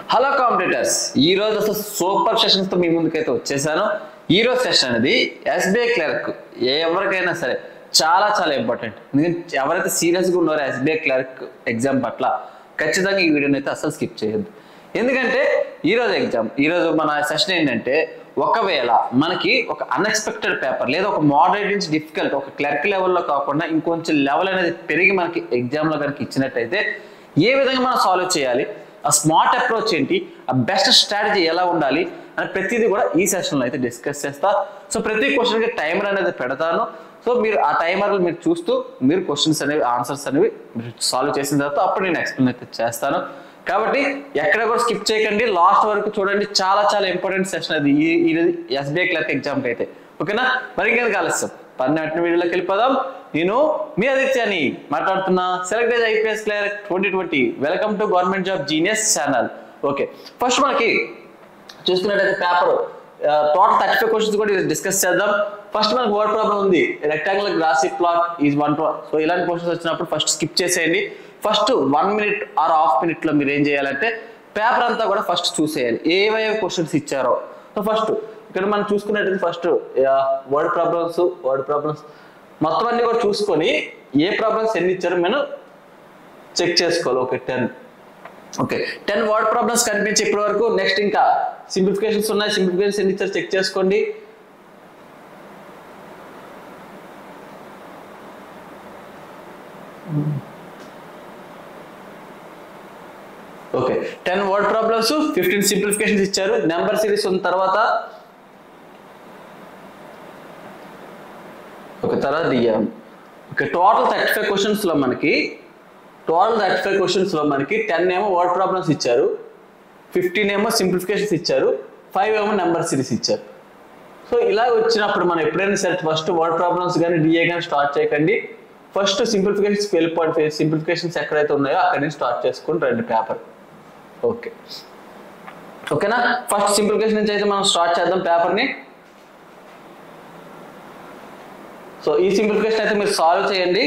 hello competitors ఈ రోజు అసలు సూపర్ సెషన్స్ తో మీ ముందుకైతే వచ్చేసాను ఈ రోజు సెషన్ అనేది ఎస్బీఐ క్లర్క్ ఏ ఎవరికైనా సరే చాలా చాలా ఇంపార్టెంట్ ఎందుకంటే ఎవరైతే సీరియస్గా ఉన్నారో ఎస్బీఐ క్లర్క్ ఎగ్జామ్ పట్ల ఖచ్చితంగా ఈ వీడియోని అయితే అసలు స్కిప్ చేయొద్దు ఎందుకంటే ఈ రోజు ఎగ్జామ్ ఈ రోజు మన సెషన్ ఏంటంటే ఒకవేళ మనకి ఒక అన్ఎక్స్పెక్టెడ్ పేపర్ లేదా ఒక మోడరేట్ నుంచి డిఫికల్ట్ ఒక క్లర్క్ లెవెల్లో కాకుండా ఇంకొంచెం లెవెల్ అనేది పెరిగి మనకి ఎగ్జామ్లో కనుక ఇచ్చినట్టయితే ఏ విధంగా మనం సాల్వ్ చేయాలి ఆ స్మార్ట్ అప్రోచ్ ఏంటి ఆ బెస్ట్ స్ట్రాటజీ ఎలా ఉండాలి అని ప్రతిదీ కూడా ఈ సెషన్లో అయితే డిస్కస్ చేస్తా సో ప్రతి క్వశ్చన్కి టైమర్ అనేది పెడతాను సో మీరు ఆ టైమర్ మీరు చూస్తూ మీరు క్వశ్చన్స్ అనేవి ఆన్సర్స్ అనేవి మీరు సాల్వ్ చేసిన తర్వాత అప్పుడు నేను ఎక్స్ప్లెయిన్ అయితే చేస్తాను కాబట్టి ఎక్కడ కూడా స్కిప్ చేయకండి లాస్ట్ వరకు చూడండి చాలా చాలా ఇంపార్టెంట్ సెషన్ అది ఈ ఈ ఎస్బీఐ క్లర్క్ ఎగ్జామ్కి అయితే ఓకేనా మరి ఇంకేది ఆలస్యం పన్నెండు వీడియోలోకి వెళ్ళిపోదాం నేను మీ ఆదిత్యాని మాట్లాడుతున్నా selected IPS clear twenty twenty welcome to government job genius channel okay first మనకి చూసుకున్నట్టయితే paper total thirty five questions కూడా డిస్కస్ చేద్దాం ఫస్ట్ మనకి వర్డ్ ప్రాబ్లం ఉంది rectangular grassy plot is one two so ఇలాంటి క్వశ్చన్స్ వచ్చినప్పుడు ఫస్ట్ స్కిప్ చేసేయండి first one minute or half minute లో మీరు ఏం చేయాలంటే పేపర్ అంతా కూడా ఫస్ట్ చూసేయాలి ఏవైతే క్వశ్చన్స్ ఇచ్చారో సో ఫస్ట్ ఇక్కడ మనం చూసుకున్నట్టయితే first word problems word problems మొత్తం అన్ని కూడా చూసుకొని ఏ ప్రాబ్లమ్స్ ఎన్ని ఇచ్చారో మనం చెక్ చేసుకోవాలి okay ten okay ten word problems కనిపించి ఇప్పటి వరకు నెక్స్ట్ ఇంకా సింప్లిఫికేషన్స్ ఉన్నాయి సింప్లిఫికేషన్స్ ఎన్ని ఇచ్చారు చెక్ చేసుకోండి okay ten word problems fifteen simplifications ఇచ్చారు నెంబర్ సిరీస్ ఉన్న తర్వాత ఒక తర్వాత D M okay total thirty five questions లో మనకి టోటల్ థర్టీ ఫైవ్ క్వశ్చన్స్ లో మనకి టెన్ ఏమో వర్డ్ ప్రాబ్లమ్స్ ఇచ్చారు ఫిఫ్టీన్ ఏమో సింప్లిఫికేషన్స్ ఇచ్చారు ఫైవ్ ఏమో నెంబర్ సిరీస్ ఇచ్చారు సో ఇలా వచ్చినప్పుడు మనం ఎప్పుడైనా సరే ఫస్ట్ వర్డ్ ప్రాబ్లమ్స్ కానీ డిఏ కానీ స్టార్ట్ చేయకండి ఫస్ట్ సింప్లిఫికేషన్స్ వెళ్ళిపోండి సింప్లిఫికేషన్స్ ఎక్కడైతే ఉన్నాయో అక్కడి నుంచి స్టార్ట్ చేసుకుని రెండు పేపర్ ఓకే ఓకేనా ఫస్ట్ సింప్లిఫికేషన్ నుంచి అయితే మనం స్టార్ట్ చేద్దాం పేపర్ని సో ఈ సింప్లిఫికేషన్ అయితే మీరు సాల్వ్ చేయండి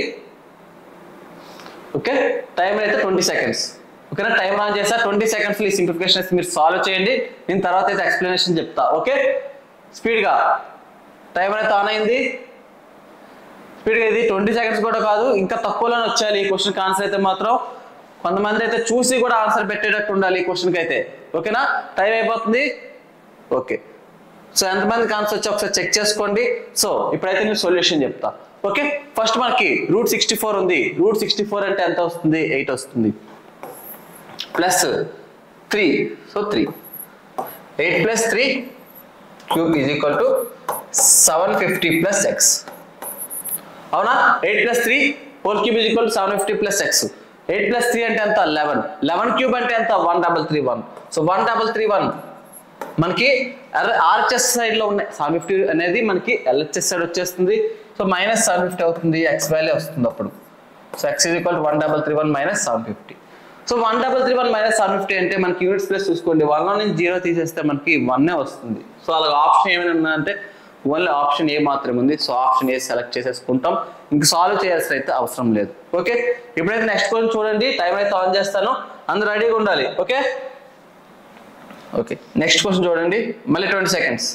ఓకే టైం అయితే ట్వంటీ సెకండ్స్ ఓకేనా టైం ఆన్ చేసా ట్వంటీ సెకండ్స్ ఈ సింప్లిఫికేషన్ అయితే మీరు సాల్వ్ చేయండి నేను తర్వాత అయితే ఎక్స్ప్లెనేషన్ చెప్తా ఓకే స్పీడ్గా టైం అయితే ఆన్ అయింది స్పీడ్గా ఇది ట్వంటీ సెకండ్స్ కూడా కాదు ఇంకా తక్కువలోనే వచ్చేయాలి ఈ క్వశ్చన్కి ఆన్సర్ అయితే మాత్రం కొంతమంది అయితే చూసి కూడా ఆన్సర్ పెట్టేటట్టు ఉండాలి ఈ క్వశ్చన్కి అయితే ఓకేనా టైం అయిపోతుంది ఓకే సో ఎంతమందికి ఆన్సర్ వచ్చి ఒకసారి చెక్ చేసుకోండి సో ఇప్పుడైతే నేను సొల్యూషన్ చెప్తా ఓకే ఫస్ట్ మనకి రూట్ సిక్స్టీ ఫోర్ ఉంది రూట్ సిక్స్టీ ఫోర్ అంటే ఎంత వస్తుంది ఎయిట్ వస్తుంది plus three so three eight plus three cube is equal to seven fifty plus x అవునా eight plus three whole cube is equal to seven fifty plus x eight plus three అంటే ఎంత eleven eleven cube అంటే ఎంత one double three one so one double three one మనకి RHS side లో ఉన్నాయి seven fifty అనేది మనకి LHS side వచ్చేస్తుంది సో మైనస్ సెవెన్ ఫిఫ్టీ అవుతుంది ఎక్స్ వాల్యూ వస్తుంది అప్పుడు so x is equal one double three one minus seven fifty so one double three one minus seven fifty అంటే మనకి యూనిట్స్ ప్లస్ చూసుకోండి one నుంచి జీరో తీసేస్తే మనకి వన్నే వస్తుంది సో అలాగ ఆప్షన్ ఏమైనా ఉందంటే ఓన్లీ ఆప్షన్ ఏ మాత్రమే ఉంది సో ఆప్షన్ ఏ సెలెక్ట్ చేసేసుకుంటాం ఇంక సాల్వ్ చేయాల్సిన అయితే అవసరం లేదు ఓకే ఇప్పుడైతే నెక్స్ట్ క్వశ్చన్ చూడండి టైం అయితే ఆన్ చేస్తాను అందరూ రెడీగా ఉండాలి ఓకే ఓకే నెక్స్ట్ క్వశ్చన్ చూడండి మళ్ళీ ట్వంటీ సెకండ్స్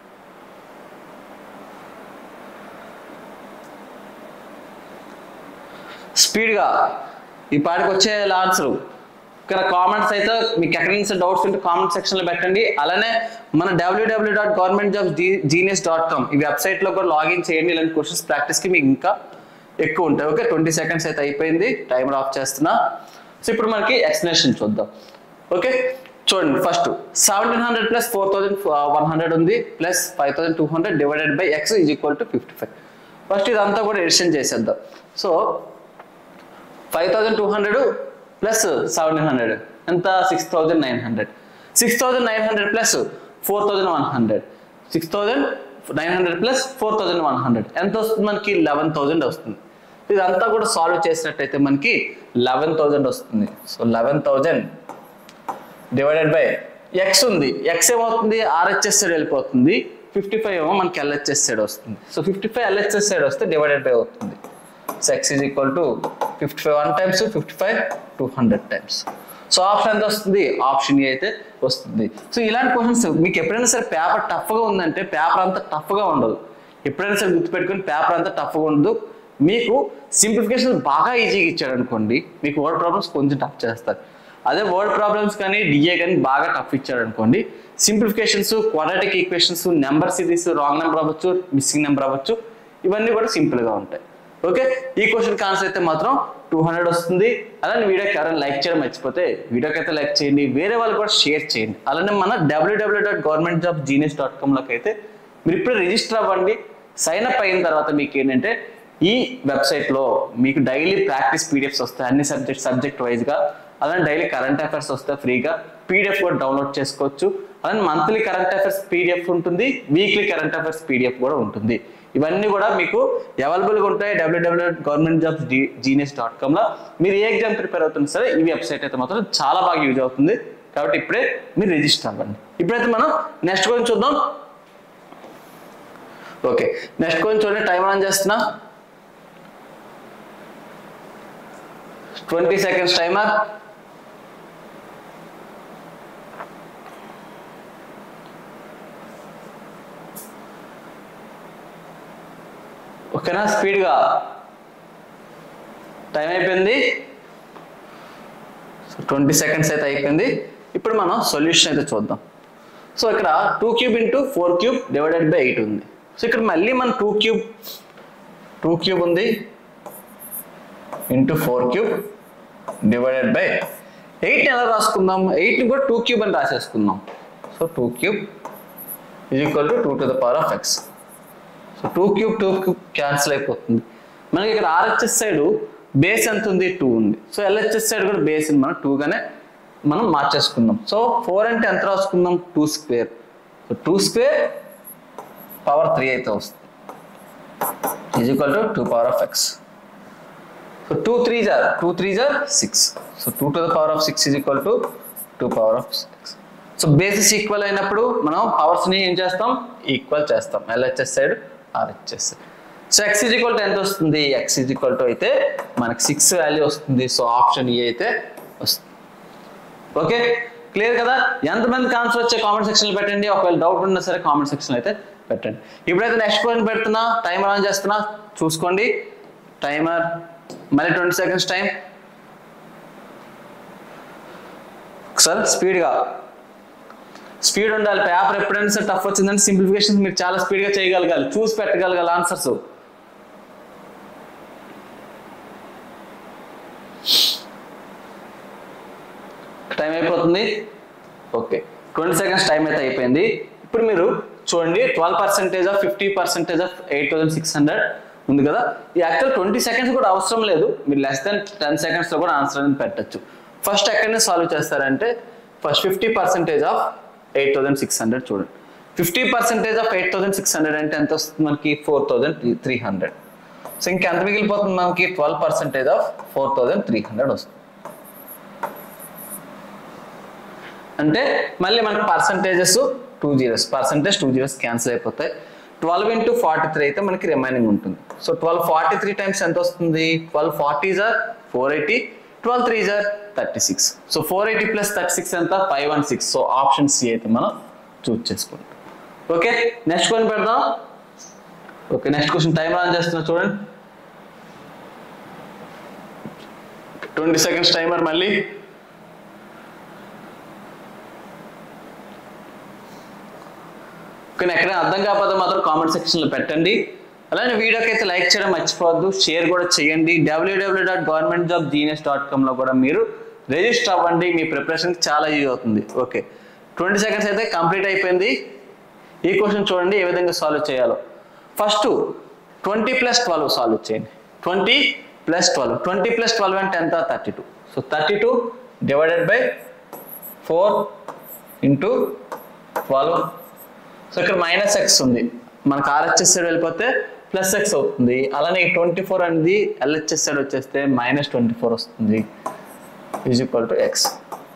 స్పీడ్గా ఈ పాటికి వచ్చే ఆన్సర్ ఇక్కడ కామెంట్స్ అయితే మీకు ఎక్కడి నుంచి డౌట్స్ ఉంటే కామెంట్ సెక్షన్లో పెట్టండి అలానే మన W W dot government job genius dot com ఈ వెబ్సైట్లో కూడా లాగిన్ చేయండి ఇలాంటి క్వశ్చన్స్ ప్రాక్టీస్కి మీకు ఇంకా ఎక్కువ ఉంటాయి ఓకే ట్వంటీ సెకండ్స్ అయితే అయిపోయింది టైమర్ ఆఫ్ చేస్తున్నా సో ఇప్పుడు మనకి ఎక్స్ప్లెనేషన్ చూద్దాం ఓకే చూడండి first seventeen hundred plus four thousand one hundred ఉంది plus five thousand two hundred divided by x is equal to fifty five first ఇదంతా కూడా ఎడిషన్ చేసేద్దాం so five thousand two hundred plus seventeen hundred ఎంత six thousand nine hundred six thousand nine hundred plus four thousand one hundred six thousand nine hundred plus four thousand one hundred ఎంత వస్తుంది మనకి eleven thousand వస్తుంది ఇదంతా కూడా solve చేసినట్టయితే మనకి eleven thousand వస్తుంది so eleven thousand divided by x ఉంది ఎక్స్ ఏమవుతుంది ఆర్హెచ్ఎస్ సైడ్ వెళ్ళిపోతుంది ఫిఫ్టీ ఫైవ్ ఏమో మనకి ఎల్హెచ్ఎస్ సైడ్ వస్తుంది so fifty five LHS side వస్తే డివైడెడ్ బై అవుతుంది so x is equal to fifty five one times fifty five two hundred times so option ఎంత వస్తుంది ఆప్షన్ ఏ అయితే వస్తుంది సో ఇలాంటి క్వశ్చన్స్ మీకు ఎప్పుడైనా సరే పేపర్ టఫ్గా ఉందంటే పేపర్ అంత టఫ్గా ఉండదు ఎప్పుడైనా సరే గుర్తుపెట్టుకుని పేపర్ అంతా టఫ్గా ఉండదు మీకు సింప్లిఫికేషన్ బాగా ఈజీగా ఇచ్చాడు అనుకోండి మీకు వర్డ్ ప్రాబ్లమ్స్ కొంచెం టఫ్ చేస్తారు అదే వర్డ్ ప్రాబ్లమ్స్ కానీ డిఏ కానీ బాగా టఫ్ ఇచ్చాడు అనుకోండి simplifications quadratic equations number series wrong number అవ్వచ్చు మిస్సింగ్ నెంబర్ అవ్వచ్చు ఇవన్నీ కూడా సింపుల్గా ఉంటాయి ఓకే ఈ క్వశ్చన్ ఆన్సర్ అయితే మాత్రం టూ హండ్రెడ్ వస్తుంది అలానే వీడియోకి ఎవరైనా లైక్ చేయడం మర్చిపోతే వీడియోకి అయితే లైక్ చేయండి వేరే వాళ్ళు కూడా షేర్ చేయండి అలానే మన W W dot government job genius dot కామ్లోకి అయితే మీరు ఇప్పుడే రిజిస్టర్ అవ్వండి సైన్ అప్ అయిన తర్వాత మీకు ఏంటంటే ఈ వెబ్సైట్లో మీకు డైలీ ప్రాక్టీస్ పీడిఎఫ్స్ వస్తాయి అన్ని సబ్జెక్ట్ సబ్జెక్ట్ వైజ్గా అలానే డైలీ కరెంట్ అఫైర్స్ వస్తాయి ఫ్రీగా పీడిఎఫ్ కూడా డౌన్లోడ్ చేసుకోవచ్చు అలానే మంత్లీ కరెంట్ అఫైర్స్ పీడిఎఫ్ ఉంటుంది వీక్లీ కరెంట్ అఫైర్స్ పీడిఎఫ్ కూడా ఉంటుంది ఇవన్నీ కూడా మీకు అవైలబుల్గా ఉంటాయి W W government jobs genius dot కామ్లో మీరు ఏ ఎగ్జామ్ ప్రిపేర్ అవుతుంది సరే ఈ వెబ్సైట్ అయితే మాత్రం చాలా బాగా యూజ్ అవుతుంది కాబట్టి ఇప్పుడే మీరు రిజిస్టర్ అవ్వండి ఇప్పుడైతే మనం నెక్స్ట్ క్వశ్చన్ చూద్దాం ఓకే నెక్స్ట్ క్వశ్చన్ చూడండి టైం ఆన్ చేస్తున్నా ట్వంటీ సెకండ్స్ టైమర్ ఓకేనా స్పీడ్గా టైం అయిపోయింది ట్వంటీ సెకండ్స్ అయితే అయిపోయింది ఇప్పుడు మనం సొల్యూషన్ అయితే చూద్దాం సో ఇక్కడ two cube into four cube divided by eight ఉంది సో ఇక్కడ మళ్ళీ మన టూ క్యూబ్ టూ క్యూబ్ ఉంది into four cube divided by eight ఎలా రాసుకుందాం ఎయిట్ని కూడా టూ క్యూబ్ అని రాసేసుకుందాం so two cube is equal to two to the power of X so two cube two cube cancel అయిపోతుంది మనకి ఇక్కడ ఆర్హెచ్ఎస్ సైడ్ బేస్ ఎంత ఉంది టూ ఉంది సో ఎల్హెచ్ఎస్ సైడ్ కూడా బేస్ మనం టూగానే మనం మార్చేసుకుందాం సో ఫోర్ అంటే ఎంత రాసుకుందాం two square so two square power three అయితే వస్తుంది is equal to two power of X so two three జార్ టూ త్రీ జార్ six so two to the power of six is equal to two power of six so bases equal అయినప్పుడు మనం పవర్స్ని ఏం చేస్తాం equal చేస్తాం LHS side RHS so x is equal to ఎంత వస్తుంది ఎక్స్ ఈజ్ ఈక్వల్ టు అయితే మనకి సిక్స్ వాల్యూ వస్తుంది సో ఆప్షన్ ఏ అయితే వస్తుంది ఓకే క్లియర్ కదా ఎంతమందికి ఆన్సర్ వచ్చే కామెంట్ సెక్షన్లో పెట్టండి ఒకవేళ డౌట్ ఉన్నా సరే కామెంట్ సెక్షన్లో అయితే పెట్టండి ఇప్పుడైతే నెక్స్ట్ క్వశ్చన్ పెడుతున్నా టైమర్ ఆన్ చేస్తున్నా చూసుకోండి టైమర్ మళ్ళీ ట్వంటీ సెకండ్స్ టైం సార్ స్పీడ్గా స్పీడ్ ఉండాలి పేపర్ ఎప్పుడైనా సరే టఫ్ వచ్చిందంటే సింప్లిఫికేషన్ మీరు చాలా స్పీడ్గా చేయగలగాలి చూసి పెట్టగలగాలి ఆన్సర్స్ టైం అయిపోతుంది ఓకే ట్వంటీ సెకండ్స్ టైం అయితే అయిపోయింది ఇప్పుడు మీరు చూడండి twelve percentage of fifty percentage of eight thousand six hundred ఉంది కదా ఈ యాక్చువల్ ట్వంటీ సెకండ్స్ కూడా అవసరం లేదు మీరు లెస్ దెన్ టెన్ సెకండ్స్లో కూడా ఆన్సర్ అనేది పెట్టచ్చు ఫస్ట్ ఎక్కడి నుంచి సాల్వ్ చేస్తారంటే first fifty percentage of eight thousand six hundred చూడండి fifty percentage of eight thousand six hundred అంటే ఎంత వస్తుంది మనకి four thousand three hundred so ఇంకెంత మిగిలిపోతుంది మనకి twelve percentage of four thousand three hundred వస్తుంది అంటే మళ్ళీ మనకి percentages two zeros percentage two zeros cancel అయిపోతాయి ట్వెల్వ్ ఇంటూ ఫార్టీ త్రీ అయితే మనకి రిమైనింగ్ ఉంటుంది so twelve forty three times ఎంత వస్తుంది ట్వెల్వ్ ఫార్టీ జార్ ఫోర్ ఎయిటీ ట్వెల్వ్ త్రీ జార్ thirty six so four eighty plus thirty six ఎంత five one six so option C అయితే మనం చూస్ చేసుకుంటాం ఓకే నెక్స్ట్ క్వశ్చన్ పెడదాం okay next question time on చేస్తున్నా చూడండి ట్వంటీ సెకండ్స్ టైమర్ మళ్ళీ కానీ ఎక్కడైనా అర్థం కాకపోతే మాత్రం కామెంట్ సెక్షన్లో పెట్టండి అలానే వీడియోకి అయితే లైక్ చేయడం మర్చిపోవద్దు షేర్ కూడా చేయండి W W dot government job genius dot కామ్లో కూడా మీరు రిజిస్టర్ అవ్వండి మీ ప్రిపరేషన్కి చాలా యూజ్ అవుతుంది ఓకే ట్వంటీ సెకండ్స్ అయితే కంప్లీట్ అయిపోయింది ఈ క్వశ్చన్ చూడండి ఏ విధంగా సాల్వ్ చేయాలో first twenty plus twelve solve చేయండి twenty plus twelve twenty plus twelve అంటే ఎంత thirty two so thirty two divided by four into twelve so ఇక్కడ మైనస్ ఎక్స్ ఉంది మనకు ఆర్హెచ్ఎస్ సైడ్ వెళ్ళిపోతే ప్లస్ ఎక్స్ అవుతుంది అలానే ట్వంటీ ఫోర్ అనేది ఎల్హెచ్ఎస్ సైడ్ వచ్చేస్తే మైనస్ ట్వంటీ ఫోర్ వస్తుంది ఈజ్ ఈక్వల్ టు ఎక్స్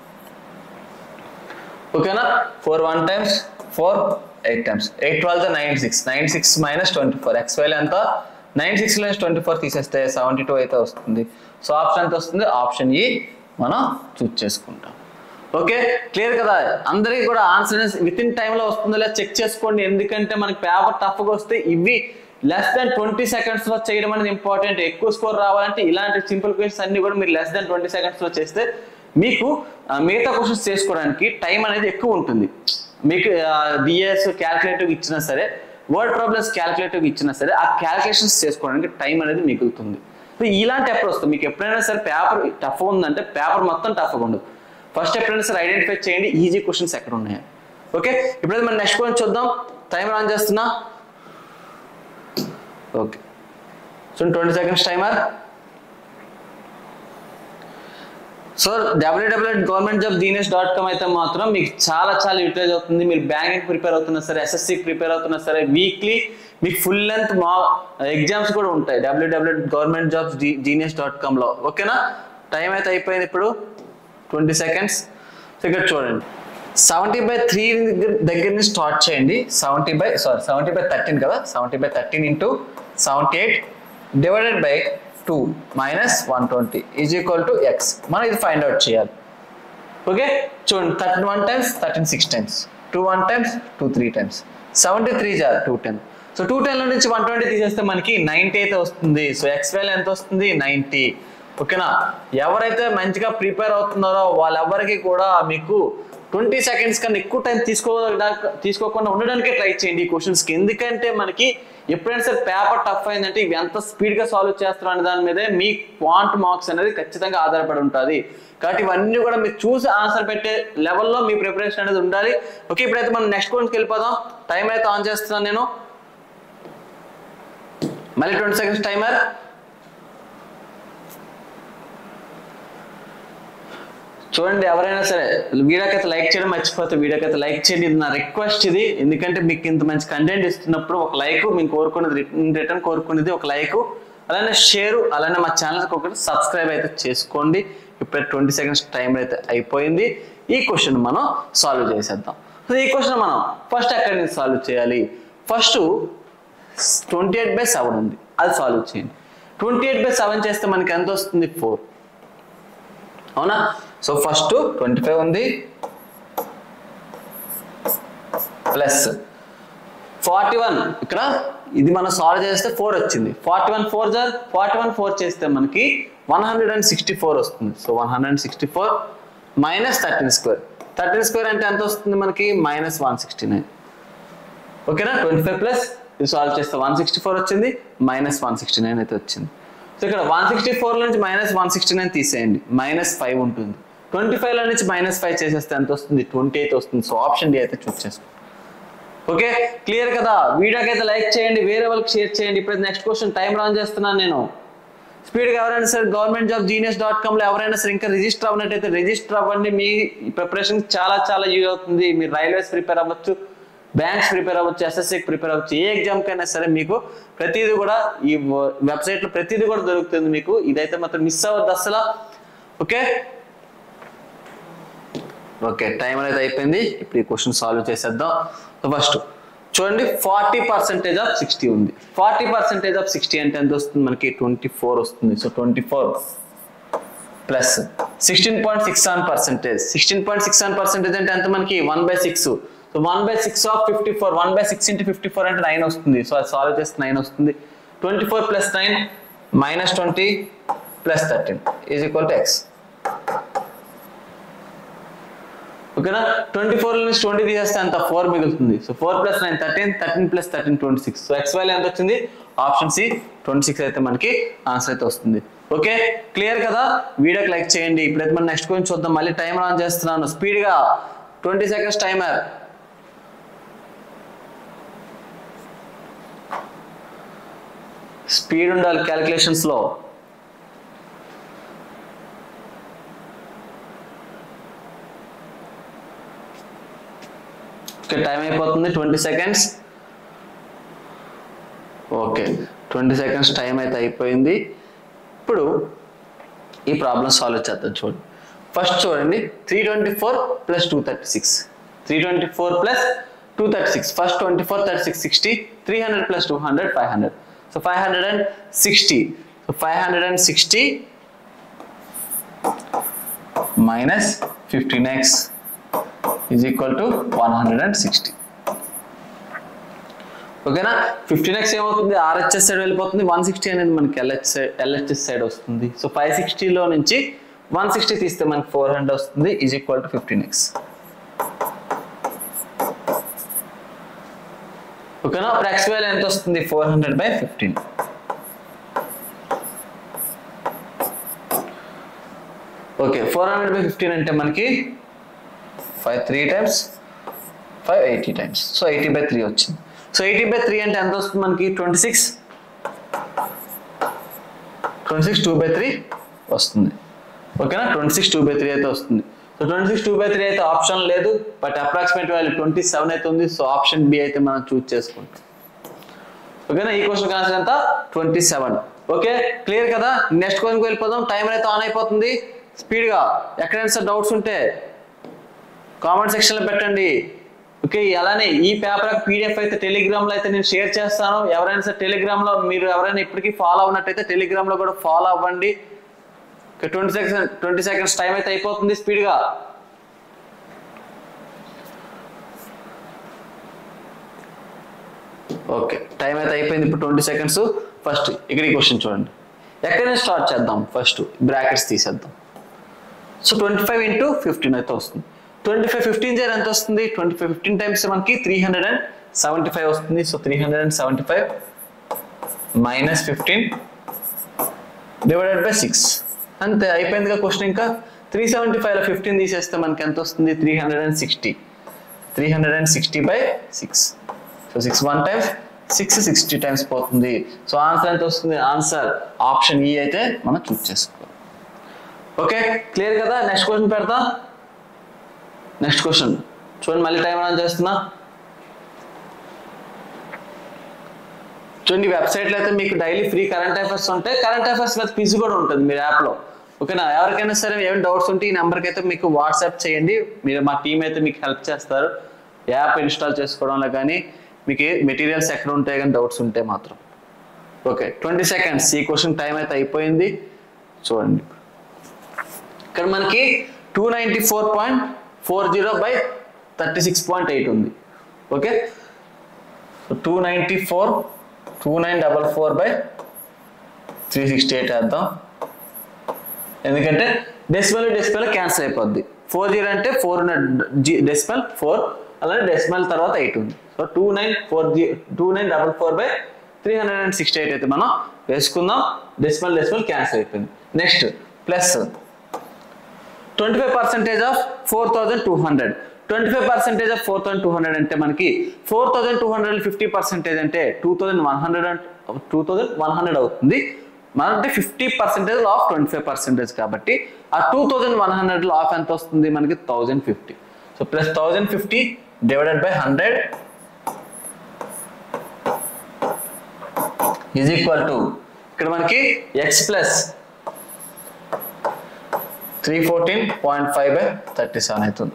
ఓకేనా four one times four eight times eight twelve nine six nine six minus twenty four x వైల్ ఎంత nine six minus twenty four తీసేస్తే seventy two అయితే వస్తుంది so option ఎంత వస్తుంది option ఈ మనం చూస్ చేసుకుంటాం ఓకే క్లియర్ కదా అందరికీ కూడా ఆన్సర్ విత్ ఇన్ టైంలో వస్తుందో లేదా చెక్ చేసుకోండి ఎందుకంటే మనకి పేపర్ టఫ్గా వస్తే ఇవి లెస్ దాన్ ట్వంటీ సెకండ్స్ లో చేయడం అనేది ఇంపార్టెంట్ ఎక్కువ స్కోర్ రావాలంటే ఇలాంటి సింపుల్ క్వశ్చన్స్ అన్ని కూడా మీరు లెస్ దాన్ ట్వంటీ సెకండ్స్ లో చేస్తే మీకు ఆ, మిగతా క్వశ్చన్స్ చేసుకోవడానికి టైం అనేది ఎక్కువ ఉంటుంది మీకు డిఎస్ క్యాల్కులేటివ్ ఇచ్చినా సరే వర్డ్ ప్రాబ్లమ్స్ క్యాల్కులేటివ్ ఇచ్చినా సరే ఆ క్యాల్కులేషన్స్ చేసుకోవడానికి టైం అనేది మిగులుతుంది సో ఇలాంటి ఎప్పుడు వస్తుంది మీకు ఎప్పుడైనా సరే పేపర్ టఫ్ ఉందంటే పేపర్ మొత్తం టఫ్గా ఉండదు ఫస్ట్ ఎప్పుడైనా సరే ఐడెంటిఫై చేయండి ఈజీ క్వశ్చన్స్ ఎక్కడ ఉన్నాయి ఓకే ఇప్పుడైతే మనం నెక్స్ట్ క్వశ్చన్ చూద్దాం టైం ఆన్ చేస్తున్నా okay so twenty seconds timer so W W government job genius dot com అయితే మాత్రం మీకు చాలా చాలా యూటిలైజ్ అవుతుంది మీరు బ్యాంకింగ్ ప్రిపేర్ అవుతున్నా సరే ఎస్ఎస్సి ప్రిపేర్ అవుతున్నా సరే వీక్లీ మీకు ఫుల్ లెంత్ మా ఎగ్జామ్స్ కూడా ఉంటాయి W W government jobs genius dot కామ్లో ఓకేనా టైం అయితే అయిపోయింది ఇప్పుడు ట్వంటీ సెకండ్స్ సో ఇక్కడ చూడండి సెవెంటీ బై త్రీ దగ్గర నుంచి స్టార్ట్ చేయండి seventy by sorry seventy by thirteen కదా seventy by thirteen into seventy eight divided by two minus one twenty is equal to x మనం ఇది ఫైండ్ అవుట్ చేయాలి okay చూడండి thirty one times thirteen six times two one times two three times seventy three జార్ two ten so two టెన్లో నుంచి one twenty తీసేస్తే మనకి ninety అయితే వస్తుంది సో ఎక్స్ వాల్యూ ఎంత వస్తుంది నైంటీ ఓకేనా ఎవరైతే మంచిగా ప్రిపేర్ అవుతున్నారో వాళ్ళెవరికి కూడా మీకు ట్వంటీ సెకండ్స్ కన్నా ఎక్కువ టైం తీసుకో తీసుకోకుండా ఉండడానికే ట్రై చేయండి ఈ క్వశ్చన్స్కి ఎందుకంటే మనకి ఎప్పుడైనా సరే పేపర్ టఫ్ అయిందంటే ఇవి ఎంత స్పీడ్గా సాల్వ్ చేస్తారు అనే దాని మీదే మీ క్వాంట్ మార్క్స్ అనేది ఖచ్చితంగా ఆధారపడి ఉంటుంది కాబట్టి ఇవన్నీ కూడా మీరు చూసి ఆన్సర్ పెట్టే లెవెల్లో మీ ప్రిపరేషన్ అనేది ఉండాలి ఓకే ఇప్పుడైతే మనం నెక్స్ట్ క్వశ్చన్కి వెళ్ళిపోదాం టైం అయితే ఆన్ చేస్తున్నాను నేను మళ్ళీ ట్వంటీ సెకండ్స్ టైమర్ చూడండి ఎవరైనా సరే వీడియోకి అయితే లైక్ చేయడం మర్చిపోతే వీడియోకి అయితే లైక్ చేయండి ఇది నా రిక్వెస్ట్ ఇది ఎందుకంటే మీకు ఇంత మంచి కంటెంట్ ఇస్తున్నప్పుడు ఒక లైక్ మేము కోరుకునేది రిటర్న్ కోరుకునేది ఒక లైక్ అలానే షేర్ అలానే మా ఛానల్కి ఒకటి సబ్స్క్రైబ్ అయితే చేసుకోండి ఇప్పుడు ట్వంటీ సెకండ్స్ టైం అయితే అయిపోయింది ఈ క్వశ్చన్ మనం సాల్వ్ చేసేద్దాం సో ఈ క్వశ్చన్ మనం ఫస్ట్ ఎక్కడి నుంచి సాల్వ్ చేయాలి first twenty eight by seven ఉంది అది సాల్వ్ చేయండి ట్వంటీ ఎయిట్ బై సెవెన్ చేస్తే మనకి ఎంత వస్తుంది ఫోర్ అవునా సో ఫస్ట్ ట్వంటీ ఫైవ్ ఉంది ప్లస్ ఫార్టీ వన్ ఇక్కడ ఇది మనం సాల్వ్ చేస్తే ఫోర్ వచ్చింది ఫార్టీ వన్ ఫోర్ జార్ ఫార్టీ వన్ ఫోర్ చేస్తే మనకి one hundred and sixty four వస్తుంది so one hundred and sixty four minus thirteen square thirteen square అంటే ఎంత వస్తుంది మనకి మైనస్ వన్ సిక్స్టీ నైన్ ఓకేనా ట్వంటీ ఫైవ్ ప్లస్ ఇది సాల్వ్ చేస్తే వన్ సిక్స్టీ ఫోర్ వచ్చింది మైనస్ వన్ సిక్స్టీ నైన్ అయితే వచ్చింది సో ఇక్కడ వన్ సిక్స్టీ ఫోర్ నుంచి మైనస్ వన్ సిక్స్టీ నైన్ తీసేయండి మైనస్ ఫైవ్ ఉంటుంది ట్వంటీ ఫైవ్లో నుంచి మైనస్ ఫైవ్ చేసేస్తే ఎంత వస్తుంది ట్వంటీ ఎయిట్ వస్తుంది సో ఆప్షన్ డి అయితే చూస్ చేసుకో ఓకే క్లియర్ కదా వీడియోకి అయితే లైక్ చేయండి వేరే వాళ్ళకి షేర్ చేయండి ఇప్పుడు నెక్స్ట్ క్వశ్చన్ టైం రాన్ చేస్తున్నాను నేను స్పీడ్గా ఎవరైనా సరే గవర్నమెంట్ జాబ్ జీనియస్ డాట్ కామ్లో ఎవరైనా సరే ఇంకా రిజిస్టర్ అవ్వనట్టయితే రిజిస్టర్ అవ్వండి మీ ప్రిపరేషన్ చాలా చాలా యూజ్ అవుతుంది మీరు రైల్వేస్ ప్రిపేర్ అవ్వచ్చు బ్యాంక్స్ ప్రిపేర్ అవ్వచ్చు ఎస్ఎస్సికి ప్రిపేర్ అవ్వచ్చు ఏ ఎగ్జామ్ కైనా సరే మీకు ప్రతిదీ కూడా ఈ వెబ్సైట్లో ప్రతిదీ కూడా దొరుకుతుంది మీకు ఇదైతే మాత్రం మిస్ అవ్వద్దు అసలు ఓకే ఓకే టైం అనేది అయిపోయింది ఇప్పుడు ఈ క్వశ్చన్ సాల్వ్ చేసేద్దాం ఫస్ట్ చూడండి ఫార్టీ పర్సెంటేజ్ ఆఫ్ సిక్స్టీ ఉంది ఫార్టీ పర్సెంటేజ్ ఆఫ్ సిక్స్టీ అంటే ఎంత వస్తుంది మనకి ట్వంటీ ఫోర్ వస్తుంది so twenty four plus sixteen point six seven percentage sixteen point six seven percentage అంటే ఎంత మనకి one by six so one by six of fifty four one by six into fifty four అంటే nine వస్తుంది so అది solve చేస్తే nine వస్తుంది twenty four plus nine minus twenty plus thirteen is equal to x ఓకేనా twenty four నుంచి twenty తీసేస్తే అంత four మిగులుతుంది so four plus nine thirteen thirteen plus thirteen twenty six so x value ఎంత వచ్చింది option C twenty six అయితే మనకి answer అయితే వస్తుంది ఓకే క్లియర్ కదా వీడియోకి లైక్ చేయండి ఇప్పుడైతే మనం నెక్స్ట్ గురించి చూద్దాం మళ్ళీ టైం ఆన్ చేస్తున్నాను స్పీడ్గా ట్వంటీ సెకండ్స్ టైమర్ స్పీడ్ ఉండాలి క్యాలిక్యులేషన్స్ లో ఓకే టైం అయిపోతుంది twenty seconds okay twenty seconds time అయితే అయిపోయింది ఇప్పుడు ఈ ప్రాబ్లమ్ సాల్వ్ చేద్దాం చూడండి ఫస్ట్ చూడండి three twenty four plus two thirty six three twenty four plus two thirty six first twenty four thirty six sixty three hundred plus two hundred five hundred so five hundred and sixty so five hundred and sixty minus fifteen x is equal to one hundred and sixty ఓకేనా fifteen x ఏమవుతుంది RHS side వెళ్ళిపోతుంది one sixty అనేది మనకి LH side LHS side వస్తుంది so five సిక్స్టీలో నుంచి one sixty తీస్తే మనకి four hundred వస్తుంది is equal to fifteen x ఓకేనా అప్పుడు ఎక్స్ వాల్యూ ఎంత వస్తుంది four hundred by fifteen okay four hundred by fifteen అంటే మనకి five three times five eighty times so eighty by three వచ్చింది సో ఎయిటీ బై త్రీ అంటే ఎంత వస్తుంది మనకి twenty six twenty six two by three వస్తుంది ఓకేనా twenty six two by three అయితే వస్తుంది so twenty six two by three అయితే ఆప్షన్ లేదు but approximate value twenty seven అయితే ఉంది సో ఆప్షన్ బి అయితే మనం చూస్ చేసుకుంటాం ఓకేనా ఈ క్వశ్చన్ ఆన్సర్ ఎంత ట్వంటీ సెవెన్ ఓకే క్లియర్ కదా నెక్స్ట్ క్వశ్చన్కి వెళ్ళిపోదాం టైం అయితే ఆన్ అయిపోతుంది స్పీడ్గా ఎక్కడైనా సార్ డౌట్స్ ఉంటే కామెంట్ సెక్షన్లో పెట్టండి ఓకే అలానే ఈ పేపర్ పీడిఎఫ్ అయితే టెలిగ్రామ్లో అయితే నేను షేర్ చేస్తాను ఎవరైనా సరే టెలిగ్రామ్లో మీరు ఎవరైనా ఇప్పటికీ ఫాలో అవునట్టయితే టెలిగ్రామ్లో కూడా ఫాలో అవ్వండి twenty seconds twenty seconds time అయితే అయిపోతుంది స్పీడ్గా ఓకే టైం అయితే అయిపోయింది ఇప్పుడు ట్వంటీ సెకండ్స్ ఫస్ట్ ఇక్కడ ఈ క్వశ్చన్ చూడండి ఎక్కడైనా స్టార్ట్ చేద్దాం ఫస్ట్ బ్రాకెట్స్ తీసేద్దాం so twenty five into fifteen అయితే వస్తుంది ట్వంటీ ఫైవ్ ఫిఫ్టీన్ జర్ ఎంత వస్తుంది ట్వంటీ ఫైవ్ ఫిఫ్టీన్ టైమ్స్ మనకి three hundred and seventy five వస్తుంది so three hundred and seventy five minus fifteen divided by six అంతే అయిపోయిందిగా క్వశ్చన్ ఇంకా త్రీ సెవెంటీ ఫైవ్లో ఫిఫ్టీన్ తీసేస్తే మనకి ఎంత వస్తుంది three hundred and sixty three hundred and sixty by six so six one times six sixty times పోతుంది so answer ఎంత వస్తుంది ఆన్సర్ ఆప్షన్ ఈ అయితే మనం చూస్ చేసుకోవాలి ఓకే క్లియర్ కదా నెక్స్ట్ క్వశ్చన్ పెడతా నెక్స్ట్ క్వశ్చన్ చూడండి మళ్ళీ టైం ఆన్ చేస్తున్నా చూడండి వెబ్సైట్లో అయితే మీకు డైలీ ఫ్రీ కరెంట్ అఫైర్స్ ఉంటాయి కరెంట్ అఫైర్స్ మీద క్విజ్ కూడా ఉంటుంది మీరు యాప్లో ఓకేనా ఎవరికైనా సరే ఏమైనా డౌట్స్ ఉంటే ఈ నెంబర్కి అయితే మీకు వాట్సాప్ చేయండి మీరు మా టీం అయితే మీకు హెల్ప్ చేస్తారు యాప్ ఇన్స్టాల్ చేసుకోవడంలో కానీ మీకు మెటీరియల్స్ ఎక్కడ ఉంటాయి కానీ డౌట్స్ ఉంటే మాత్రం ఓకే ట్వంటీ సెకండ్స్ ఈ క్వశ్చన్ టైం అయితే అయిపోయింది చూడండి ఇక్కడ మనకి two ninety four point four zero by thirty six point eight ఉంది okay two ninety four two nine double four by three sixty eight వేద్దాం ఎందుకంటే డెసిమల్ డెసిమల్ క్యాన్సిల్ అయిపోద్ది ఫోర్ జీరో అంటే ఫోర్ జీ డెసిమల్ ఫోర్ అలానే decimal తర్వాత eight ఉంది so two nine four జీ two nine double four by three hundred and sixty eight అయితే మనం వేసుకుందాం డెసిమల్ డెసిమల్ క్యాన్సిల్ అయిపోయింది next plus twenty five percentage of four thousand two hundred twenty five percentage of four thousand two hundred అంటే మనకి four thousand two hundred fifty percentage అంటే two thousand one hundred two thousand one hundred అవుతుంది మన అంటే fifty percentage of twenty five percentage కాబట్టి ఆ two thousand one హండ్రెడ్లో of ఎంత వస్తుంది మనకి thousand fifty so plus thousand fifty divided by hundred is equal to ఇక్కడ మనకి x plus three fourteen point five by thirty seven అవుతుంది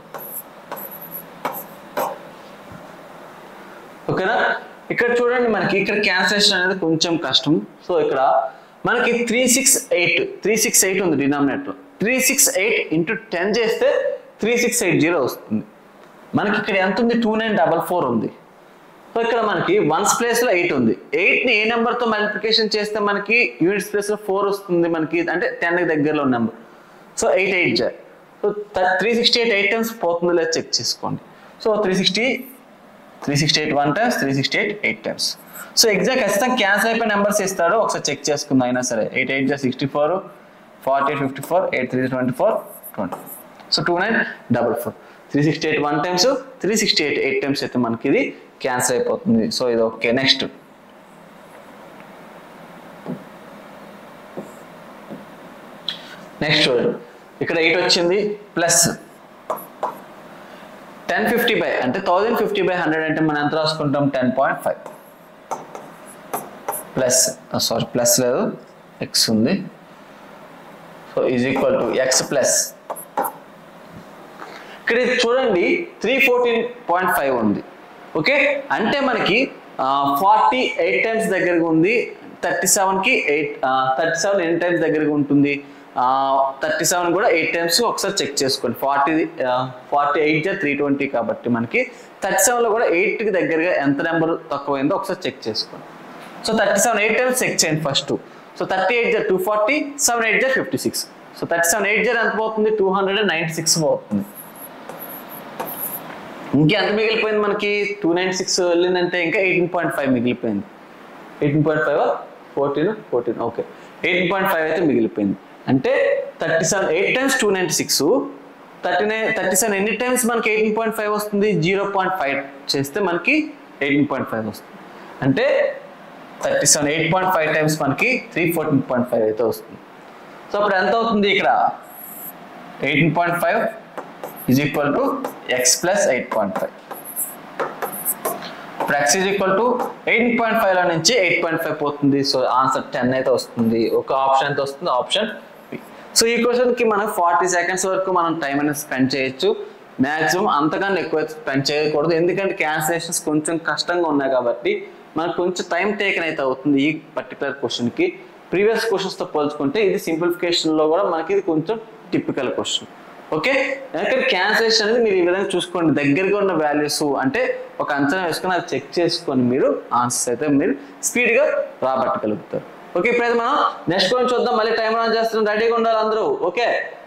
ఓకేనా ఇక్కడ చూడండి మనకి ఇక్కడ క్యాన్సలేషన్ అనేది కొంచెం కష్టం సో ఇక్కడ మనకి three six eight three six eight ఉంది denominator three six eight into ten చేస్తే త్రీ సిక్స్ ఎయిట్ జీరో వస్తుంది మనకి ఇక్కడ ఎంత ఉంది టూ నైన్ డబల్ ఫోర్ ఉంది సో ఇక్కడ మనకి వన్స్ ప్లేస్లో ఎయిట్ ఉంది ఎయిట్ని ఏ నెంబర్తో మల్టిప్లికేషన్ చేస్తే మనకి యూనిట్స్ ప్లేస్లో ఫోర్ వస్తుంది మనకి అంటే టెన్కి దగ్గరలో నెంబర్ సో ఎయిట్ ఎయిట్ జా so three sixty eight eight times పోతుందో లేదో చెక్ చేసుకోండి so three sixty three sixty eight one times three sixty eight eight times so exact ఖచ్చితంగా క్యాన్సిల్ అయిపోయిన నెంబర్స్ ఇస్తాడు ఒకసారి చెక్ చేసుకుందాం అయినా సరే ఎయిట్ ఎయిట్ జా sixty four forty eight fifty four eight three twenty four twenty so two nine double four three sixty eight one times three sixty eight eight times అయితే మనకి ఇది క్యాన్సిల్ అయిపోతుంది సో ఇది okay next next చూడండి ఇక్కడ eight వచ్చింది plus ten fifty by అంటే thousand fifty by hundred అంటే మనం ఎంత రాసుకుంటాం ten point five plus sorry plus లేదు ఎక్స్ ఉంది so is equal to x plus ఇక్కడ ఇది చూడండి త్రీ ఫోర్టీన్ పాయింట్ ఫైవ్ ఉంది ఓకే అంటే మనకి ఫార్టీ ఎయిట్ టైమ్స్ దగ్గరగా ఉంది థర్టీ సెవెన్కి ఎయిట్ థర్టీ సెవెన్ ఎన్ని టైమ్స్ దగ్గరగా ఉంటుంది థర్టీ సెవెన్ కూడా ఎయిట్ టైమ్స్ ఒకసారి చెక్ చేసుకోండి ఫార్టీ ఫార్టీ ఎయిట్ జా త్రీ ట్వంటీ కాబట్టి మనకి థర్టీ సెవెన్లో కూడా ఎయిట్కి దగ్గరగా ఎంత నెంబర్ తక్కువైందో ఒకసారి చెక్ చేసుకోండి so thirty seven eight times check చేయండి ఫస్ట్ సో థర్టీ ఎయిట్ జా టూ ఫార్టీ సెవెన్ ఎయిట్ జా fifty six so thirty seven eight జా ఎంత పోతుంది two hundred and ninety six పోతుంది ఇంకెంత మిగిలిపోయింది మనకి టూ నైన్ సిక్స్ వెళ్ళిందంటే ఇంకా ఎయిటీన్ పాయింట్ ఫైవ్ మిగిలిపోయింది eighteen point five fourteen fourteen okay eighteen point five అయితే మిగిలిపోయింది అంటే thirty seven eight times two ninety six thirty nine thirty seven ఎన్ని టైమ్స్ మనకి ఎయిటీన్ పాయింట్ ఫైవ్ వస్తుంది జీరో పాయింట్ ఫైవ్ చేస్తే మనకి ఎయిటీన్ పాయింట్ ఫైవ్ వస్తుంది అంటే thirty seven eight point five times మనకి త్రీ ఫోర్టీన్ పాయింట్ ఫైవ్ అయితే వస్తుంది సో అప్పుడు ఎంత అవుతుంది ఇక్కడ eighteen point five is equal to x plus eight point five ఇప్పుడు x is equal to eight point five లో నుంచి ఎయిట్ పాయింట్ ఫైవ్ పోతుంది సో ఆన్సర్ టెన్ అయితే వస్తుంది ఒక ఆప్షన్ అయితే వస్తుంది ఆప్షన్ సో ఈ క్వశ్చన్ కి మనం ఫార్టీ సెకండ్స్ వరకు మనం టైం అనేది స్పెండ్ చేయొచ్చు మాక్సిమం అంతకన్నా ఎక్కువ స్పెండ్ చేయకూడదు ఎందుకంటే క్యాన్సిలేషన్స్ కొంచెం కష్టంగా ఉన్నాయి కాబట్టి మనకు కొంచెం టైం టేకన్ అయితే అవుతుంది ఈ పర్టికులర్ క్వశ్చన్ కి ప్రీవియస్ క్వశ్చన్స్ తో పోల్చుకుంటే ఇది సింప్లిఫికేషన్ లో కూడా మనకి ఇది కొంచెం టిపికల్ క్వశ్చన్ ఓకే ఇక్కడ క్యాన్సిలేషన్ అనేది మీరు ఈ విధంగా చూసుకోండి దగ్గరగా ఉన్న వాల్యూస్ అంటే ఒక అంచనా వేసుకొని అది చెక్ చేసుకొని మీరు ఆన్సర్స్ అయితే మీరు స్పీడ్గా రాబట్టగలుగుతారు ఓకే ఇప్పుడైతే మనం నెక్స్ట్ క్వశ్చన్ చూద్దాం మళ్ళీ టైం ఆన్ చేస్తున్నాం రెడీగా ఉండాలి అందరూ ఓకే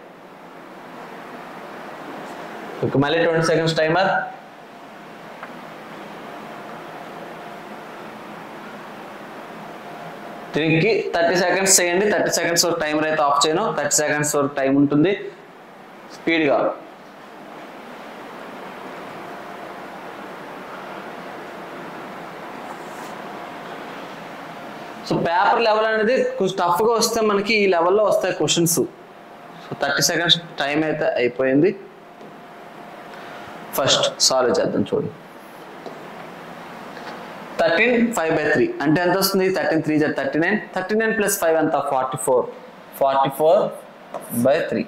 ఓకే మళ్ళీ ట్వంటీ సెకండ్స్ టైమర్ దీనికి థర్టీ సెకండ్స్ చేయండి థర్టీ సెకండ్స్ వరకు టైమర్ అయితే ఆఫ్ చేయను థర్టీ సెకండ్స్ వరకు టైం ఉంటుంది స్పీడ్గా సో పేపర్ లెవెల్ అనేది కొంచెం టఫ్గా వస్తే మనకి ఈ లెవెల్లో వస్తాయి questions so thirty seconds time అయితే అయిపోయింది ఫస్ట్ సాల్వ్ చేద్దాం చూడండి థర్టీన్ ఫైవ్ బై త్రీ అంటే ఎంత వస్తుంది థర్టీన్ త్రీ జర్ thirty nine thirty nine plus five ఎంత forty four forty four by three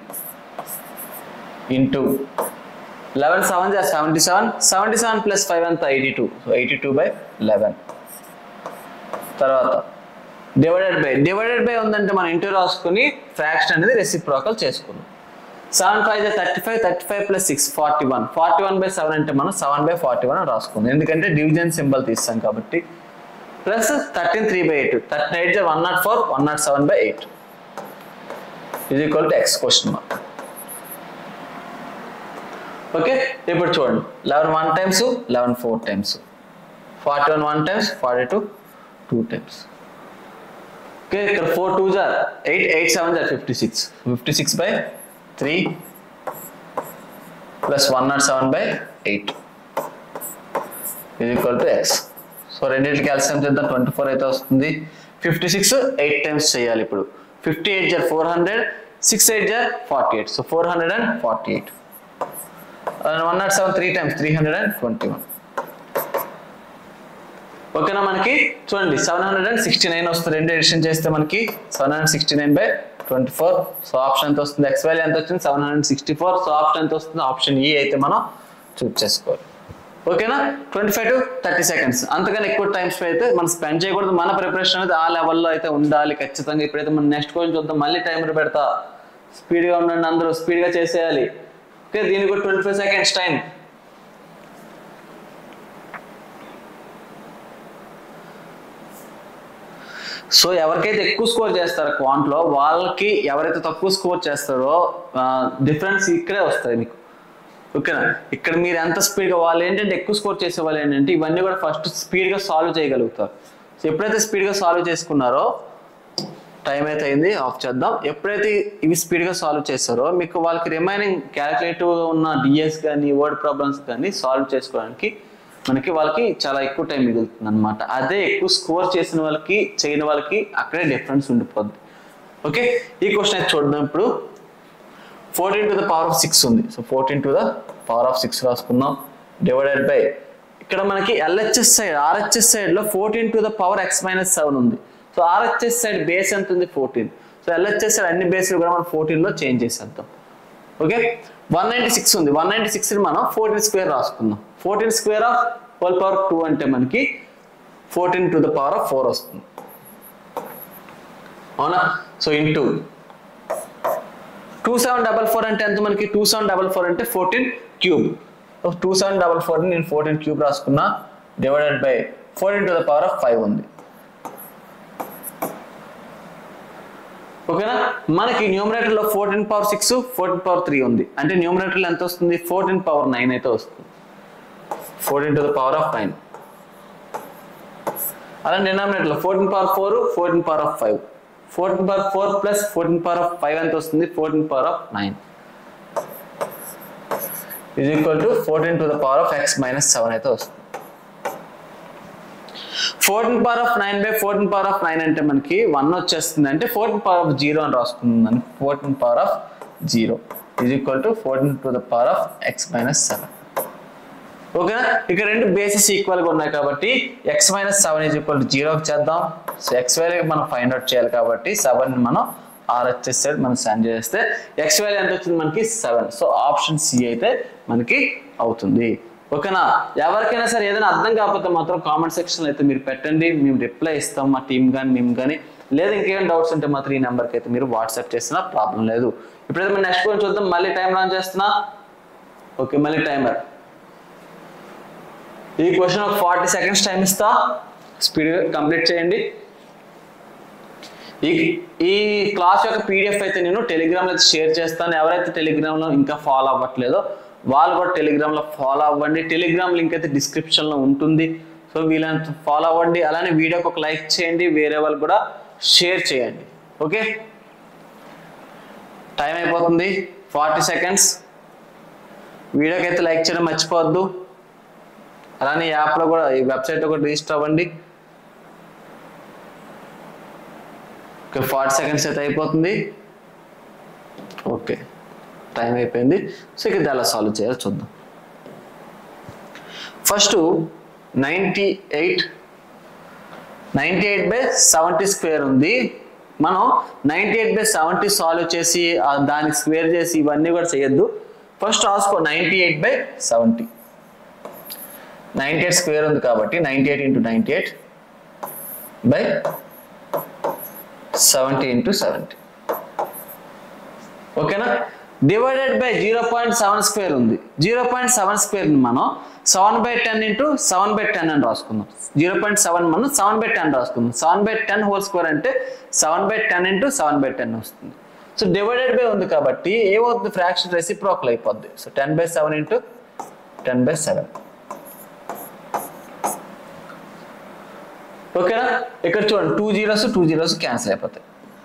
into eleven seven జా seventy seven seventy seven plus five ఎంత eighty two so eighty two by eleven తర్వాత divided by divided by ఉందంటే మనం into రాసుకుని fraction అనేది reciprocal చేసుకున్నాం seven five thirty five thirty five plus six forty one forty one by seven అంటే మనం seven by forty one రాసుకుందాం ఎందుకంటే డివిజన్ సింబల్ తీస్తాం కాబట్టి plus thirteen three by eight thirty eight జా one nought four one nought seven by eight ఇది equal to x question mark okay ఇప్పుడు చూడండి eleven one times eleven four times forty one one times forty two two times okay ఇక్కడ four two జార్ eight eight seven జార్ fifty six fifty six by three plus one nought seven by eight ఇది equal to X so రెండింటికి LCM చేద్దాం twenty four అయితే వస్తుంది fifty six eight times చేయాలి ఇప్పుడు ఫిఫ్టీ ఎయిట్ జార్ ఫోర్ హండ్రెడ్ సిక్స్ ఎయిట్ జార్ forty eight so four hundred and forty eight one nought seven three times three hundred and twenty one ఓకేనా మనకి చూడండి seven hundred and sixty nine వస్తుంది రెండు addition చేస్తే మనకి seven hundred sixty nine by twenty four so option ఎంత వస్తుంది x value ఎంత వచ్చింది seven hundred sixty four so option ఎంత వస్తుంది ఆప్షన్ ఈ అయితే మనం చూస్ చేసుకోవాలి ఓకేనా twenty five to thirty seconds అంతకన్నా ఎక్కువ టైం అయితే మనం స్పెండ్ చేయకూడదు మన ప్రిపరేషన్ అనేది ఆ లెవెల్లో అయితే ఉండాలి ఖచ్చితంగా ఇప్పుడైతే మనం నెక్స్ట్ క్వశ్చన్ చూద్దాం మళ్ళీ టైమర్ పెడతా స్పీడ్గా ఉండండి అందరూ స్పీడ్గా చేసేయాలి ఓకే దీనికి కూడా twenty five seconds time so ఎవరికైతే ఎక్కువ స్కోర్ చేస్తారో క్వాంట్లో వాళ్ళకి ఎవరైతే తక్కువ స్కోర్ చేస్తారో డిఫరెన్స్ ఇక్కడే వస్తుంది మీకు ఓకేనా ఇక్కడ మీరు ఎంత స్పీడ్గా వాళ్ళు ఏంటంటే ఎక్కువ స్కోర్ చేసే వాళ్ళు ఏంటంటే ఇవన్నీ కూడా ఫస్ట్ స్పీడ్గా సాల్వ్ చేయగలుగుతారు సో ఎప్పుడైతే స్పీడ్గా సాల్వ్ చేసుకున్నారో టైం అయితే అయింది ఆఫ్ చేద్దాం ఎప్పుడైతే ఇవి స్పీడ్గా సాల్వ్ చేస్తారో మీకు వాళ్ళకి రిమైనింగ్ క్యాలిక్యులేటివ్ ఉన్న డిఎస్ కానీ వర్డ్ ప్రాబ్లమ్స్ కానీ సాల్వ్ చేసుకోవడానికి మనకి వాళ్ళకి చాలా ఎక్కువ టైం మిగులుతుంది అనమాట అదే ఎక్కువ స్కోర్ చేసిన వాళ్ళకి చేయని వాళ్ళకి అక్కడే డిఫరెన్స్ ఉండిపోద్ది ఓకే ఈ క్వశ్చన్ అయితే చూద్దాం ఇప్పుడు fourteen to the power of six ఉంది so fourteen to the power of six రాసుకుందాం డివైడెడ్ బై ఇక్కడ మనకి ఎల్హెచ్ఎస్ సైడ్ ఆర్హెచ్ఎస్ సైడ్ లో fourteen to the power x minus seven ఉంది సో ఆర్హెచ్ఎస్ సైడ్ బేస్ ఎంత ఉంది ఫోర్టీన్ సో ఎల్హెచ్ఎస్ సైడ్ అన్ని బేస్లు కూడా మనం ఫోర్టీన్ లో చేంజ్ చేసేద్దాం ఓకే వన్ నైంటీ సిక్స్ ఉంది వన్ నైంటీ సిక్స్ మనం ఫోర్టీన్ స్క్వేర్ రాసుకుందాం fourteen square of whole power two అంటే మనకి fourteen to the power of four వస్తుంది అవునా so into two seven double four అంటే ఎంత మనకి టూ సెవెన్ డబల్ ఫోర్ అంటే fourteen cube two seven double four నేను ఫోర్టీన్ క్యూబ్ రాసుకున్నా divided by fourteen to the power of five ఉంది ఓకేనా మనకి న్యూమరేటర్ లో fourteen power six fourteen power three ఉంది అంటే న్యూమరేటర్ లో ఎంత వస్తుంది ఫోర్టీన్ పవర్ నైన్ అయితే వస్తుంది fourteen to the power of nine అలా డినామినేటర్ లో fourteen power four fourteen power of five fourteen power four plus fourteen power of five ఎంత వస్తుంది fourteen power of nine is equal to fourteen to the power of x minus seven అయితే వస్తుంది fourteen power of nine by fourteen power of nine అంటే మనకి one వచ్చేస్తుంది అంటే fourteen power of zero అని రాసుకుందని fourteen power of zero is equal to fourteen to the power of x minus seven ఓకేనా ఇక రెండు బేసిస్ ఈక్వల్ గా ఉన్నాయి కాబట్టి x minus seven is equal to జీరోకి చేద్దాం సో ఎక్స్ వాల్యూ మనం ఫైండ్ అవుట్ చేయాలి కాబట్టి సెవెన్ మనం ఆర్హెచ్ఎస్ సైడ్ మనం సెండ్ చేస్తే ఎక్స్ వాల్యూ ఎంత వచ్చింది మనకి సెవెన్ సో ఆప్షన్ సి అయితే మనకి అవుతుంది ఓకేనా ఎవరికైనా సరే ఏదైనా అర్థం కాకపోతే మాత్రం కామెంట్ సెక్షన్ అయితే మీరు పెట్టండి మేము రిప్లై ఇస్తాం మా టీం కానీ మేము కానీ లేదా ఇంకేమైనా డౌట్స్ ఉంటే మాత్రం ఈ నెంబర్కి అయితే మీరు వాట్సాప్ చేసినా ప్రాబ్లం లేదు ఇప్పుడైతే మనం నెక్స్ట్ క్వశ్చన్ చూద్దాం మళ్ళీ టైం రన్ చేస్తున్నా ఓకే మళ్ళీ టైమర్ ఈ క్వశ్చన్ ఒక ఫార్టీ సెకండ్స్ టైం ఇస్తా స్పీడ్ కంప్లీట్ చేయండి ఈ ఈ క్లాస్ యొక్క పీడిఎఫ్ అయితే నేను టెలిగ్రామ్లో అయితే షేర్ చేస్తాను ఎవరైతే టెలిగ్రామ్లో ఇంకా ఫాలో అవ్వట్లేదో వాళ్ళు కూడా టెలిగ్రామ్లో ఫాలో అవ్వండి టెలిగ్రామ్ లింక్ అయితే డిస్క్రిప్షన్లో ఉంటుంది సో వీళ్ళంత ఫాలో అవ్వండి అలానే వీడియోకి ఒక లైక్ చేయండి వేరే వాళ్ళు కూడా షేర్ చేయండి ఓకే టైం అయిపోతుంది ఫార్టీ సెకండ్స్ వీడియోకి అయితే లైక్ చేయడం మర్చిపోవద్దు అలానే ఈ యాప్లో కూడా ఈ వెబ్సైట్లో కూడా రిజిస్టర్ అవ్వండి ఓకే ఫార్టీ సెకండ్స్ అయితే అయిపోతుంది ఓకే టైం అయిపోయింది సో ఇక ఇది ఎలా సాల్వ్ చేయాలో చూద్దాం first ninety eight ninety eight by seventy square ఉంది మనం ninety eight by seventy solve చేసి ఆ దానికి స్క్వేర్ చేసి ఇవన్నీ కూడా చేయొద్దు ఫస్ట్ రాసుకో ninety eight by seventy ninety eight square ఉంది కాబట్టి ninety eight into ninety eight by seventy into seventy ఓకేనా divided by zero point seven square ఉంది జీరో పాయింట్ సెవెన్ స్క్వేర్ మనం seven by ten into seven by ten అని రాసుకుందాం zero point seven మనం seven by ten రాసుకుందాం seven by ten whole square అంటే seven by ten into seven by ten వస్తుంది so divided by ఉంది కాబట్టి ఏమవుతుంది ఫ్రాక్షన్ రెసిప్రోకల్ అయిపోద్ది so ten by seven into ten by seven ఓకేనా ఇక్కడ చూడండి two zeros two zeros cancel అయిపోతాయి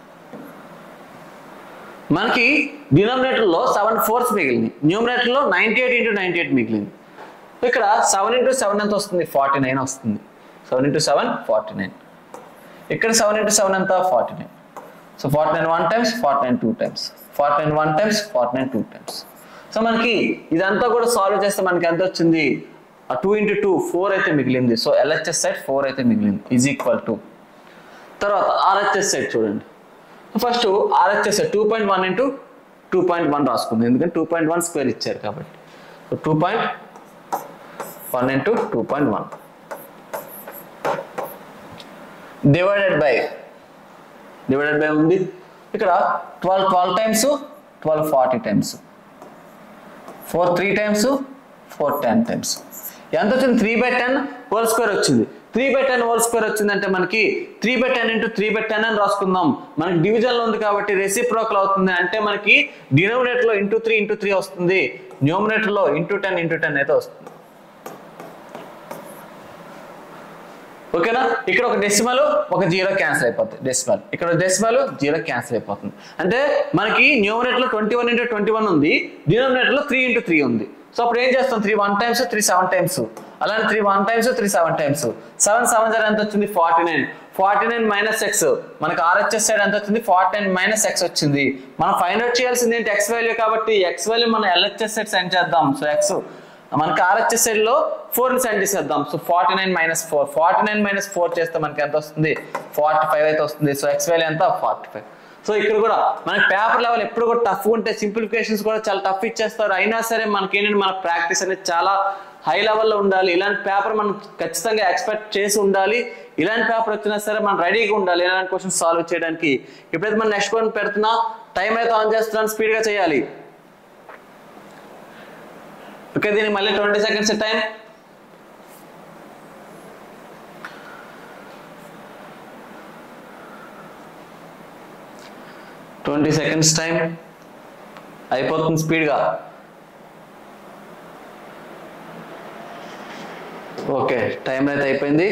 మనకి డినామినేటర్ లో సెవెన్ ఫోర్స్ మిగిలింది న్యూమినేటర్ లో ninety eight into ninety eight మిగిలింది ఇక్కడ సెవెన్ ఇంటూ సెవెన్ ఎంత వస్తుంది ఫార్టీ నైన్ వస్తుంది seven into seven forty nine ఇక్కడ సెవెన్ ఇంటూ సెవెన్ ఎంత forty nine so forty nine one times forty nine two times forty nine one times forty nine two times so మనకి ఇదంతా కూడా solve చేస్తే మనకి ఎంత వచ్చింది ఆ టూ ఇంటూ టూ ఫోర్ అయితే మిగిలింది సో ఎల్హెచ్ఎస్ సైడ్ ఫోర్ అయితే మిగిలింది ఈజ్ ఈక్వల్ టు తర్వాత ఆర్హెచ్ఎస్ సైడ్ చూడండి first RHS two point one into two point one రాసుకుంది ఎందుకంటే టూ పాయింట్ వన్ స్క్వేర్ ఇచ్చారు కాబట్టి so two point one into two point one divided by divided by ఉంది ఇక్కడ twelve twelve times twelve forty times four three times four ten times ఎంత వచ్చింది three by ten whole square వచ్చింది three by ten whole square వచ్చిందంటే మనకి three by ten into three by ten అని రాసుకుందాం మనకి డివిజన్ లో ఉంది కాబట్టి రెసిప్రోకల్ అవుతుంది అంటే మనకి డినోమినేటర్ లో ఇంటూ త్రీ ఇంటూ త్రీ వస్తుంది న్యూమినేటర్ లో ఇంటూ టెన్ ఇంటూ టెన్ అయితే వస్తుంది ఓకేనా ఇక్కడ ఒక డెసిమల్ ఒక జీరో క్యాన్సిల్ అయిపోతుంది డెసిమల్ ఇక్కడ డెసిమల్ జీరో క్యాన్సిల్ అయిపోతుంది అంటే మనకి న్యూమినేటర్ లో twenty one into twenty one ఉంది డినోమినేటర్ లో త్రీ ఇంటూ త్రీ ఉంది సో అప్పుడు ఏం చేస్తాం three one times three seven times అలానే three one times three seven times seven seven zero ఎంత వచ్చింది forty nine forty nine minus x మనకి ఆర్హెచ్ఎస్ సైడ్ ఎంత వచ్చింది ఫార్టీ నైన్ మైనస్ ఎక్స్ వచ్చింది మనం ఫైండ్ అవుట్ చేయాల్సింది ఏంటి ఎక్స్ వాల్యూ కాబట్టి ఎక్స్ వాల్యూ మనం ఎల్హెచ్ఎస్ సైడ్ సెండ్ చేద్దాం సో ఎక్స్ మనకి ఆర్హెచ్ఎస్ సైడ్ లో ఫోర్ ని సెండ్ చేసేద్దాం so forty nine minus four forty nine minus four చేస్తే మనకి ఎంత వస్తుంది ఫార్టీ ఫైవ్ అయితే వస్తుంది సో ఎక్స్ వాల్యూ ఎంత ఫార్టీ ఫైవ్ సో ఇక్కడ కూడా మనకి పేపర్ లెవెల్ ఎప్పుడు కూడా టఫ్ ఉంటే సింప్లిఫికేషన్స్ కూడా చాలా టఫ్ ఇచ్చేస్తారు అయినా సరే మనకి ఏంటంటే మన ప్రాక్టీస్ అనేది చాలా హై లెవెల్లో ఉండాలి ఇలాంటి పేపర్ మనం ఖచ్చితంగా ఎక్స్పెక్ట్ చేసి ఉండాలి ఇలాంటి పేపర్ వచ్చినా సరే మనం రెడీగా ఉండాలి ఇలాంటి క్వశ్చన్ సాల్వ్ చేయడానికి ఎప్పుడైతే మనం నెక్స్ట్ క్వశ్చన్ పెడుతున్నా టైం అయితే ఆన్ చేస్తున్నాను స్పీడ్గా చేయాలి ఓకే దీనికి మళ్ళీ twenty seconds time twenty seconds time అయిపోతుంది స్పీడ్గా ఓకే టైం అయితే అయిపోయింది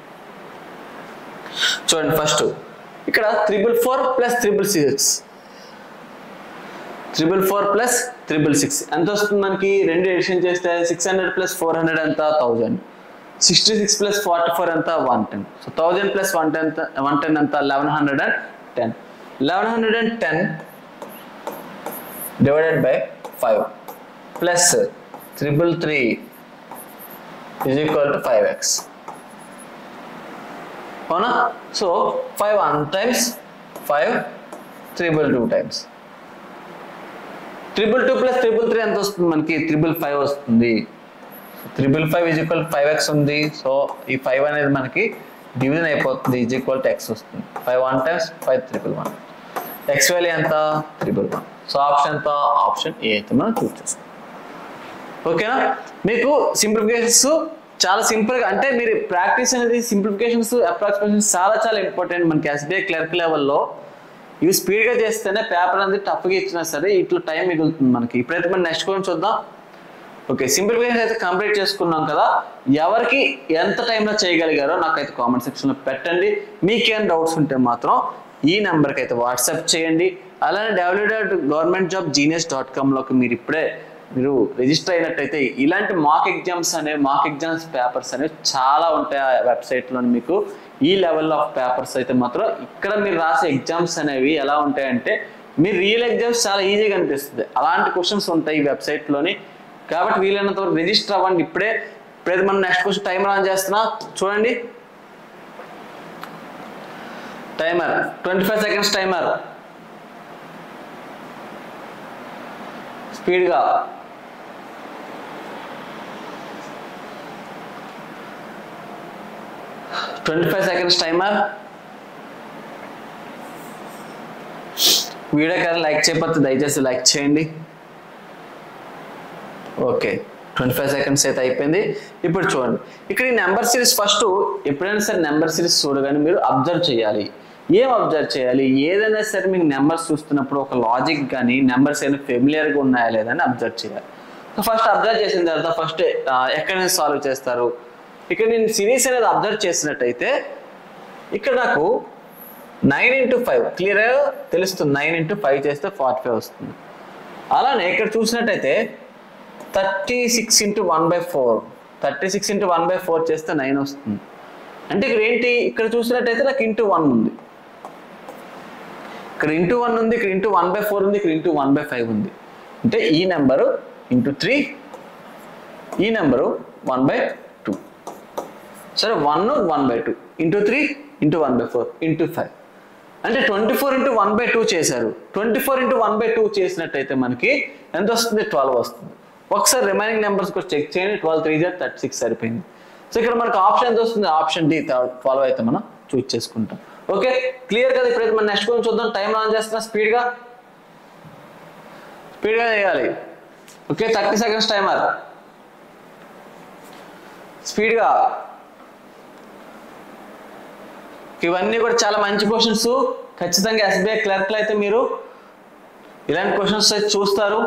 చూడండి ఫస్ట్ ఇక్కడ triple four plus triple six triple four plus triple six ఎంత వస్తుంది మనకి రెండు ఎడిషన్ చేస్తే six hundred plus four hundred ఎంత thousand sixty six plus forty four ఎంత one ten so thousand plus one ten one ten ఎంత eleven hundred and ten eleven hundred and ten divided by five plus triple three is equal to five x అవునా so five one times five triple two times triple two plus triple three ఎంత వస్తుంది మనకి triple five వస్తుంది triple five is equal five x ఉంది so ఈ five అనేది మనకి division అయిపోతుంది ఈజ్ ఈక్వల్ టు ఎక్స్ వస్తుంది five one times five triple one x value ఎంత త్రిబుల్ వన్ సో ఆప్షన్ ఎంత ఆప్షన్ ఏ అయితే మనం చూస్ చేస్తాం ఓకేనా మీకు సింప్లిఫికేషన్స్ చాలా సింపుల్గా అంటే మీరు ప్రాక్టీస్ అనేది సింప్లిఫికేషన్స్ అప్రాక్సిమేషన్స్ చాలా చాలా ఇంపార్టెంట్ మనకి ఎస్బీఐ క్లర్క్ లెవెల్లో ఇవి స్పీడ్గా చేస్తేనే పేపర్ అనేది టఫ్గా ఇచ్చినా సరే ఇట్లా టైం మిగులుతుంది మనకి ఇప్పుడైతే మనం నెక్స్ట్ క్వశ్చన్ చూద్దాం ఓకే సింప్లిఫికేషన్ అయితే కంప్లీట్ చేసుకున్నాం కదా ఎవరికి ఎంత టైంలో చేయగలిగారో నాకైతే కామెంట్ సెక్షన్లో పెట్టండి మీకేం డౌట్స్ ఉంటే మాత్రం ఈ నెంబర్కి అయితే వాట్సాప్ చేయండి అలానే W dot government job genius dot కామ్లోకి మీరు ఇప్పుడే మీరు రిజిస్టర్ అయినట్టయితే ఇలాంటి మాక్ ఎగ్జామ్స్ అనేవి మాక్ ఎగ్జామ్స్ పేపర్స్ అనేవి చాలా ఉంటాయి ఆ వెబ్సైట్లో మీకు ఈ లెవెల్ ఆఫ్ పేపర్స్ అయితే మాత్రం ఇక్కడ మీరు రాసే ఎగ్జామ్స్ అనేవి ఎలా ఉంటాయంటే మీరు రియల్ ఎగ్జామ్స్ చాలా ఈజీగా అనిపిస్తుంది అలాంటి క్వశ్చన్స్ ఉంటాయి ఈ వెబ్సైట్లోని కాబట్టి వీలైనంత వరకు రిజిస్టర్ అవ్వండి ఇప్పుడే ఇప్పుడైతే మనం నెక్స్ట్ క్వశ్చన్ టైమర్ ఆన్ చేస్తున్నా చూడండి timer twenty five seconds timer స్పీడ్గా twenty five seconds timer video కదా లైక్ చేయకపోతే దయచేసి లైక్ చేయండి ఓకే ట్వంటీ ఫైవ్ సెకండ్స్ అయితే అయిపోయింది ఇప్పుడు చూడండి ఇక్కడ ఈ నెంబర్ సిరీస్ ఫస్ట్ ఎప్పుడైనా సరే నెంబర్ సిరీస్ చూడగానే మీరు అబ్జర్వ్ చేయాలి ఏం అబ్జర్వ్ చేయాలి ఏదైనా సరే మీకు నెంబర్స్ చూస్తున్నప్పుడు ఒక లాజిక్ కానీ నెంబర్స్ ఏమైనా ఫెమిలియర్గా ఉన్నాయా లేదా అని అబ్జర్వ్ చేయాలి సో ఫస్ట్ అబ్జర్వ్ చేసిన తర్వాత ఫస్ట్ ఎక్కడ నుంచి సాల్వ్ చేస్తారు ఇక్కడ నేను సిరీస్ అనేది అబ్జర్వ్ చేసినట్టయితే ఇక్కడ నాకు నైన్ ఇంటూ ఫైవ్ క్లియర్గా తెలుస్తుంది నైన్ ఇంటూ ఫైవ్ చేస్తే ఫార్టీ ఫైవ్ వస్తుంది అలానే ఇక్కడ చూసినట్టయితే thirty six into one by four thirty six into one by four చేస్తే నైన్ వస్తుంది అంటే ఇక్కడ ఏంటి ఇక్కడ చూసినట్టయితే నాకు ఇంటూ వన్ ఉంది ఇక్కడ ఇంటూ వన్ ఉంది ఇక్కడ ఇంటూ వన్ బై ఫోర్ ఉంది ఇక్కడ ఇంటూ వన్ బై ఫైవ్ ఉంది అంటే ఈ నెంబరు ఇంటూ త్రీ ఈ నెంబరు వన్ బై టూ సరే one one by two into three into one by four into five అంటే twenty four into one by two చేశారు twenty four into one by two చేసినట్టయితే మనకి ఎంత వస్తుంది twelve వస్తుంది ఒకసారి రిమైనింగ్ నెంబర్స్ కూడా చెక్ చేయండి ట్వెల్వ్ త్రీ జార్ థర్టీ సిక్స్ సరిపోయింది సో ఇక్కడ మనకు ఆప్షన్ ఎంత వస్తుంది ఆప్షన్ డి ట్వెల్వ్ అయితే మనం చూస్ చేసుకుంటాం ఓకే క్లియర్ కదా ఇప్పుడైతే మనం నెక్స్ట్ కొంచెం చూద్దాం టైం ఆన్ చేస్తున్నా స్పీడ్గా స్పీడ్గా చేయాలి ఓకే థర్టీ సెకండ్స్ టైమర్ స్పీడ్గా ఇవన్నీ కూడా చాలా మంచి క్వశ్చన్స్ ఖచ్చితంగా ఎస్బీఐ క్లర్క్లు అయితే మీరు ఇలాంటి క్వశ్చన్స్ అయితే చూస్తారు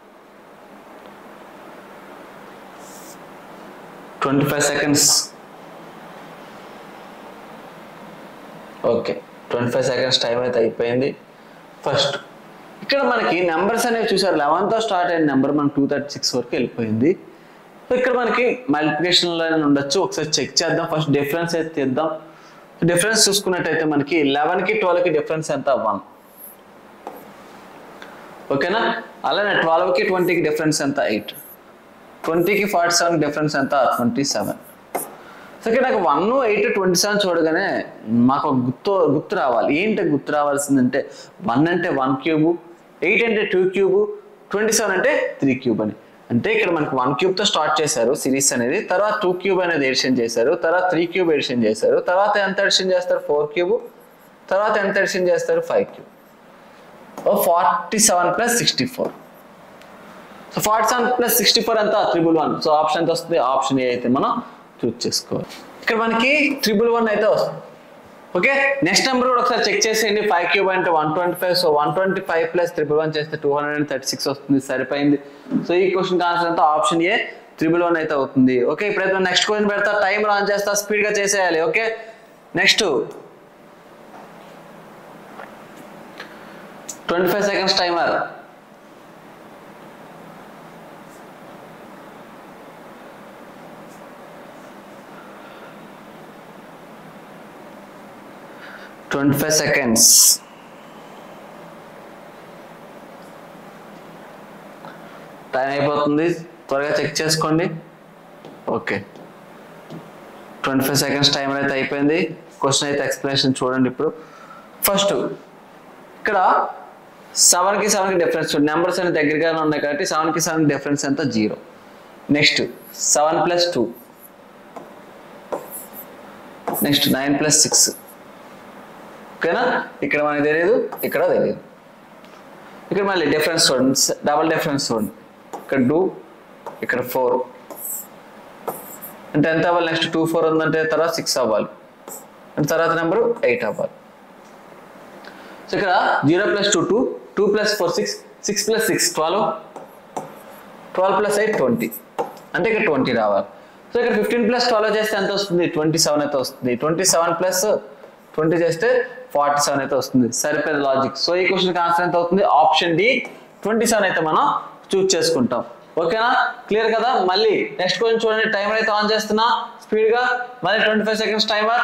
twenty five seconds okay twenty five seconds time అయితే అయిపోయింది ఫస్ట్ ఇక్కడ మనకి నెంబర్స్ అనేవి చూసారు లెవెన్తో స్టార్ట్ అయిన నెంబర్ మనకి టూ థర్టీ సిక్స్ వరకు వెళ్ళిపోయింది సో ఇక్కడ మనకి మల్టిప్లికేషన్లో ఉండొచ్చు ఒకసారి చెక్ చేద్దాం ఫస్ట్ డిఫరెన్స్ అయితే తీద్దాం డిఫరెన్స్ చూసుకున్నట్టయితే మనకి లెవెన్కి ట్వెల్వ్కి డిఫరెన్స్ ఎంత వన్ ఓకేనా అలానే ట్వెల్వ్కి ట్వంటీకి డిఫరెన్స్ ఎంత ఎయిట్ ట్వంటీకి ఫార్టీ సెవెన్ డిఫరెన్స్ ఎంత ట్వంటీ సెవెన్ సో ఇక్కడ నాకు వన్ ఎయిట్ ట్వంటీ సెవెన్ చూడగానే మాకు ఒక గుర్తు గుర్తు రావాలి ఏంటి గుర్తు రావాల్సిందంటే వన్ అంటే వన్ క్యూబు ఎయిట్ అంటే టూ క్యూబు ట్వంటీ సెవెన్ అంటే త్రీ క్యూబ్ అని అంటే ఇక్కడ మనకి వన్ క్యూబ్ తో స్టార్ట్ చేశారు సిరీస్ అనేది తర్వాత టూ క్యూబ్ అనేది ఎడిషన్ చేశారు తర్వాత త్రీ క్యూబ్ ఎడిషన్ చేశారు తర్వాత ఎంత ఎడిషన్ చేస్తారు ఫోర్ క్యూబ్ తర్వాత ఎంత ఎడిషన్ చేస్తారు five cube forty seven plus sixty four so forty seven plus sixty four అంతా త్రిబుల్ వన్ సో ఆప్షన్ ఎంత వస్తుంది ఆప్షన్ ఏ అయితే మనం చూస్ చేసుకోవాలి ఇక్కడ మనకి త్రిబుల్ వన్ అయితే వస్తుంది ఓకే నెక్స్ట్ నెంబర్ కూడా ఒకసారి చెక్ చేసేయండి ఫైవ్ క్యూబ్ అంటే one twenty five so one twenty five plus triple one చేస్తే two hundred and thirty six వస్తుంది సరిపోయింది సో ఈ క్వశ్చన్ ఆన్సర్ అంతా ఆప్షన్ ఏ త్రిబుల్ వన్ అయితే అవుతుంది ఓకే ఇప్పుడైతే నెక్స్ట్ క్వశ్చన్ పెడతా టైం రాన్ చేస్తా స్పీడ్ గా చేసేయాలి okay next twenty five seconds timer twenty five seconds time అయిపోతుంది త్వరగా చెక్ చేసుకోండి okay twenty five seconds time అయితే అయిపోయింది క్వశ్చన్ అయితే ఎక్స్ప్లెనేషన్ చూడండి ఇప్పుడు ఫస్ట్ ఇక్కడ సెవెన్కి సెవెన్కి డిఫరెన్స్ నెంబర్స్ అనేది దగ్గరగానే ఉన్నాయి కాబట్టి సెవెన్కి సెవెన్ డిఫరెన్స్ ఎంత zero next seven plus two next nine plus six ఓకేనా ఇక్కడ మనకి తెలియదు ఇక్కడ తెలియదు ఇక్కడ మళ్ళీ డిఫరెన్స్ చూడండి డబల్ డిఫరెన్స్ చూడండి ఇక్కడ టూ ఇక్కడ ఫోర్ అంటే ఎంత అవ్వాలి నెక్స్ట్ టూ ఫోర్ ఉందంటే తర్వాత సిక్స్ అవ్వాలి అండ్ తర్వాత నెంబర్ ఎయిట్ అవ్వాలి సో ఇక్కడ zero plus two two two plus four six six plus six twelve twelve plus eight twenty అంటే ఇక్కడ ట్వంటీ రావాలి సో ఇక్కడ ఫిఫ్టీన్ ప్లస్ ట్వెల్వ్ చేస్తే ఎంత వస్తుంది ట్వంటీ సెవెన్ అయితే వస్తుంది ట్వంటీ సెవెన్ ప్లస్ ట్వంటీ చేస్తే ఫార్టీ సెవెన్ అయితే వస్తుంది సరిపోయేది లాజిక్ సో ఈ క్వశ్చన్కి ఆన్సర్ ఎంత అవుతుంది ఆప్షన్ డి ట్వంటీ సెవెన్ అయితే మనం చూస్ చేసుకుంటాం ఓకేనా క్లియర్ కదా మళ్ళీ నెక్స్ట్ క్వశ్చన్ చూడండి టైమర్ అయితే ఆన్ చేస్తున్నా స్పీడ్ గా మళ్ళీ ట్వంటీ ఫైవ్ సెకండ్స్ టైమర్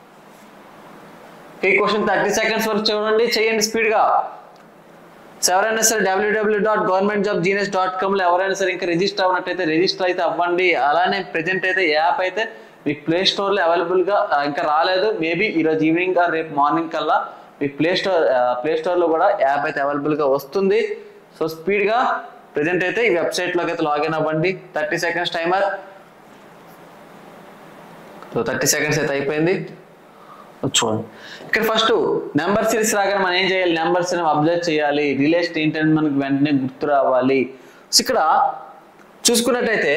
ఈ క్వశ్చన్ థర్టీ సెకండ్స్ వరకు చూడండి చేయండి స్పీడ్ గా సో ఎవరైనా సరే WW dot government job genius dot కామ్లో ఎవరైనా సరే ఇంకా రిజిస్టర్ అవ్వనట్టయితే రిజిస్టర్ అయితే అవ్వండి అలానే ప్రెజెంట్ అయితే యాప్ అయితే మీకు ప్లే స్టోర్లో అవైలబుల్గా ఇంకా రాలేదు మేబీ ఈరోజు ఈవినింగ్ రేపు మార్నింగ్ కల్లా మీకు ప్లే స్టోర్ ప్లే స్టోర్లో కూడా యాప్ అయితే అవైలబుల్గా వస్తుంది సో స్పీడ్గా ప్రెజెంట్ అయితే ఈ వెబ్సైట్లోకి అయితే లాగిన్ అవ్వండి thirty seconds timer so thirty seconds అయితే అయిపోయింది చూడండి ఇక్కడ ఫస్ట్ నెంబర్ సిరీస్ రాగానే మనం ఏం చేయాలి నెంబర్స్ అబ్జర్వ్ చేయాలి రిలేషన్ ఏంటంటే మనకి వెంటనే గుర్తు రావాలి సో ఇక్కడ చూసుకున్నట్టయితే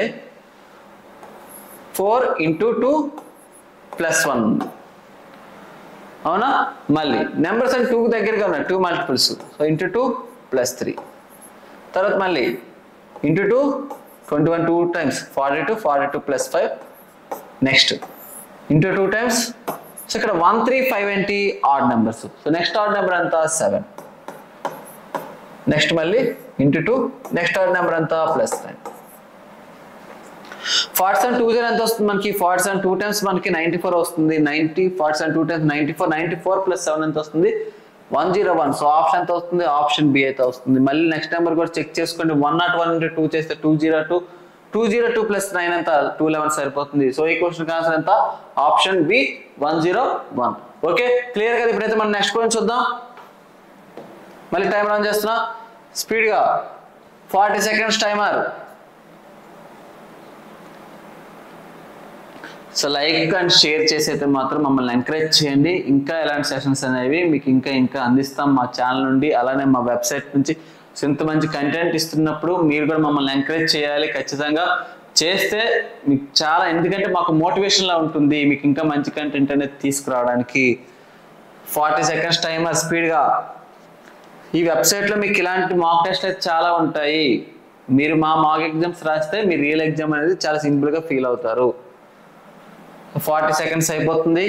four into two plus one అవునా మళ్ళీ నెంబర్స్ అని టూకి దగ్గరగా ఉన్నాయి two multiples so into two plus three తర్వాత మళ్ళీ into two twenty one two times forty two forty two plus five next into two times so ఇక్కడ వన్ త్రీ ఫైవ్ ఏంటి odd numbers so next odd number ఎంత seven next మళ్ళీ into two next odd number ఎంత plus nine forty seven two zero ఎంత వస్తుంది మనకి forty seven two times మనకి ninety four వస్తుంది ninety forty seven two times ninety four ninety four plus seven ఎంత వస్తుంది one zero one so option ఎంత వస్తుంది ఆప్షన్ బి అయితే వస్తుంది మళ్ళీ నెక్స్ట్ నెంబర్ కూడా చెక్ చేసుకోండి one not one into two చేస్తే two zero two two zero two plus nine ఎంత టూ లెవెన్ సరిపోతుంది సో ఈ క్వశ్చన్ ఆన్సర్ ఎంత option B one zero one okay clear కదా ఇప్పుడైతే మనం నెక్స్ట్ క్వశ్చన్ చూద్దాం మళ్ళీ టైం రన్ చేస్తున్నా స్పీడ్గా forty seconds timer so like and share చేసి అయితే మాత్రం మమ్మల్ని ఎంకరేజ్ చేయండి ఇంకా ఎలాంటి సెషన్స్ అనేవి మీకు ఇంకా ఇంకా అందిస్తాం మా ఛానల్ నుండి అలానే మా వెబ్సైట్ నుంచి సో ఇంత మంచి కంటెంట్ ఇస్తున్నప్పుడు మీరు కూడా మమ్మల్ని ఎంకరేజ్ చేయాలి ఖచ్చితంగా చేస్తే మీకు చాలా ఎందుకంటే మాకు మోటివేషన్లా ఉంటుంది మీకు ఇంకా మంచి కంటెంట్ అనేది తీసుకురావడానికి ఫార్టీ సెకండ్స్ టైమర్ స్పీడ్గా ఈ వెబ్సైట్లో మీకు ఇలాంటి మాక్ టెస్ట్ అయితే చాలా ఉంటాయి మీరు మా మాక్ ఎగ్జామ్స్ రాస్తే మీ రియల్ ఎగ్జామ్ అనేది చాలా సింపుల్గా ఫీల్ అవుతారు ఫార్టీ సెకండ్స్ అయిపోతుంది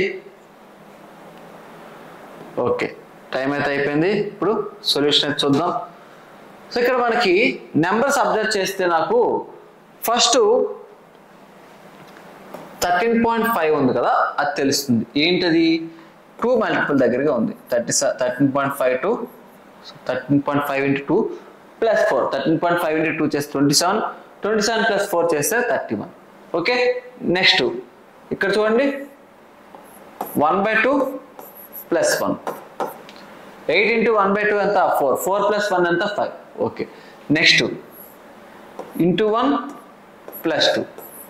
ఓకే టైం అయితే అయిపోయింది ఇప్పుడు సొల్యూషన్ అయితే చూద్దాం సో ఇక్కడ మనకి నెంబర్స్ అబ్జర్వ్ చేస్తే నాకు ఫస్ట్ థర్టీన్ పాయింట్ ఫైవ్ ఉంది కదా అది తెలుస్తుంది ఏంటది టూ మల్టిపుల్ దగ్గరగా ఉంది thirty thirteen point five to thirteen point five into two plus four thirteen point five into two చేస్తే twenty seven twenty seven plus four చేస్తే థర్టీ వన్ ఓకే నెక్స్ట్ ఇక్కడ చూడండి one by two plus one eight into one by two ఎంత four four plus one ఎంత five okay next into one plus two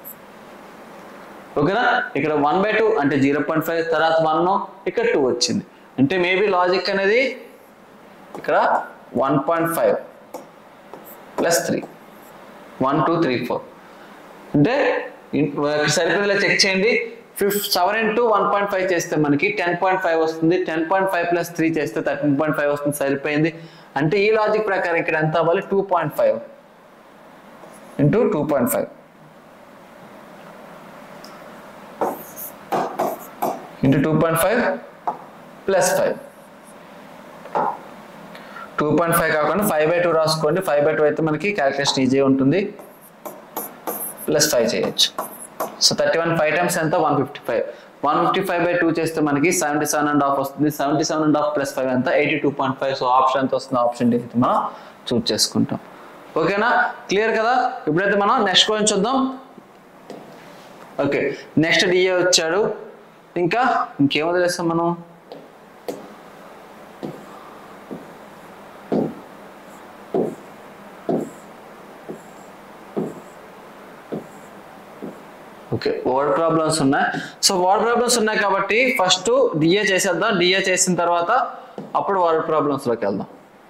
ఓకేనా ఇక్కడ one by two అంటే zero point five తర్వాత one ఇక్కడ two వచ్చింది అంటే మేబీ లాజిక్ అనేది ఇక్కడ one point five plus three one two three four అంటే ఇన్- సరిపోయేలా చెక్ చేయండి fifth seven into one point five చేస్తే మనకి టెన్ పాయింట్ ఫైవ్ వస్తుంది ten point five plus three చేస్తే థర్టీన్ పాయింట్ ఫైవ్ వస్తుంది సరిపోయింది అంటే ఈ లాజిక్ ప్రకారం ఇక్కడ ఎంత అవ్వాలి two point five into two point five into two point five plus five two point five కాకుండా ఫైవ్ బై టూ రాసుకోండి ఫైవ్ బై టూ అయితే మనకి క్యాలిక్యులేషన్ ఈజీ ఉంటుంది ప్లస్ ఫైవ్ చేయొచ్చు so thirty one five times ఎంత one fifty five one fifty five by two చేస్తే మనకి seventy seven and half వస్తుంది seventy seven and half plus five ఎంత eighty two point five so option ఎంత వస్తుంది option D అయితే మనం choose చేసుకుంటాం ఓకేనా క్లియర్ కదా ఇప్పుడైతే మనం నెక్స్ట్ క్వశ్చన్ చూద్దాం ఓకే నెక్స్ట్ డిఏ వచ్చాడు ఇంకా ఇంకేం వదిలేస్తాం మనం ఓకే వర్డ్ ప్రాబ్లమ్స్ ఉన్నాయి సో వర్డ్ ప్రాబ్లమ్స్ ఉన్నాయి కాబట్టి ఫస్ట్ డిఏ చేసేద్దాం డిఏ చేసిన తర్వాత అప్పుడు వర్డ్ ప్రాబ్లమ్స్ లోకి వెళ్దాం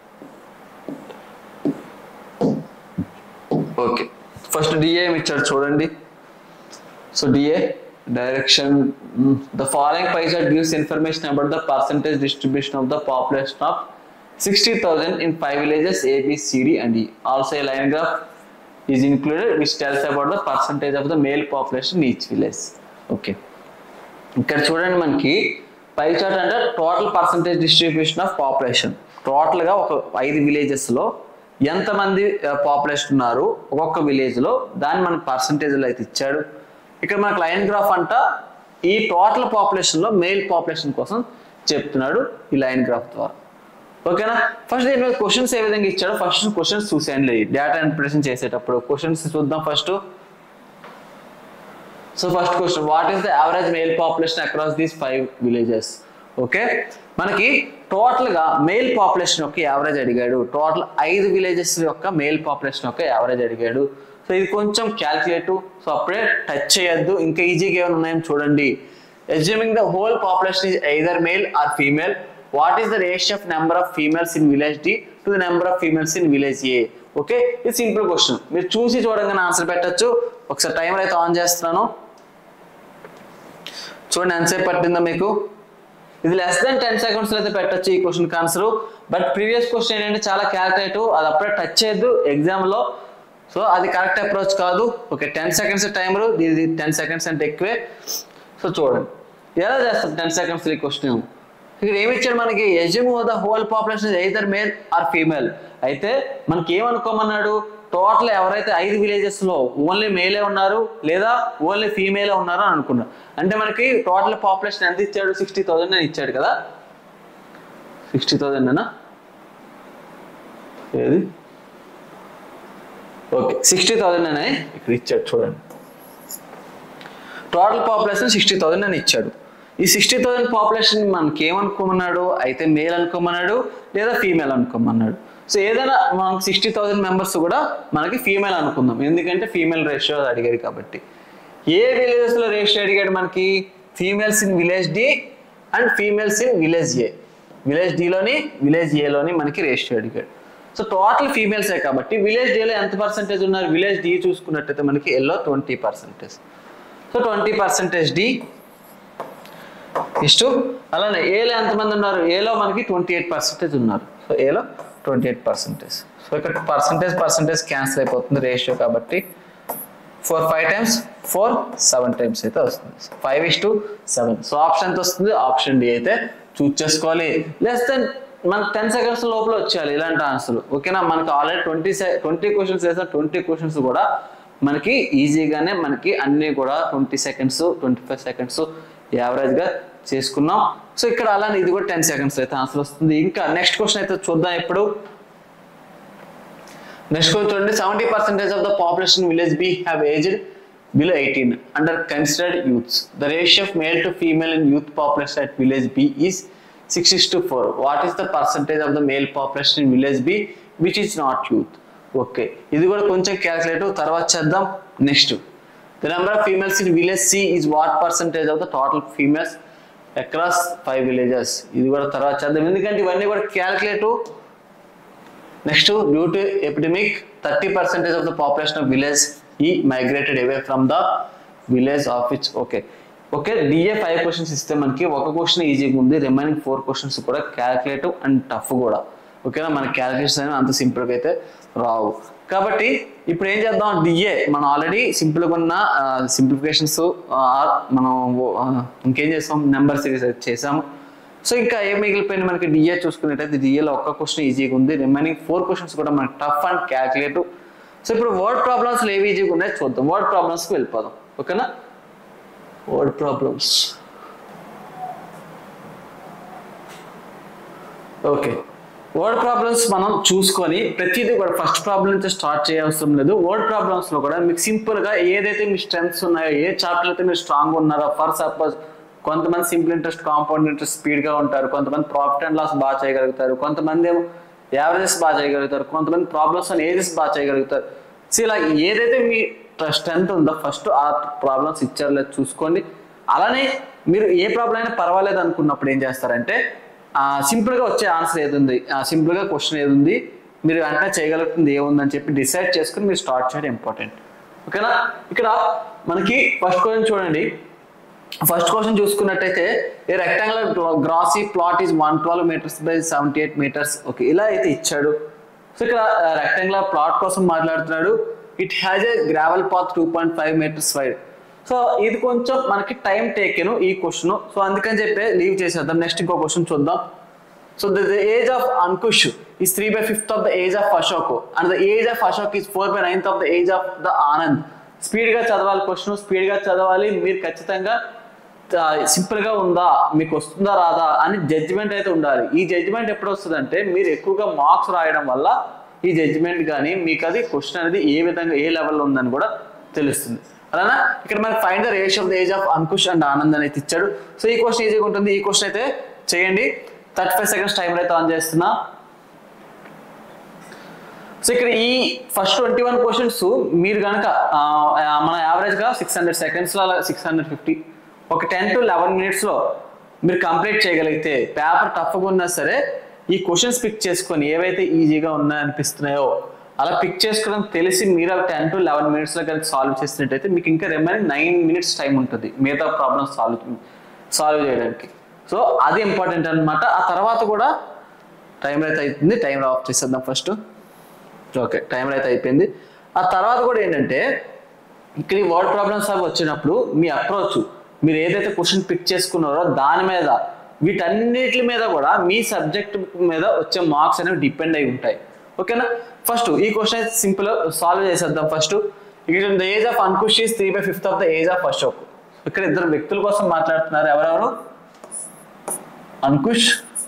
ఓకే ఫస్ట్ డిఏ ఇచ్చాడు చూడండి so DI direction the following pie chart gives information about the percentage distribution of the population of sixty thousand in five villages A B C D and E also a line graph is included which tells about the percentage of the male population in each village okay ఇక్కడ చూడండి మనకి pie chart అంటే total percentage distribution of population టోటల్గా ఒక ఐదు విలేజెస్లో ఎంతమంది population ఉన్నారు ఒక్కొక్క విలేజ్లో దాన్ని మనకి పర్సంటేజ్లో అయితే ఇచ్చాడు ఇక్కడ మనకు లైన్ గ్రాఫ్ అంట ఈ టోటల్ పాపులేషన్లో మేల్ పాపులేషన్ కోసం చెప్తున్నాడు ఈ లైన్ గ్రాఫ్ ద్వారా ఓకేనా ఫస్ట్ దీని మీద క్వశ్చన్స్ ఏ విధంగా ఇచ్చాడో ఫస్ట్ క్వశ్చన్స్ చూసేయండి డేటా ఇంప్రెషన్ చేసేటప్పుడు క్వశ్చన్స్ చూద్దాం first so first question what is the average male population across these five villages okay మనకి టోటల్ గా మేల్ పాపులేషన్ యొక్క యావరేజ్ అడిగాడు టోటల్ ఐదు విలేజెస్ యొక్క మేల్ పాపులేషన్ యొక్క యావరేజ్ అడిగాడు సో ఇది కొంచెం క్యాల్కులేటివ్ సో అప్పుడే టచ్ చేయొద్దు ఇంకా ఈజీగా ఏమైనా ఉన్నాయని చూడండి assuming the whole population is either male or female what is the ratio of number of females in village D to the number of females in village A okay ఇది simple question మీరు చూసి చూడంగానే answer పెట్టచ్చు ఒకసారి timer అయితే on చేస్తున్నాను చూడండి ఎంతసేపు పట్టిందో మీకు ఇది లెస్ దెన్ టెన్ సెకండ్స్ అయితే పెట్టచ్చు ఈ question answer but previous question ఏంటంటే చాలా క్యాల్కులేటివ్ అది అప్పుడే టచ్ చేయొద్దు ఎగ్జామ్ లో సో అది కరెక్ట్ అప్రోచ్ కాదు ఓకే టెన్ సెకండ్స్ టైమర్ ఇది టెన్ సెకండ్స్ అంటే ఎక్కువే సో చూడండి ఎలా చేస్తాం టెన్ సెకండ్స్ ఈ క్వశ్చన్ ఇక్కడ ఏమి ఇచ్చాడు మనకి assume the whole population either male or female అయితే మనకి ఏమనుకోమన్నాడు టోటల్ ఎవరైతే ఐదు విలేజెస్ లో ఓన్లీ మేలే ఉన్నారు లేదా ఓన్లీ ఫీమేలే ఉన్నారు అని అనుకున్నారు అంటే మనకి టోటల్ పాపులేషన్ ఎంత ఇచ్చాడు సిక్స్టీ థౌసండ్ అని ఇచ్చాడు కదా సిక్స్టీ థౌసండ్ అనా ఏది ఓకే సిక్స్టీ థౌసండ్ అని ఇక్కడ ఇచ్చాడు చూడండి టోటల్ పాపులేషన్ సిక్స్టీ థౌసండ్ అని ఇచ్చాడు ఈ సిక్స్టీ థౌసండ్ పాపులేషన్ మనకి ఏమనుకోమన్నాడు అయితే మేల్ అనుకోమన్నాడు లేదా ఫీమేల్ అనుకోమన్నాడు సో ఏదైనా మనకి సిక్స్టీ థౌసండ్ మెంబర్స్ కూడా మనకి ఫీమేల్ అనుకుందాం ఎందుకంటే ఫీమేల్ రేషియో అడిగాడు కాబట్టి ఏ విలేజెస్ లో రేషియో అడిగాడు మనకి females in village D and females in village A village డిలోని విలేజ్ ఏలోని మనకి రేషియో అడిగాడు సో టోటల్ ఫీమేల్సే కాబట్టి విలేజ్ డిలో ఎంత పర్సెంటేజ్ ఉన్నారు విలేజ్ డి చూసుకున్నట్టయితే మనకి yellow twenty percentage so twenty percentage D ఇಷ್ಟು అలానే ఏలో ఎంతమంది ఉన్నారు ఏలో మనకి ట్వంటీ ఎయిట్ పర్సెంటేజ్ ఉన్నారు సో ఏలో ట్వంటీ ఎయిట్ పర్సెంటేజ్ సో ఇక్కడ పర్సెంటేజ్ పర్సెంటేజ్ క్యాన్సిల్ అయిపోతుంది రేషియో కాబట్టి four five times four seven times అయితే వస్తుంది five is to seven so option ఎంత వస్తుంది ఆప్షన్ డి అయితే చూస్ చేసుకోవాలి లెస్ దెన్ మనకి టెన్ సెకండ్స్ లోపల వచ్చేయాలి ఇలాంటి ఆన్సర్ ఓకేనా మనకి ఆల్రెడీ ట్వంటీ ట్వంటీ క్వశ్చన్స్ వేసిన ట్వంటీ క్వశ్చన్స్ కూడా మనకి ఈజీగానే మనకి అన్ని కూడా twenty seconds twenty five seconds యావరేజ్గా చేసుకున్నాం సో ఇక్కడ అలానే ఇది కూడా టెన్ సెకండ్స్ అయితే ఆన్సర్ వస్తుంది ఇంకా నెక్స్ట్ క్వశ్చన్ అయితే చూద్దాం ఇప్పుడు నెక్స్ట్ క్వశ్చన్ చూడండి seventy percentage of the population village B have aged below eighteen under considered youths the ratio of male to female in youth population at village B is six is to four what is the percentage of the male population in village B which is not youth okay ఇది కూడా కొంచెం calculative తర్వాత చేద్దాం next the number of females in village C is what percentage of the total females across five villages ఇది కూడా తర్వాత చేద్దాం ఎందుకంటే ఇవన్నీ కూడా calculative next due to epidemic thirty percentage of the population of village E migrated away from the village of which okay okay DI five questions ఇస్తే మనకి ఒక క్వశ్చన్ ఈజీగా ఉంది రిమైనింగ్ ఫోర్ క్వశ్చన్స్ కూడా క్యాల్కులేటివ్ అండ్ టఫ్ కూడా ఓకేనా మన calculations అనేవి అంత సింపుల్గా అయితే రావు కాబట్టి ఇప్పుడు ఏం చేద్దాం డిఏ మనం ఆల్రెడీ సింపుల్గా ఉన్న సింప్లిఫికేషన్స్ మనం ఆ, ఇంకేం చేస్తాం నెంబర్ సిరీస్ చేసాము సో ఇంకా ఏం మిగిలిపోయింది మనకి డిఏ చూసుకున్నట్టయితే డిఏలో ఒక్క క్వశ్చన్ ఈజీగా ఉంది రిమైనింగ్ ఫోర్ క్వశ్చన్స్ కూడా మనకి టఫ్ అండ్ క్యాల్కులేటివ్ సో ఇప్పుడు వర్డ్ ప్రాబ్లమ్స్ ఏవి ఈజీగా ఉన్నాయో చూద్దాం వర్డ్ ప్రాబ్లమ్స్కి వెళ్ళిపోదాం ఓకేనా word problems okay word problems మనం చూసుకొని ప్రతిదీ కూడా ఫస్ట్ ప్రాబ్లం నుంచి స్టార్ట్ చేయవసరం లేదు వర్డ్ ప్రాబ్లమ్స్ లో కూడా మీకు సింపుల్ గా ఏదైతే మీ స్ట్రెంగ్స్ ఉన్నాయో ఏ చాప్టర్ అయితే మీరు స్ట్రాంగ్ ఉన్నారో ఫర్ సపోజ్ కొంతమంది simple interest compound interest speed గా ఉంటారు కొంతమంది ప్రాఫిట్ అండ్ లాస్ బాగా చేయగలుగుతారు కొంతమంది ఏమో యావరేజెస్ బాగా చేయగలుగుతారు కొంతమంది ప్రాబ్లమ్స్ అని ఏజెస్ బాగా చేయగలుగుతారు సో ఇలా ఏదైతే మీ స్ట్రెంత్ ఉందో ఫస్ట్ ఆ ప్రాబ్లమ్స్ ఇచ్చారో లేదో చూసుకోండి అలానే మీరు ఏ ప్రాబ్లం అయినా పర్వాలేదు అనుకున్నప్పుడు ఏం చేస్తారంటే సింపుల్ గా వచ్చే ఆన్సర్ ఏది ఉంది సింపుల్ గా క్వశ్చన్ ఏది ఉంది మీరు వెంటనే చేయగలుగుతుంది ఏముందని చెప్పి డిసైడ్ చేసుకుని మీరు స్టార్ట్ చేయడం ఇంపార్టెంట్ ఓకేనా ఇక్కడ మనకి ఫస్ట్ క్వశ్చన్ చూడండి ఫస్ట్ క్వశ్చన్ చూసుకున్నట్టయితే a rectangular grassy plot is one twelve metres by seventy eight metres okay ఇలా అయితే ఇచ్చాడు సో ఇక్కడ రెక్టాంగులర్ ప్లాట్ కోసం మాట్లాడుతున్నాడు it has a gravel path two point five metres wide so ఇది కొంచెం మనకి టైం టేకెను ఈ క్వశ్చన్ సో అందుకని చెప్పి లీవ్ చేసేద్దాం నెక్స్ట్ ఇంకో క్వశ్చన్ చూద్దాం so the age of Ankush is three by fifth of the age of Ashok and the age of Ashok is four by ninth of the age of the Anand speed గా చదవాలి question speed గా చదవాలి మీరు ఖచ్చితంగా simple గా ఉందా మీకు వస్తుందా రాదా అని జడ్జిమెంట్ అయితే ఉండాలి ఈ జడ్జిమెంట్ ఎప్పుడు వస్తుందంటే మీరు ఎక్కువగా మార్క్స్ రాయడం వల్ల ఈ జడ్జిమెంట్ కానీ మీకు అది క్వశ్చన్ అనేది ఏ విధంగా ఏ లెవెల్లో ఉందని కూడా తెలుస్తుంది అలానా ఇక్కడ మనకి find the ratio of the age of Ankush and Anand అనేది ఇచ్చాడు సో ఈ క్వశ్చన్ ఈజీగా ఉంటుంది ఈ క్వశ్చన్ అయితే చేయండి థర్టీ ఫైవ్ సెకండ్స్ టైం అయితే ఆన్ చేస్తున్నా సో ఇక్కడ ఈ ఫస్ట్ ట్వంటీ వన్ క్వశ్చన్స్ మీరు కనుక మన యావరేజ్ గా సిక్స్ హండ్రెడ్ సెకండ్స్ లో సిక్స్ హండ్రెడ్ ఫిఫ్టీ ఒక టెన్ టు లెవెన్ మినిట్స్ లో మీరు కంప్లీట్ చేయగలిగితే పేపర్ టఫ్గా ఉన్నా సరే ఈ క్వశ్చన్స్ పిక్ చేసుకొని ఏవైతే ఈజీగా ఉన్నాయో అనిపిస్తున్నాయో అలా పిక్ చేసుకోవడం తెలిసి మీరు టెన్ టు లెవెన్ మినిట్స్ లో కనుక సాల్వ్ చేసినట్టయితే మీకు ఇంకా రిమైనింగ్ నైన్ మినిట్స్ టైం ఉంటుంది మిగతా ప్రాబ్లమ్స్ సాల్వ్ సాల్వ్ చేయడానికి సో అది ఇంపార్టెంట్ అన్నమాట ఆ తర్వాత కూడా టైం అయితే అవుతుంది టైం ఆఫ్ చేసేద్దాం ఫస్ట్ ఓకే టైం అయితే అయిపోయింది ఆ తర్వాత కూడా ఏంటంటే ఇక్కడ ఈ వర్డ్ ప్రాబ్లమ్స్ అవి వచ్చినప్పుడు మీ అప్రోచ్ మీరు ఏదైతే క్వశ్చన్ పిక్ చేసుకున్నారో దాని మీద వీటన్నిటి మీద కూడా మీ సబ్జెక్ట్ మీద వచ్చే మార్క్స్ అనేవి డిపెండ్ అయి ఉంటాయి ఓకేనా ఫస్ట్ ఈ క్వశ్చన్ సింపుల్ సాల్వ్ చేసేద్దాం ఫస్ట్ ఇక్కడ the age of Ankush is three by fifth of the age of Ashok ఇక్కడ ఇద్దరు వ్యక్తుల కోసం మాట్లాడుతున్నారు ఎవరెవరు అంకుష్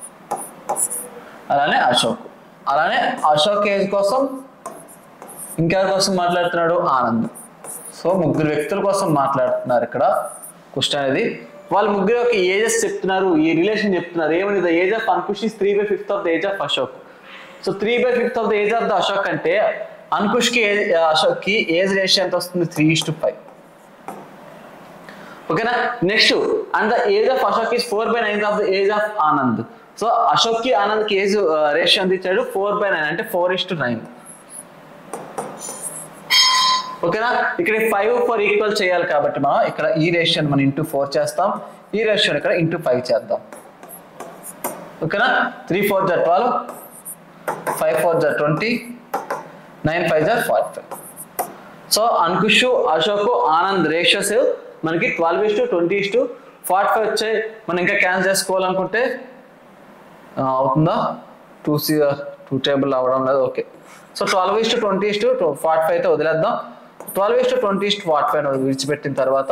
అలానే అశోక్ అలానే అశోక్ ఏజ్ కోసం ఇంకెవరి కోసం మాట్లాడుతున్నాడు ఆనంద్ సో ముగ్గురు వ్యక్తుల కోసం మాట్లాడుతున్నారు ఇక్కడ క్వశ్చన్ అనేది వాళ్ళు ముగ్గురు యొక్క ఏజెస్ చెప్తున్నారు ఈ రిలేషన్ చెప్తున్నారు ఏమని the age of Ankush is three by fifth of the age of Ashok so three by fifth of the age of the Ashok అంటే అంకుష్ కి అశోక్ కి ఏజ్ రేషియో ఎంత వస్తుంది త్రీ ఇస్ టు ఫైవ్ ఓకేనా next and the age of Ashok is four by nine of the age of Anand so Ashok కి ఆనంద్ కి age ratio ఎంత ఇచ్చాడు ఫోర్ బై నైన్ అంటే ఫోర్ ఇస్ టు నైన్ ఓకేనా ఇక్కడ ఫైవ్ ఫోర్ ఈక్వల్ చేయాలి కాబట్టి మనం ఇక్కడ ఈ రేషియోని మనం ఇంటూ ఫోర్ చేస్తాం ఈ రేషియోని ఇక్కడ ఇంటూ ఫైవ్ చేద్దాం ఓకేనా త్రీ ఫోర్ జా ట్వెల్వ్ ఫైవ్ ఫోర్ జా ట్వంటీ నైన్ ఫైవ్ జా forty five so Ankush Ashok Anand ratios మనకి twelve is to twenty is to forty five వచ్చాయి మనం ఇంకా క్యాన్సిల్ చేసుకోవాలనుకుంటే ఆ, అవుతుందా టూ సి టూ టేబుల్ అవ్వడం లేదు okay so twelve is to twenty is to forty five అయితే వదిలేద్దాం twelve is to twenty is to forty five విడిచిపెట్టిన తర్వాత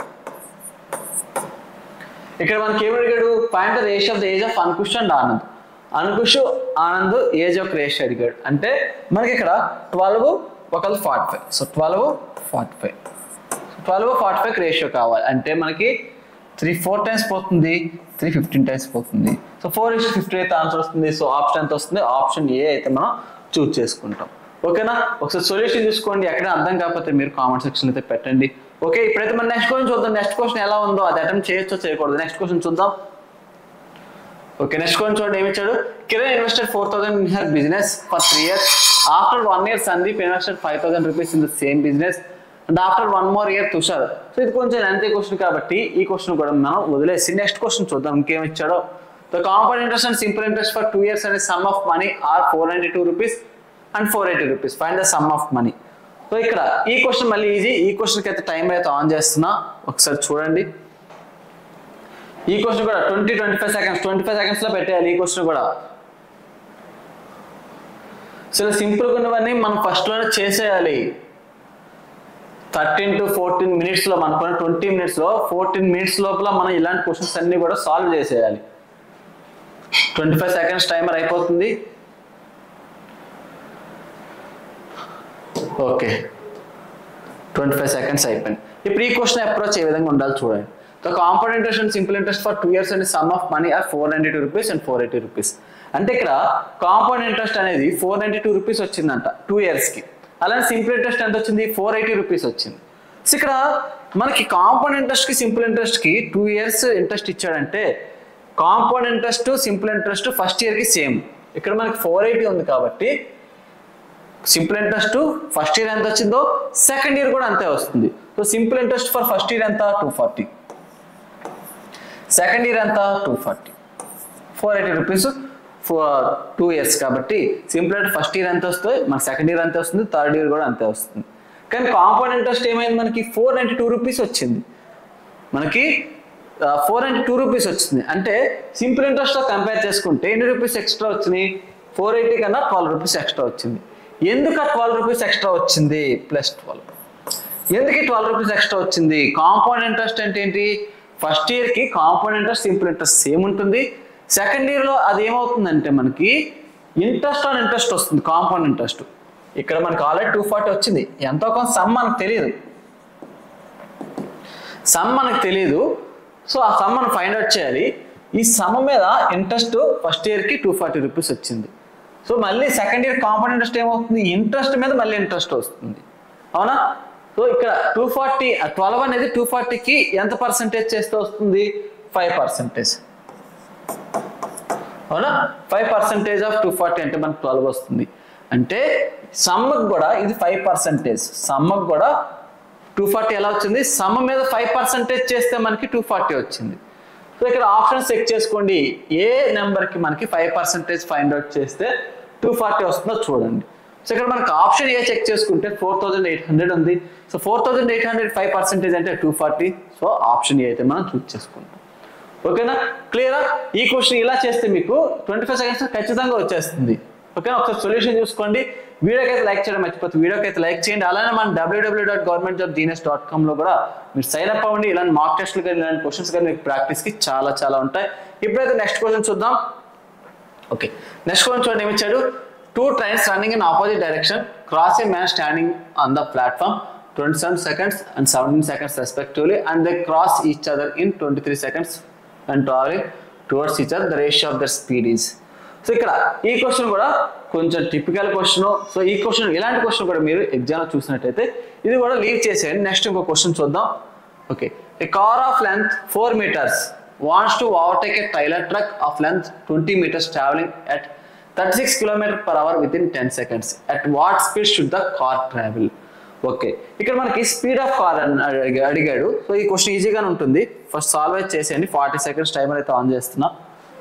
ఇక్కడ మనకి ఏమి అడిగాడు point the ratio of the age of Ankush and Anand Ankush Anand age of ratio అడిగాడు అంటే మనకి ఇక్కడ ట్వెల్వ్ ఒకళ్ళు forty five so twelve forty five twelve forty five ratio కావాలి అంటే మనకి త్రీ ఫోర్ టైమ్స్ పోతుంది త్రీ ఫిఫ్టీన్ టైమ్స్ పోతుంది సో ఫోర్ ఇస్ ఫిఫ్టీ అయితే ఆన్సర్ వస్తుంది సో ఆప్షన్ ఎంత వస్తుంది ఆప్షన్ ఏ అయితే మనం చూస్ చేసుకుంటాం ఓకేనా ఒకసారి సొల్యూషన్ చూసుకోండి ఎక్కడ అర్థం కాకపోతే మీరు కామెంట్ సెక్షన్ అయితే పెట్టండి ఓకే ఇప్పుడైతే మన నెక్స్ట్ క్వశ్చన్ చూద్దాం నెక్స్ట్ క్వశ్చన్ ఎలా ఉందో అది అటెంప్ట్ చేయొచ్చో చేయకూడదు నెక్స్ట్ క్వశ్చన్ చూద్దాం ఓకే నెక్స్ట్ క్వశ్చన్ చూడండి ఏమి ఇచ్చాడు Kiran invested four thousand in her business for three years after one year Sandeep invested five thousand rupees in the same business and after one more year Tushar so ఇది కొంచెం అంతే question కాబట్టి ఈ question కూడా మనం వదిలేసి నెక్స్ట్ క్వశ్చన్ చూద్దాం ఇంకేం ఇచ్చాడో the compound interest and simple interest for two years అనే sum of money are four ninety two rupees and four eighty rupees find the sum of money so ఇక్కడ ఈ క్వశ్చన్ మళ్ళీ ఈజీ ఈ క్వశ్చన్కి అయితే టైం అయితే ఆన్ చేస్తున్నా ఒకసారి చూడండి ఈ క్వశ్చన్ కూడా twenty twenty five seconds twenty five seconds లో పెట్టేయాలి ఈ క్వశ్చన్ కూడా సో సింపుల్గా ఉన్నవన్నీ మనం ఫస్ట్ లోనే చేసేయాలి థర్టీన్ టు ఫోర్టీన్ మినిట్స్ లో మనకున్న ట్వంటీ మినిట్స్ లో ఫోర్టీన్ మినిట్స్ లోపల మనం ఇలాంటి క్వశ్చన్స్ అన్ని కూడా సాల్వ్ చేసేయాలి ట్వంటీ ఫైవ్ సెకండ్స్ టైమర్ అయిపోతుంది ఓకే ట్వంటీ ఫైవ్ సెకండ్స్ అయిపోయింది ఇప్పుడు ఈ క్వశ్చన్ అప్రోచ్ ఏ విధంగా ఉండాలి చూడండి the compound interest and simple interest for two years and sum of money are four ninety two rupees and four eighty rupees అంటే ఇక్కడ కాంపౌండ్ ఇంట్రెస్ట్ అనేది ఫోర్ నైంటీ టూ రూపీస్ వచ్చిందంట టూ కి అలానే సింపుల్ ఇంట్రెస్ట్ ఎంత వచ్చింది four eighty rupees వచ్చింది so ఇక్కడ మనకి కాంపౌండ్ ఇంట్రెస్ట్ కి సింపుల్ ఇంట్రెస్ట్ కి టూ ఇయర్స్ ఇంట్రెస్ట్ ఇచ్చాడంటే compound interest simple interest first year కి సేమ్ ఇక్కడ మనకి ఫోర్ ఎయిటీ ఉంది కాబట్టి సింపుల్ ఇంట్రెస్ట్ ఫస్ట్ ఇయర్ ఎంత వచ్చిందో సెకండ్ ఇయర్ కూడా అంతే వస్తుంది so simple interest for first year ఎంత టూ ఫార్టీ సెకండ్ ఇయర్ ఎంత two forty four eighty rupees two years కాబట్టి సింపుల్ ఇంట్రెస్ట్ ఫస్ట్ ఇయర్ ఎంత వస్తుంది మన సెకండ్ ఇయర్ అంతే వస్తుంది థర్డ్ ఇయర్ కూడా అంతే వస్తుంది కానీ కాంపౌండ్ ఇంట్రెస్ట్ ఏమైంది మనకి ఫోర్ నైంటీ టూ రూపీస్ వచ్చింది మనకి ఫోర్ నైంటీ టూ రూపీస్ వచ్చింది అంటే సింపుల్ ఇంట్రెస్ట్తో కంపేర్ చేసుకుంటే ఎన్ని రూపీస్ ఎక్స్ట్రా వచ్చినాయి ఫోర్ ఎయిటీ కన్నా ట్వెల్వ్ రూపీస్ ఎక్స్ట్రా వచ్చింది ఎందుకు ఆ ట్వెల్వ్ రూపీస్ ఎక్స్ట్రా వచ్చింది ప్లస్ ట్వెల్వ్ ఎందుకు ఈ ట్వెల్వ్ రూపీస్ ఎక్స్ట్రా వచ్చింది కాంపౌండ్ ఇంట్రెస్ట్ అంటే ఏంటి ఫస్ట్ ఇయర్కి compound interest simple interest same ఉంటుంది సెకండ్ ఇయర్లో అది ఏమవుతుందంటే మనకి ఇంట్రెస్ట్ ఆన్ ఇంట్రెస్ట్ వస్తుంది కాంపౌండ్ ఇంట్రెస్ట్ ఇక్కడ మనకి ఆల్రెడీ టూ ఫార్టీ వచ్చింది ఎంతో కొంత సమ్ మనకు తెలియదు సమ్ మనకు తెలియదు సో ఆ సమ్ మనం ఫైండ్ అవుట్ చేయాలి ఈ సమ్ మీద ఇంట్రెస్ట్ ఫస్ట్ ఇయర్కి టూ ఫార్టీ రూపీస్ వచ్చింది సో మళ్ళీ సెకండ్ ఇయర్ కాంపౌండ్ ఇంట్రెస్ట్ ఏమవుతుంది ఇంట్రెస్ట్ మీద మళ్ళీ ఇంట్రెస్ట్ వస్తుంది అవునా సో ఇక్కడ టూ ఫార్టీ ట్వెల్వ్ అనేది టూ ఫార్టీకి ఎంత పర్సెంటేజ్ చేస్తే వస్తుంది ఫైవ్ పర్సెంటేజ్ అవునా five percentage of two forty అంటే మనకు ట్వెల్వ్ వస్తుంది అంటే సమ్మకు కూడా ఇది ఫైవ్ పర్సెంటేజ్ సమ్మకు కూడా టూ ఫార్టీ ఎలా వచ్చింది సమ్ మీద ఫైవ్ పర్సెంటేజ్ చేస్తే మనకి టూ ఫార్టీ వచ్చింది సో ఇక్కడ ఆప్షన్స్ చెక్ చేసుకోండి ఏ నెంబర్కి మనకి ఫైవ్ పర్సెంటేజ్ ఫైండ్ అవుట్ చేస్తే టూ ఫార్టీ వస్తుందో చూడండి సో ఇక్కడ మనకి ఆప్షన్ ఏ చెక్ చేసుకుంటే ఫోర్ థౌజండ్ ఎయిట్ హండ్రెడ్ ఉంది so four thousand eight hundred five percentage అంటే two forty so option A అయితే మనం చూస్ చేసుకుంటాం ఓకేనా క్లియరా ఈ క్వశ్చన్ ఇలా చేస్తే మీకు ట్వంటీ ఫైవ్ సెకండ్స్ ఖచ్చితంగా వచ్చేస్తుంది ఓకేనా ఒకసారి సొల్యూషన్ చూసుకోండి వీడియోకి అయితే లైక్ చేయడం మర్చిపోతుంది వీడియోకి అయితే లైక్ చేయండి అలానే మన W W dot government job genius dot కామ్లో కూడా మీరు సైన్ అప్ అవ్వండి ఇలాంటి మార్క్ టెస్ట్లు కానీ ఇలాంటి క్వశ్చన్స్ కానీ మీకు ప్రాక్టీస్కి చాలా చాలా ఉంటాయి ఇప్పుడైతే నెక్స్ట్ క్వశ్చన్ చూద్దాం ఓకే నెక్స్ట్ క్వశ్చన్ చూడండి ఏమి ఇచ్చాడు two trains running in opposite direction cross a man standing on the platform twenty seven seconds and seventeen seconds respectively and they cross each other in twenty three seconds and travelling towards each other the ratio of the speed is so ఇక్కడ ఈ question కూడా కొంచెం typical question so ఈ question ఇలాంటి question కూడా మీరు exam చూసినట్టయితే ఇది కూడా లీవ్ చేసేయండి నెక్స్ట్ ఇంకో క్వశ్చన్ చూద్దాం okay a car of length four metres wants to overtake a trailer truck of length twenty metres travelling at thirty six kilometre per hour within ten seconds at what speed should the car travel okay ఇక్కడ మనకి speed of car అని అడిగా- అడిగాడు so ఈ question ఈజీగానే ఉంటుంది first solve అయితే చేసేయండి ఫార్టీ సెకండ్స్ టైమర్ అయితే ఆన్ చేస్తున్నా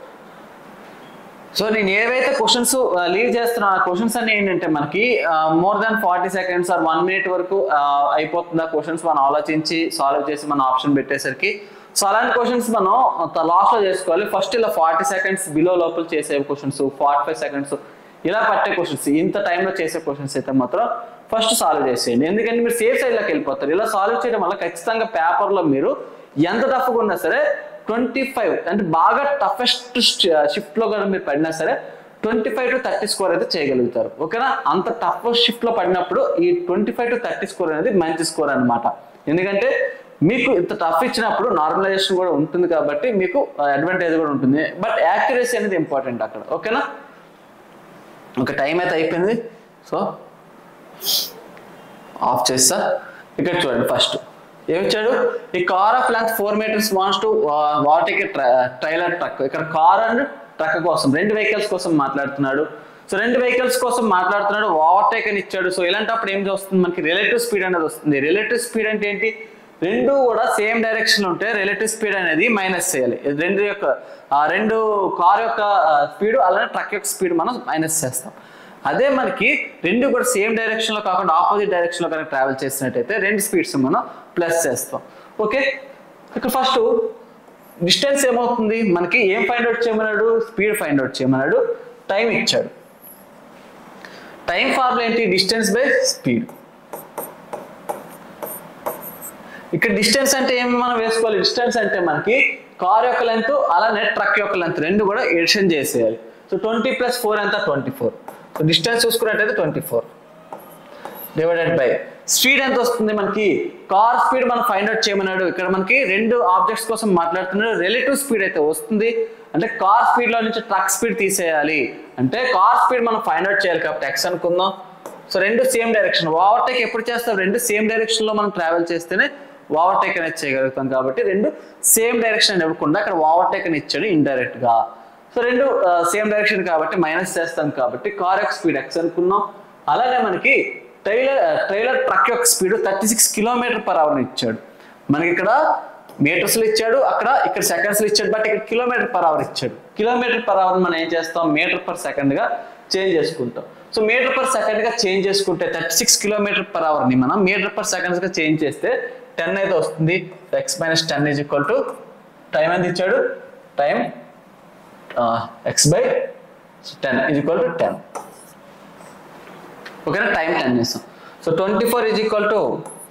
సో నేను ఏవైతే క్వశ్చన్స్ లీవ్ చేస్తున్నా ఆ క్వశ్చన్స్ అన్ని ఏంటంటే మనకి more than forty seconds or one minute వరకు ఆ, అయిపోతుంది ఆ క్వశ్చన్స్ మనం ఆలోచించి సాల్వ్ చేసి మనం ఆప్షన్ పెట్టేసరికి సో అలాంటి క్వశ్చన్స్ మనం లాస్ట్ లో చేసుకోవాలి ఫస్ట్ ఇలా ఫార్టీ సెకండ్స్ బిలో లోపల చేసే క్వశ్చన్స్ ఫార్టీ ఫైవ్ సెకండ్స్ ఇలా పట్టే క్వశ్చన్స్ ఇంత టైంలో చేసే క్వశ్చన్స్ అయితే మాత్రం ఫస్ట్ సాల్వ్ చేసేయండి ఎందుకంటే మీరు సేఫ్ సైడ్లోకి వెళ్ళిపోతారు ఇలా సాల్వ్ చేయడం వల్ల ఖచ్చితంగా పేపర్లో మీరు ఎంత టఫ్గా ఉన్నా సరే ట్వంటీ ఫైవ్ అంటే బాగా టఫెస్ట్ షిఫ్ట్ లో కూడా మీరు పడినా సరే twenty five to thirty score అయితే చేయగలుగుతారు ఓకేనా అంత టఫ్ షిఫ్ట్ లో పడినప్పుడు ఈ twenty five to thirty score అనేది మంచి స్కోర్ అన్నమాట ఎందుకంటే మీకు ఇంత టఫ్ ఇచ్చినప్పుడు నార్మలైజేషన్ కూడా ఉంటుంది కాబట్టి మీకు అడ్వాంటేజ్ కూడా ఉంటుంది బట్ యాక్యురసీ అనేది ఇంపార్టెంట్ అక్కడ ఓకేనా ఒక టైం అయితే అయిపోయింది సో ఆఫ్ చేస్తా ఇక్కడ చూడండి ఫస్ట్ ఏమిచ్చాడు ఈ car of length four metres wants to వాటికి ట్రైలర్ ట్రక్ ఇక్కడ కార్ అండ్ ట్రక్ కోసం రెండు వెహికల్స్ కోసం మాట్లాడుతున్నాడు సో రెండు వెహికల్స్ కోసం మాట్లాడుతున్నాడు ఓవర్టేక్ అని ఇచ్చాడు సో ఇలాంటప్పుడు ఏం వస్తుంది మనకి రిలేటివ్ స్పీడ్ అనేది వస్తుంది రిలేటివ్ స్పీడ్ అంటే ఏంటి రెండు కూడా సేమ్ డైరెక్షన్ ఉంటే రిలేటివ్ స్పీడ్ అనేది మైనస్ చేయాలి ఇది రెండు యొక్క ఆ రెండు కార్ యొక్క స్పీడ్ అలానే ట్రక్ యొక్క స్పీడ్ మనం మైనస్ చేస్తాం అదే మనకి రెండు కూడా సేమ్ డైరెక్షన్ లో కాకుండా ఆపోజిట్ డైరెక్షన్ లో కనుక ట్రావెల్ చేసినట్టయితే రెండు స్పీడ్స్ మనం ప్లస్ చేస్తాం ఓకే ఇక్కడ ఫస్ట్ డిస్టెన్స్ ఏమవుతుంది మనకి ఏం ఫైండ్ అవుట్ చేయమన్నాడు స్పీడ్ ఫైండ్ అవుట్ చేయమన్నాడు టైం ఇచ్చాడు టైం ఫార్ములా ఏంటి డిస్టెన్స్ బై స్పీడ్ ఇక్కడ డిస్టెన్స్ అంటే ఏమి మనం వేసుకోవాలి డిస్టెన్స్ అంటే మనకి కార్ యొక్క లెంత్ అలానే ట్రక్ యొక్క లెంత్ రెండు కూడా ఎడిషన్ చేసేయాలి సో ట్వంటీ ప్లస్ ఫోర్ ఎంత ట్వంటీ ఫోర్ సో డిస్టెన్స్ చూసుకున్నట్టయితే twenty four divided by speed ఎంత వస్తుంది మనకి కార్ స్పీడ్ మనం ఫైండ్ అవుట్ చేయమన్నాడు ఇక్కడ మనకి రెండు ఆబ్జెక్ట్స్ కోసం మాట్లాడుతున్నాడు రిలేటివ్ స్పీడ్ అయితే వస్తుంది అంటే కార్ స్పీడ్ లో నుంచి ట్రక్ స్పీడ్ తీసేయాలి అంటే కార్ స్పీడ్ మనం ఫైండ్ అవుట్ చేయాలి కాబట్టి ఎక్స్ అనుకుందాం సో రెండు సేమ్ డైరెక్షన్ ఓవర్టేక్ ఎప్పుడు చేస్తాం రెండు సేమ్ డైరెక్షన్ లో మనం ట్రావెల్ చేస్తేనే ఓవర్టేక్ అనేది చేయగలుగుతాం కాబట్టి రెండు సేమ్ డైరెక్షన్ ఇవ్వకుండా అక్కడ ఓవర్టేక్ అని ఇచ్చాడు ఇండైరెక్ట్ గా సో రెండు సేమ్ డైరెక్షన్ కాబట్టి మైనస్ చేస్తాం కాబట్టి కార్ యొక్క స్పీడ్ ఎక్స్ అనుకున్నాం అలానే మనకి ట్రైలర్ ట్రైలర్ ట్రక్ యొక్క speed thirty six kilometre per hour ఇచ్చాడు మనకి ఇక్కడ మీటర్స్ లో ఇచ్చాడు అక్కడ ఇక్కడ సెకండ్స్ లో ఇచ్చాడు బట్ ఇక్కడ కిలోమీటర్ పర్ అవర్ ఇచ్చాడు కిలోమీటర్ పర్ అవర్ మనం ఏం చేస్తాం మీటర్ పర్ సెకండ్ గా చేంజ్ చేసుకుంటాం సో మీటర్ పర్ సెకండ్ గా చేంజ్ చేసుకుంటే thirty six kilometre per hour ని మనం మీటర్ పర్ సెకండ్స్ గా చేంజ్ చేస్తే టెన్ అయితే వస్తుంది X minus ten is equal to time ఎంత ఇచ్చాడు time X by ten is equal to ten ఓకేనా టైం టెన్ చేస్తాం so twenty four is equal to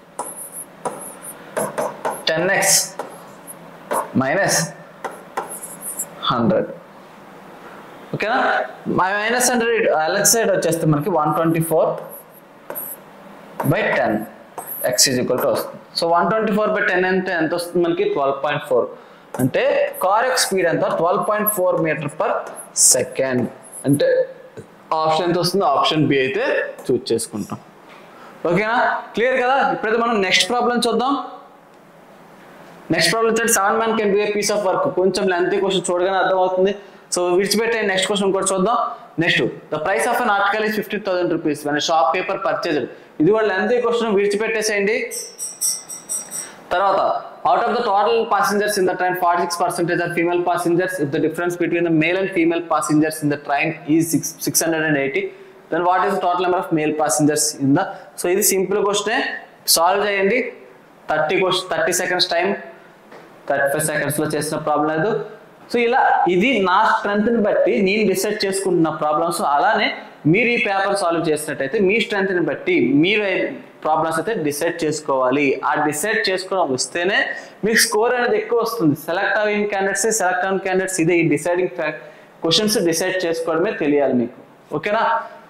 ten X minus hundred ఓకేనా minus hundred ఎలక్స్ side వచ్చేస్తే మనకి one twenty four by ten X is equal to వస్తుంది so one twenty four by ten అంటే ఎంత వస్తుంది మనకి ట్వెల్వ్ పాయింట్ ఫోర్ అంటే కార్ యొక్క స్పీడ్ ఎంత twelve point four metre per second అంటే ఆప్షన్ ఎంత వస్తుందో ఆప్షన్ బి అయితే చూస్ చేసుకుంటాం ఓకేనా క్లియర్ కదా ఇప్పుడైతే మనం నెక్స్ట్ ప్రాబ్లం చూద్దాం నెక్స్ట్ ప్రాబ్లం వచ్చేసి seven man can do a piece of work కొంచెం లెంత్ క్వశ్చన్ చూడగానే అర్థమవుతుంది సో విడిచిపెట్టే నెక్స్ట్ క్వశ్చన్ కూడా చూద్దాం next the price of an article is fifty thousand rupees మన షాప్ పేపర్ పర్చేజ్డ్ ఇది కూడా లెంత్ క్వశ్చన్ విడిచిపెట్టేసేయండి తర్వాత out of the total passengers in the train forty six percentage are female passengers if the difference between the male and female passengers in the train is six six hundred and eighty then what is total number of male passengers in the so ఇది simple క్వశ్చనే solve చేయండి thirty question thirty seconds time thirty five seconds లో చేసిన problem లేదు so ఇలా ఇది నా strength ని బట్టి నేను డిసైడ్ చేసుకుంటున్న ప్రాబ్లమ్స్ అలానే మీరు ఈ పేపర్ సాల్వ్ చేసినట్టయితే మీ స్ట్రెంత్ ని బట్టి మీరు ప్రాబ్లమ్స్ అయితే డిసైడ్ చేసుకోవాలి ఆ డిసైడ్ చేసుకోవడం వస్తేనే మీకు స్కోర్ అనేది ఎక్కువ వస్తుంది సెలెక్ట్ అయిన క్యాండిడేట్స్ సెలెక్ట్ అయిన క్యాండిడేట్స్ ఇదే ఈ డిసైడింగ్ క్వశ్చన్స్ డిసైడ్ చేసుకోవడమే తెలియాలి మీకు ఓకేనా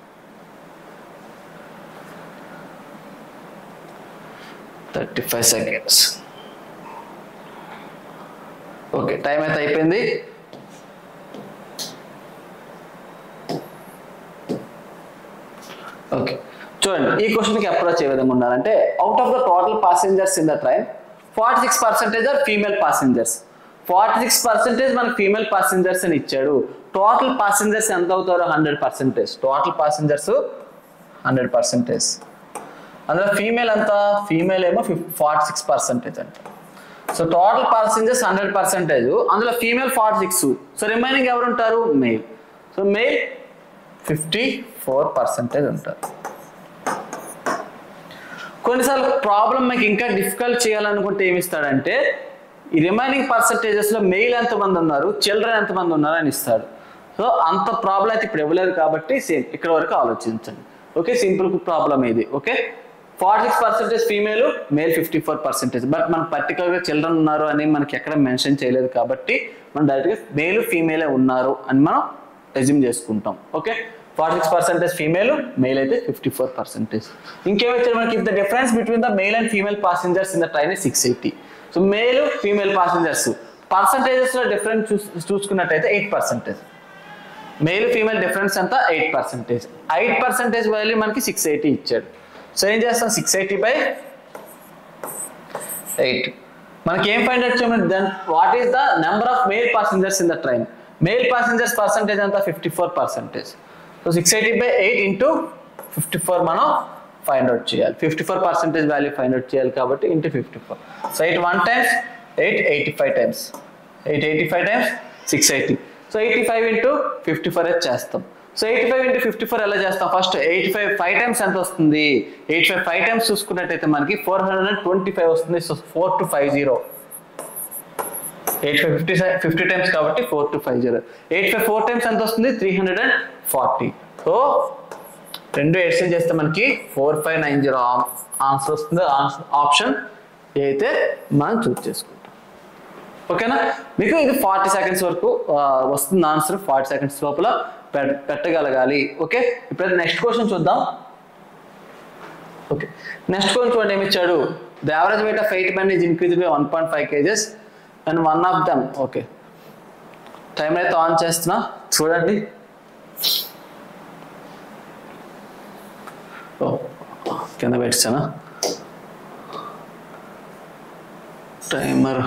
thirty five seconds okay time అయితే అయిపోయింది ఓకే చూడండి ఈ క్వశ్చన్కి అప్రోచ్ ఏ విధంగా ఉండాలంటే out of the total passengers in the train forty six percentage are female passengers forty six percentage మనకి ఫీమేల్ పాసెంజర్స్ అని ఇచ్చాడు టోటల్ పాసెంజర్స్ ఎంత అవుతారో hundred percentage total passengers hundred percentage అందులో ఫీమేల్ ఎంత ఫీమేల్ ఏమో ఫార్టీ సిక్స్ పర్సెంటేజ్ అంట so total percentage hundred percentage అందులో female forty six so remaining ఎవరు ఉంటారు male so male fifty four percentage ఉంటారు కొన్నిసార్లు ప్రాబ్లం మీకు ఇంకా డిఫికల్ట్ చేయాలనుకుంటే ఏమి ఇస్తాడంటే ఈ రిమైనింగ్ పర్సంటేజెస్ లో మెయిల్ ఎంతమంది ఉన్నారు చిల్డ్రన్ ఎంతమంది ఉన్నారు అని ఇస్తాడు సో అంత ప్రాబ్లం అయితే ఇప్పుడు ఇవ్వలేదు కాబట్టి సేమ్ ఇక్కడ వరకు ఆలోచించండి ఓకే సింపుల్ ప్రాబ్లం ఇది okay forty six percentage female male fifty four percentage but మనం పర్టికులర్గా చిల్డ్రన్ ఉన్నారు అని మనకి ఎక్కడ మెన్షన్ చేయలేదు కాబట్టి మనం డైరెక్ట్గా మేల్ ఫీమేలే ఉన్నారు అని మనం రెజ్యూమ్ చేసుకుంటాం okay forty six percentage female male అయితే ఫిఫ్టీ ఫోర్ పర్సెంటేజ్ ఇంకేమైతే మనకి the difference between the male and female passengers in the train six eighty so male female passengers percentages లో డిఫరెన్స్ చూసుకున్నట్టయితే eight percentage male female difference అంతా eight percentage eight percentage value మనకి six eighty ఇచ్చాడు so ఏం చేస్తాం six eighty by eight మనకి ఏం find out చేయమని then what is the number of male passengers in the train male passengers percentage అంతా fifty four percentage so six eighty by eight into fifty four మనం find out చేయాలి fifty four percentage value find out చేయాలి కాబట్టి into fifty four so eight one times eight eighty five times eight eighty five times six eighty so eighty five into fifty four అయితే చేస్తాం so eighty five into fifty four ఎలా చేస్తాం first eighty five five times ఎంత వస్తుంది eighty five five times చూసుకున్నట్టయితే మనకి four hundred and twenty five వస్తుంది so four two five zero eight five fifty fifty times కాబట్టి four two five zero eight five four times ఎంత వస్తుంది three hundred and forty so రెండు exchange చేస్తే మనకి four five nine zero answer వస్తుంది option అయితే మనం చూస్ చేసుకుంటాం ఓకేనా మీకు ఇది ఫార్టీ సెకండ్స్ వరకు ఆ, వస్తుంది ఆన్సర్ ఫార్టీ సెకండ్స్ లోపల పెట్- పెట్టగలగాలి ఓకే ఇప్పుడు నెక్స్ట్ క్వశ్చన్ చూద్దాం ఓకే నెక్స్ట్ క్వశ్చన్ చూడండి ఏమి ఇచ్చాడు the average weight of eight men is increase by one point five kgs and one of them okay time అయితే ఆన్ చేస్తున్నా చూడండి ఓ కింద పెట్టానా timer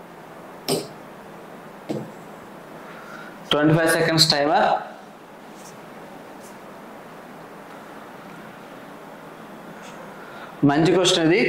twenty five seconds timer మంచి క్వశ్చన్ ఇది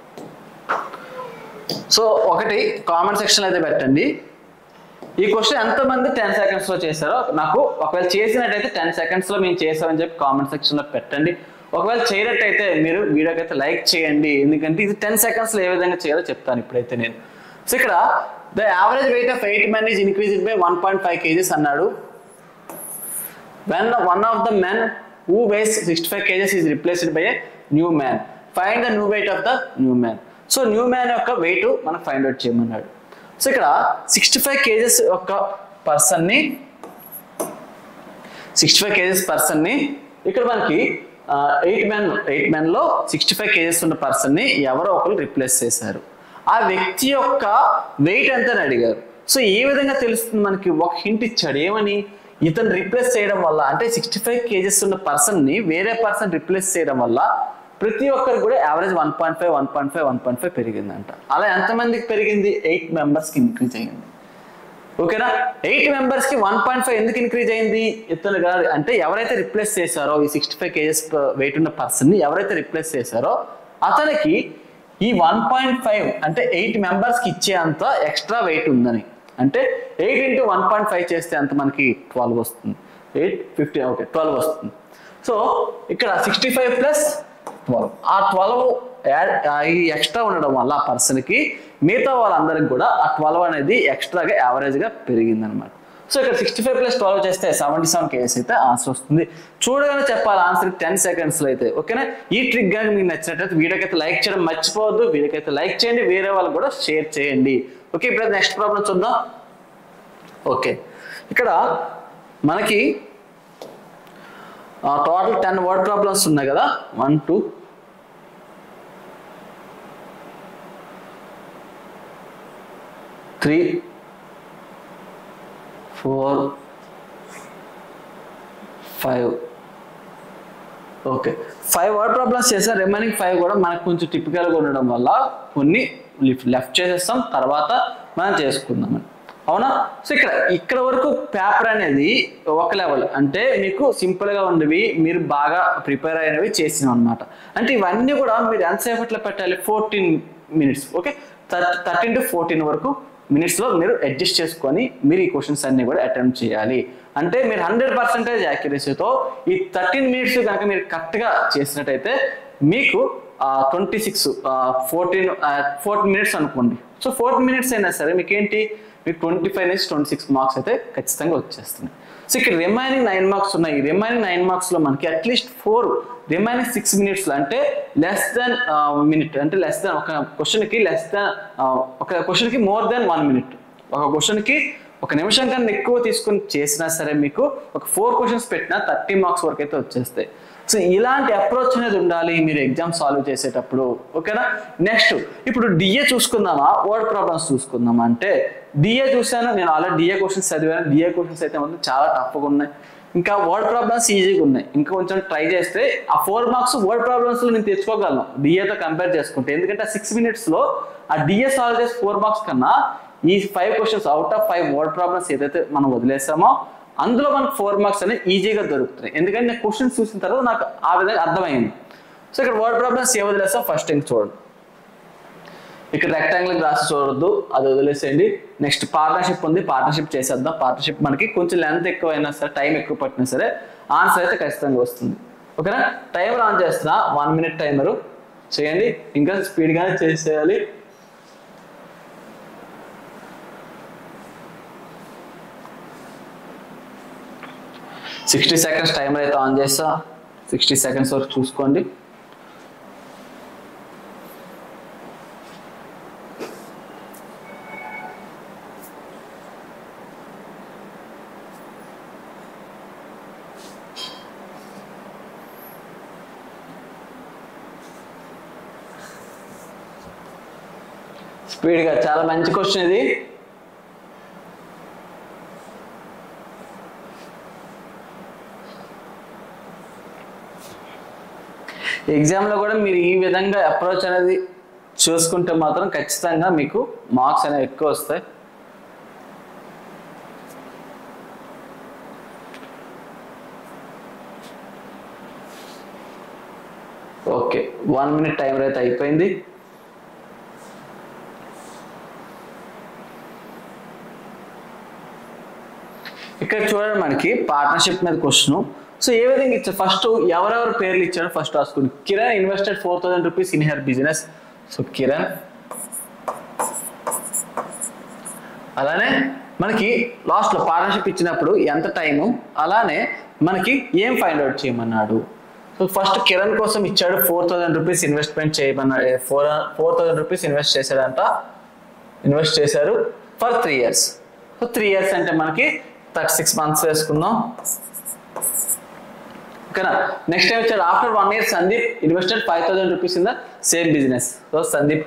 సో ఒకటి కామెంట్ సెక్షన్ అయితే పెట్టండి ఈ క్వశ్చన్ ఎంతమంది టెన్ సెకండ్స్ లో చేశారో నాకు ఒకవేళ చేసినట్టయితే టెన్ సెకండ్స్ లో మేము చేసామని చెప్పి కామెంట్ సెక్షన్ లో పెట్టండి ఒకవేళ చేయనట్టయితే మీరు వీడియోకి అయితే లైక్ చేయండి ఎందుకంటే ఇది టెన్ సెకండ్స్ లో ఏ విధంగా చేయాలో చెప్తాను ఇప్పుడైతే నేను సో ఇక్కడ the average weight of eight men is increase by one point five kgs అన్నాడు when one of the men who weighs 65 kgs is replaced by a new man find the new weight of the new man so new man యొక్క weight మనం find out చేయమన్నాడు so ఇక్కడ sixty five kgs యొక్క పర్సన్ని sixty five kgs పర్సన్ని ఇక్కడ మనకి eight men eight మెన్లో సిక్స్టీ ఫైవ్ కేజెస్ ఉన్న పర్సన్ని ఎవరో ఒకరు రిప్లేస్ చేశారు ఆ వ్యక్తి యొక్క వెయిట్ ఎంత అని అడిగారు సో ఏ విధంగా తెలుస్తుంది మనకి ఒక హింట్ ఇచ్చాడు ఏమని ఇతను రిప్లేస్ చేయడం వల్ల అంటే సిక్స్టీ ఫైవ్ కేజెస్ ఉన్న పర్సన్ని వేరే పర్సన్ రిప్లేస్ చేయడం వల్ల ప్రతి ఒక్కరు కూడా average one point five one point five one point five పెరిగిందంట అలా ఎంతమందికి పెరిగింది ఎయిట్ మెంబర్స్కి ఇంక్రీజ్ అయ్యింది ఓకేనా ఎయిట్ మెంబర్స్ కి వన్ పాయింట్ ఫైవ్ ఎందుకు ఇంక్రీజ్ అయింది ఇతను కాదు అంటే ఎవరైతే రిప్లేస్ చేశారో ఈ సిక్స్టీ ఫైవ్ కేజెస్ వెయిట్ ఉన్న పర్సన్ ని ఎవరైతే రిప్లేస్ చేశారో అతనికి ఈ వన్ పాయింట్ ఫైవ్ అంటే ఎయిట్ మెంబర్స్ కి ఇచ్చే అంత ఎక్స్ట్రా వెయిట్ ఉందని అంటే eight into one point five చేస్తే అంత మనకి ట్వెల్వ్ వస్తుంది ఎయిట్ ఫిఫ్టీ ఓకే ట్వెల్వ్ వస్తుంది సో ఇక్కడ సిక్స్టీ ఫైవ్ ప్లస్ ట్వెల్వ్ ఆ ట్వెల్వ్ ఈ ఎక్స్ట్రా ఉండడం వల్ల ఆ పర్సన్కి మిగతా వాళ్ళందరికి కూడా ఆ ట్వెల్వ్ అనేది ఎక్స్ట్రాగా యావరేజ్గా పెరిగింది అనమాట సో ఇక్కడ సిక్స్టీ ఫైవ్ ప్లస్ ట్వెల్వ్ చేస్తే సెవెంటీ సెవెన్ కేజెస్ అయితే ఆన్సర్ వస్తుంది చూడగానే చెప్పాలి ఆన్సర్ టెన్ సెకండ్స్లో అయితే ఓకేనా ఈ ట్రిక్ కానీ మీకు నచ్చినట్లయితే వీడియోకి అయితే లైక్ చేయడం మర్చిపోవద్దు వీడియోకి అయితే లైక్ చేయండి వేరే వాళ్ళు కూడా షేర్ చేయండి ఓకే ఇప్పుడు నెక్స్ట్ ప్రాబ్లం చూద్దాం ఓకే ఇక్కడ మనకి టోటల్ టెన్ వర్డ్ ప్రాబ్లమ్స్ ఉన్నాయి కదా one two three four five okay five word problems చేసాం రిమైనింగ్ ఫైవ్ కూడా మనకు కొంచెం టిపికల్గా ఉండడం వల్ల కొన్ని లెఫ్ట్ చేసేస్తాం తర్వాత మనం చేసుకుందాం అవునా సో ఇక్కడ ఇక్కడ వరకు పేపర్ అనేది ఒక లెవెల్ అంటే మీకు సింపుల్ గా ఉండేవి మీరు బాగా ప్రిపేర్ అయినవి చేసినాం అనమాట అంటే ఇవన్నీ కూడా మీరు ఎంతసేపట్లో పెట్టాలి fourteen minutes okay thirteen to fourteen వరకు మినిట్స్ లో మీరు అడ్జస్ట్ చేసుకొని మీరు ఈ క్వశ్చన్స్ అన్ని కూడా అటెంప్ట్ చేయాలి అంటే మీరు హండ్రెడ్ పర్సెంటేజ్ యాక్యురసీతో ఈ థర్టీన్ మినిట్స్ కనుక మీరు కరెక్ట్ గా చేసినట్టయితే మీకు twenty six fourteen fourteen minutes అనుకోండి సో ఫోర్టీన్ మినిట్స్ అయినా సరే మీకు ఏంటి మీకు ట్వంటీ ఫైవ్ నుంచి ట్వంటీ సిక్స్ మార్క్స్ అయితే ఖచ్చితంగా వచ్చేస్తున్నాయి సో ఇక్కడ రిమైనింగ్ నైన్ మార్క్స్ ఉన్నాయి రిమైనింగ్ నైన్ మార్క్స్ లో మనకి at least four remaining six minutes లో అంటే లెస్ దెన్ మినిట్ అంటే లెస్ దెన్ ఒక క్వశ్చన్ కి లెస్ దెన్ ఒక క్వశ్చన్ కి మోర్ దెన్ వన్ మినిట్ ఒక క్వశ్చన్ కి ఒక నిమిషం కన్నా ఎక్కువ తీసుకుని చేసినా సరే మీకు ఒక ఫోర్ క్వశ్చన్స్ పెట్టినా థర్టీ మార్క్స్ వరకు అయితే వచ్చేస్తాయి సో ఇలాంటి అప్రోచ్ అనేది ఉండాలి మీరు ఎగ్జామ్ సాల్వ్ చేసేటప్పుడు ఓకేనా నెక్స్ట్ ఇప్పుడు డిఏ చూసుకుందామా వర్డ్ ప్రాబ్లమ్స్ చూసుకుందామా అంటే డిఏ చూసాను నేను ఆల్రెడీ డిఏ క్వశ్చన్స్ చదివాను డిఏ క్వశ్చన్స్ అయితే మాత్రం చాలా టఫ్గా ఉన్నాయి ఇంకా వర్డ్ ప్రాబ్లమ్స్ ఈజీగా ఉన్నాయి ఇంకా కొంచెం ట్రై చేస్తే ఆ ఫోర్ మార్క్స్ వర్డ్ ప్రాబ్లమ్స్ లో నేను తెచ్చుకోగలను డిఏతో కంపేర్ చేసుకుంటే ఎందుకంటే ఆ సిక్స్ మినిట్స్ లో ఆ డిఏ సాల్వ్ చేసి ఫోర్ మార్క్స్ కన్నా ఈ five questions out of five word problems ఏదైతే మనం వదిలేసామో అందులో మనకు ఫోర్ మార్క్స్ అనేది ఈజీగా దొరుకుతున్నాయి ఎందుకంటే నేను క్వశ్చన్స్ చూసిన తర్వాత నాకు ఆ విధంగా అర్థమైంది సో ఇక్కడ వర్డ్ ప్రాబ్లమ్స్ ఏ వదిలేస్తాం ఫస్ట్ థింగ్ చూడండి ఇక్కడ రెక్టాంగిల్ రాసి చూడొద్దు అది వదిలేసేయండి నెక్స్ట్ పార్ట్నర్షిప్ ఉంది పార్ట్నర్షిప్ చేసేద్దాం పార్ట్నర్షిప్ మనకి కొంచెం లెంత్ ఎక్కువ అయినా సరే టైం ఎక్కువ పట్టినా సరే ఆన్సర్ అయితే ఖచ్చితంగా వస్తుంది ఓకేనా టైమర్ ఆన్ చేస్తున్నా వన్ మినిట్ టైమర్ చేయండి ఇంకా స్పీడ్గానే చేసేయాలి సిక్స్టీ సెకండ్స్ టైమర్ అయితే ఆన్ చేస్తా సిక్స్టీ సెకండ్స్ వరకు చూసుకోండి స్పీడ్గా చాలా మంచి క్వశ్చన్ ఇది ఎగ్జామ్లో కూడా మీరు ఈ విధంగా అప్రోచ్ అనేది చూసుకుంటే మాత్రం ఖచ్చితంగా మీకు మార్క్స్ అనేవి ఎక్కువ వస్తాయి ఓకే వన్ మినిట్ టైమర్ అయితే అయిపోయింది ఇక్కడ చూడండి మనకి పార్ట్నర్షిప్ మీద క్వశ్చన్ సో ఏ విధంగా ఇచ్చారు ఫస్ట్ ఎవరెవరు పేర్లు ఇచ్చారో ఫస్ట్ రాసుకోండి Kiran invested four thousand rupees in her business so Kiran అలానే మనకి లాస్ట్లో పార్ట్నర్షిప్ ఇచ్చినప్పుడు ఎంత టైము అలానే మనకి ఏం ఫైండ్ అవుట్ చేయమన్నాడు సో ఫస్ట్ కిరణ్ కోసం ఇచ్చాడు ఫోర్ థౌసండ్ రూపీస్ ఇన్వెస్ట్మెంట్ చేయమన్నాడు four four thousand rupees invest చేశాడంట ఇన్వెస్ట్ చేశారు for three years so three years అంటే మనకి థర్టీ సిక్స్ మంత్స్ వేసుకుందాం ఓకేనా నెక్స్ట్ టైం వచ్చాడు after one year Sandeep invested five thousand rupees in the same business so Sandeep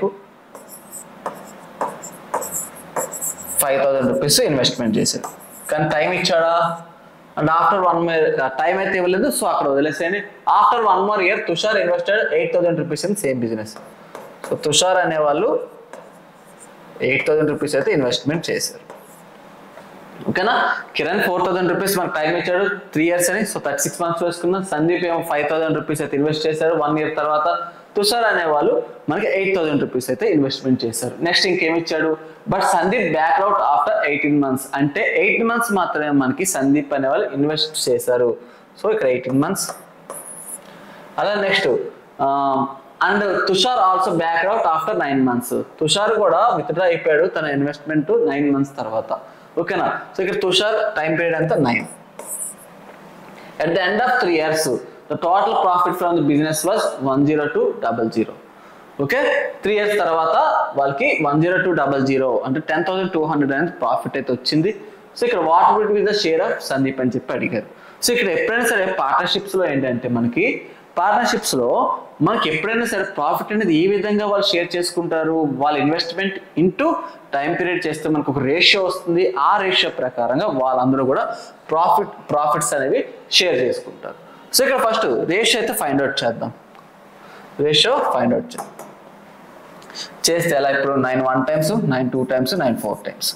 five thousand rupees investment చేశాడు కానీ time ఇచ్చాడా and after one year time అయితే ఇవ్వలేదు సో అక్కడ వదిలేసేయండి after one more year Tushar invested eight thousand rupees in same business so Tushar అనేవాళ్ళు eight thousand rupees అయితే investment చేశారు ఓకేనా కిరణ్ ఫోర్ థౌసండ్ రూపీస్ మనకు టైం ఇచ్చాడు త్రీ ఇయర్స్ అని సో థర్టీ సిక్స్ మంత్స్ వేసుకున్నాం సందీప్ ఏమో ఫైవ్ థౌసండ్ రూపీస్ అయితే ఇన్వెస్ట్ చేశారు వన్ ఇయర్ తర్వాత తుషార్ అనేవాళ్ళు మనకి ఎయిట్ థౌసండ్ రూపీస్ అయితే ఇన్వెస్ట్మెంట్ చేశారు నెక్స్ట్ ఇంకేమి ఇచ్చాడు but Sandeep back out after eighteen months అంటే ఎయిట్ మంత్స్ మాత్రమే మనకి సందీప్ అనేవాళ్ళు ఇన్వెస్ట్ చేశారు సో ఇక్కడ ఎయిటీన్ మంత్స్ అలా next and Tushar also back out after nine months Tushar కూడా విత్డ్రా అయిపోయాడు తన ఇన్వెస్ట్మెంట్ నైన్ మంత్స్ తర్వాత ఓకేనా సో ఇక్కడ తుషార్ టైం పీరియడ్ అంతా nine at the end of three years the total profit from the business was one zero two double zero okay three years తర్వాత వాళ్ళకి one zero two double zero అంటే ten thousand two hundred అనేది profit అయితే వచ్చింది so ఇక్కడ what will be the share of Sandeep అని చెప్పి అడిగారు సో ఇక్కడ ఎప్పుడైనా సరే పార్ట్నర్షిప్స్ లో ఏంటంటే మనకి పార్ట్నర్షిప్స్ లో మనకి ఎప్పుడైనా సరే ప్రాఫిట్ అనేది ఏ విధంగా వాళ్ళు షేర్ చేసుకుంటారు వాళ్ళ ఇన్వెస్ట్మెంట్ ఇంటూ టైం పీరియడ్ చేస్తే మనకు ఒక రేషియో వస్తుంది ఆ రేషియో ప్రకారంగా వాళ్ళందరూ కూడా ప్రాఫిట్ ప్రాఫిట్స్ అనేవి షేర్ చేసుకుంటారు సో ఇక్కడ ఫస్ట్ రేషియో అయితే ఫైండ్ అవుట్ చేద్దాం రేషియో ఫైండ్ అవుట్ చేద్దాం చేస్తే ఎలా ఇప్పుడు nine one times nine two times nine four times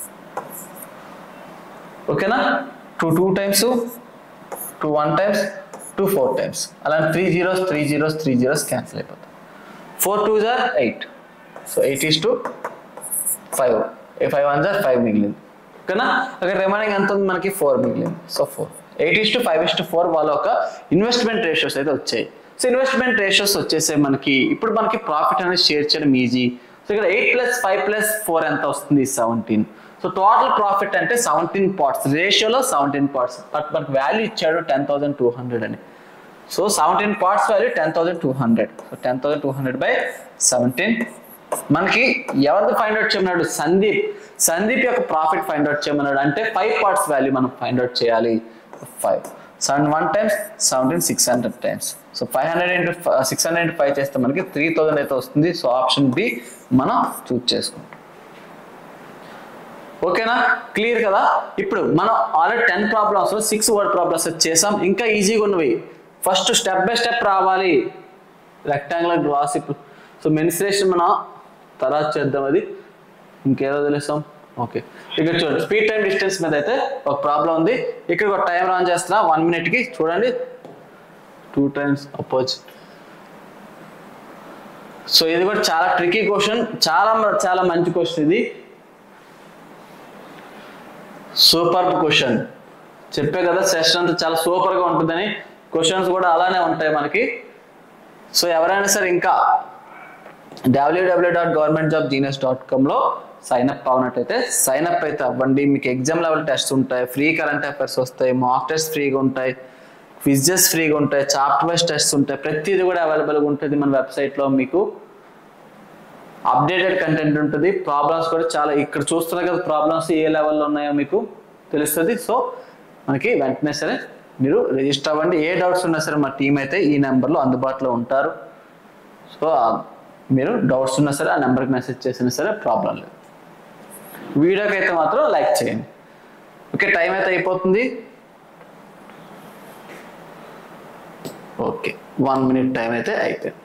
ఓకేనా two two times two one times two four times అలా three zeros three zeros three zeros cancel అయిపోతాయి four two జార్ eight so eight is to five five one జార్ five మిగిలింది ఓకేనా అక్కడ remaining ఎంత ఉంది మనకి ఫోర్ మిగిలింది so four eight is to five is to four వాళ్ళ ఒక ఇన్వెస్ట్మెంట్ రేషియోస్ అయితే వచ్చాయి సో ఇన్వెస్ట్మెంట్ రేషియోస్ వచ్చేసే మనకి ఇప్పుడు మనకి ప్రాఫిట్ అనేది షేర్ చేయడం ఈజీ సో ఇక్కడ eight plus five plus four ఎంత వస్తుంది సెవెంటీన్ సో టోటల్ ప్రాఫిట్ అంటే సెవెంటీన్ పార్ట్స్ రేషియోలో సెవెంటీన్ పార్ట్స్ బట్ మనకి వాల్యూ ఇచ్చాడు టెన్ థౌసండ్ టూ హండ్రెడ్ అని so seventeen parts value ten thousand two hundred so ten thousand two hundred by seventeen మనకి ఎవరిది find out చేయమన్నాడు సందీప్ సందీప్ యొక్క profit find out చేయమన్నాడు అంటే ఫైవ్ పార్ట్స్ వాల్యూ మనం ఫైండ్ అవుట్ చేయాలి five seven one times seventeen six hundred times so five hundred into six hundred into five చేస్తే మనకి త్రీ థౌసండ్ అయితే వస్తుంది సో ఆప్షన్ బి మనం చూస్ చేసుకుంటాం ఓకేనా క్లియర్ కదా ఇప్పుడు మనం already ten problems six word problems చేసాం ఇంకా ఈజీగా ఉన్నవి ఫస్ట్ స్టెప్ బై స్టెప్ రావాలి రెక్టాంగులర్ గ్రాస్ ఇప్పుడు సో మెన్స్ట్రేషన్ మనం తర్వాత చేద్దాం అది ఇంకేదో తెలుస్తాం ఓకే ఇక్కడ చూడండి స్పీడ్ టైం డిస్టెన్స్ మీద అయితే ఒక ప్రాబ్లం ఉంది ఇక్కడ ఒక టైం రన్ చేస్తున్నా వన్ మినిట్కి చూడండి టూ టైమ్స్ అపోజ్ సో ఇది కూడా చాలా ట్రికీ క్వశ్చన్ చాలా మ- చాలా మంచి క్వశ్చన్ ఇది సూపర్ క్వశ్చన్ చెప్పే కదా సెషన్ అంతా చాలా సూపర్ గా ఉంటుందని క్వశ్చన్స్ కూడా అలానే ఉంటాయి మనకి సో ఎవరైనా సరే ఇంకా W W dot government job genius dot కామ్లో సైన్ అప్ అవునట్టయితే సైన్ అప్ అయితే అవ్వండి మీకు ఎగ్జామ్ లెవెల్ టెస్ట్ ఉంటాయి ఫ్రీ కరెంట్ అఫైర్స్ వస్తాయి మాక్ టెస్ట్ ఫ్రీగా ఉంటాయి క్విజెస్ ఫ్రీగా ఉంటాయి చాప్టర్ వైస్ టెస్ట్ ఉంటాయి ప్రతిదీ కూడా అవైలబుల్గా ఉంటుంది మన వెబ్సైట్లో మీకు అప్డేటెడ్ కంటెంట్ ఉంటుంది ప్రాబ్లమ్స్ కూడా చాలా ఇక్కడ చూస్తున్నారు కదా ప్రాబ్లమ్స్ ఏ లెవెల్లో ఉన్నాయో మీకు తెలుస్తుంది సో మనకి వెంటనే సరే మీరు రిజిస్టర్ అవ్వండి ఏ డౌట్స్ ఉన్నా సరే మా టీం అయితే ఈ నెంబర్లో అందుబాటులో ఉంటారు సో ఆ- మీరు డౌట్స్ ఉన్నా సరే ఆ నెంబర్కి మెసేజ్ చేసినా సరే ప్రాబ్లం లేదు వీడియోకి అయితే మాత్రం లైక్ చేయండి ఓకే టైం అయితే అయిపోతుంది ఓకే వన్ మినిట్ టైం అయితే అయిపోయింది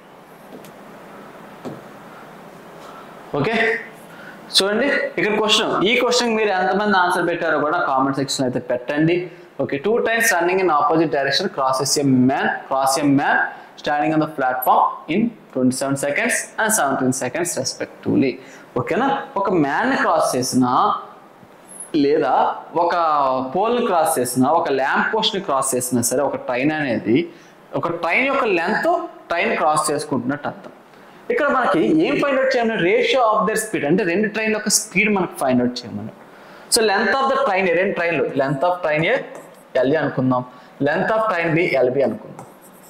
ఓకే చూడండి ఇక్కడ క్వశ్చన్ ఈ క్వశ్చన్ మీరు ఎంతమంది ఆన్సర్ పెట్టారో కూడా కామెంట్ సెక్షన్ అయితే పెట్టండి okay two times running in opposite direction crosses a man cross a man standing on the platform in twenty seven seconds and seventeen seconds respectively ఓకేనా ఒక మ్యాన్ క్రాస్ చేసిన లేదా ఒక పోల్ క్రాస్ చేసిన ఒక lamp post ని cross చేసినా సరే ఒక ట్రైన్ అనేది ఒక ట్రైన్ యొక్క లెంత్ ట్రైన్ క్రాస్ చేసుకుంటున్నట్టు అర్థం ఇక్కడ మనకి ఏం ఫైండ్ అవుట్ చేయమని రేషియో ఆఫ్ దర్ స్పీడ్ అంటే రెండు ట్రైన్ యొక్క స్పీడ్ మనకు ఫైండ్ అవుట్ చేయమని so length of the train రెండు ట్రైన్లు length of train A L A అనుకుందాం length of train B L B అనుకుందాం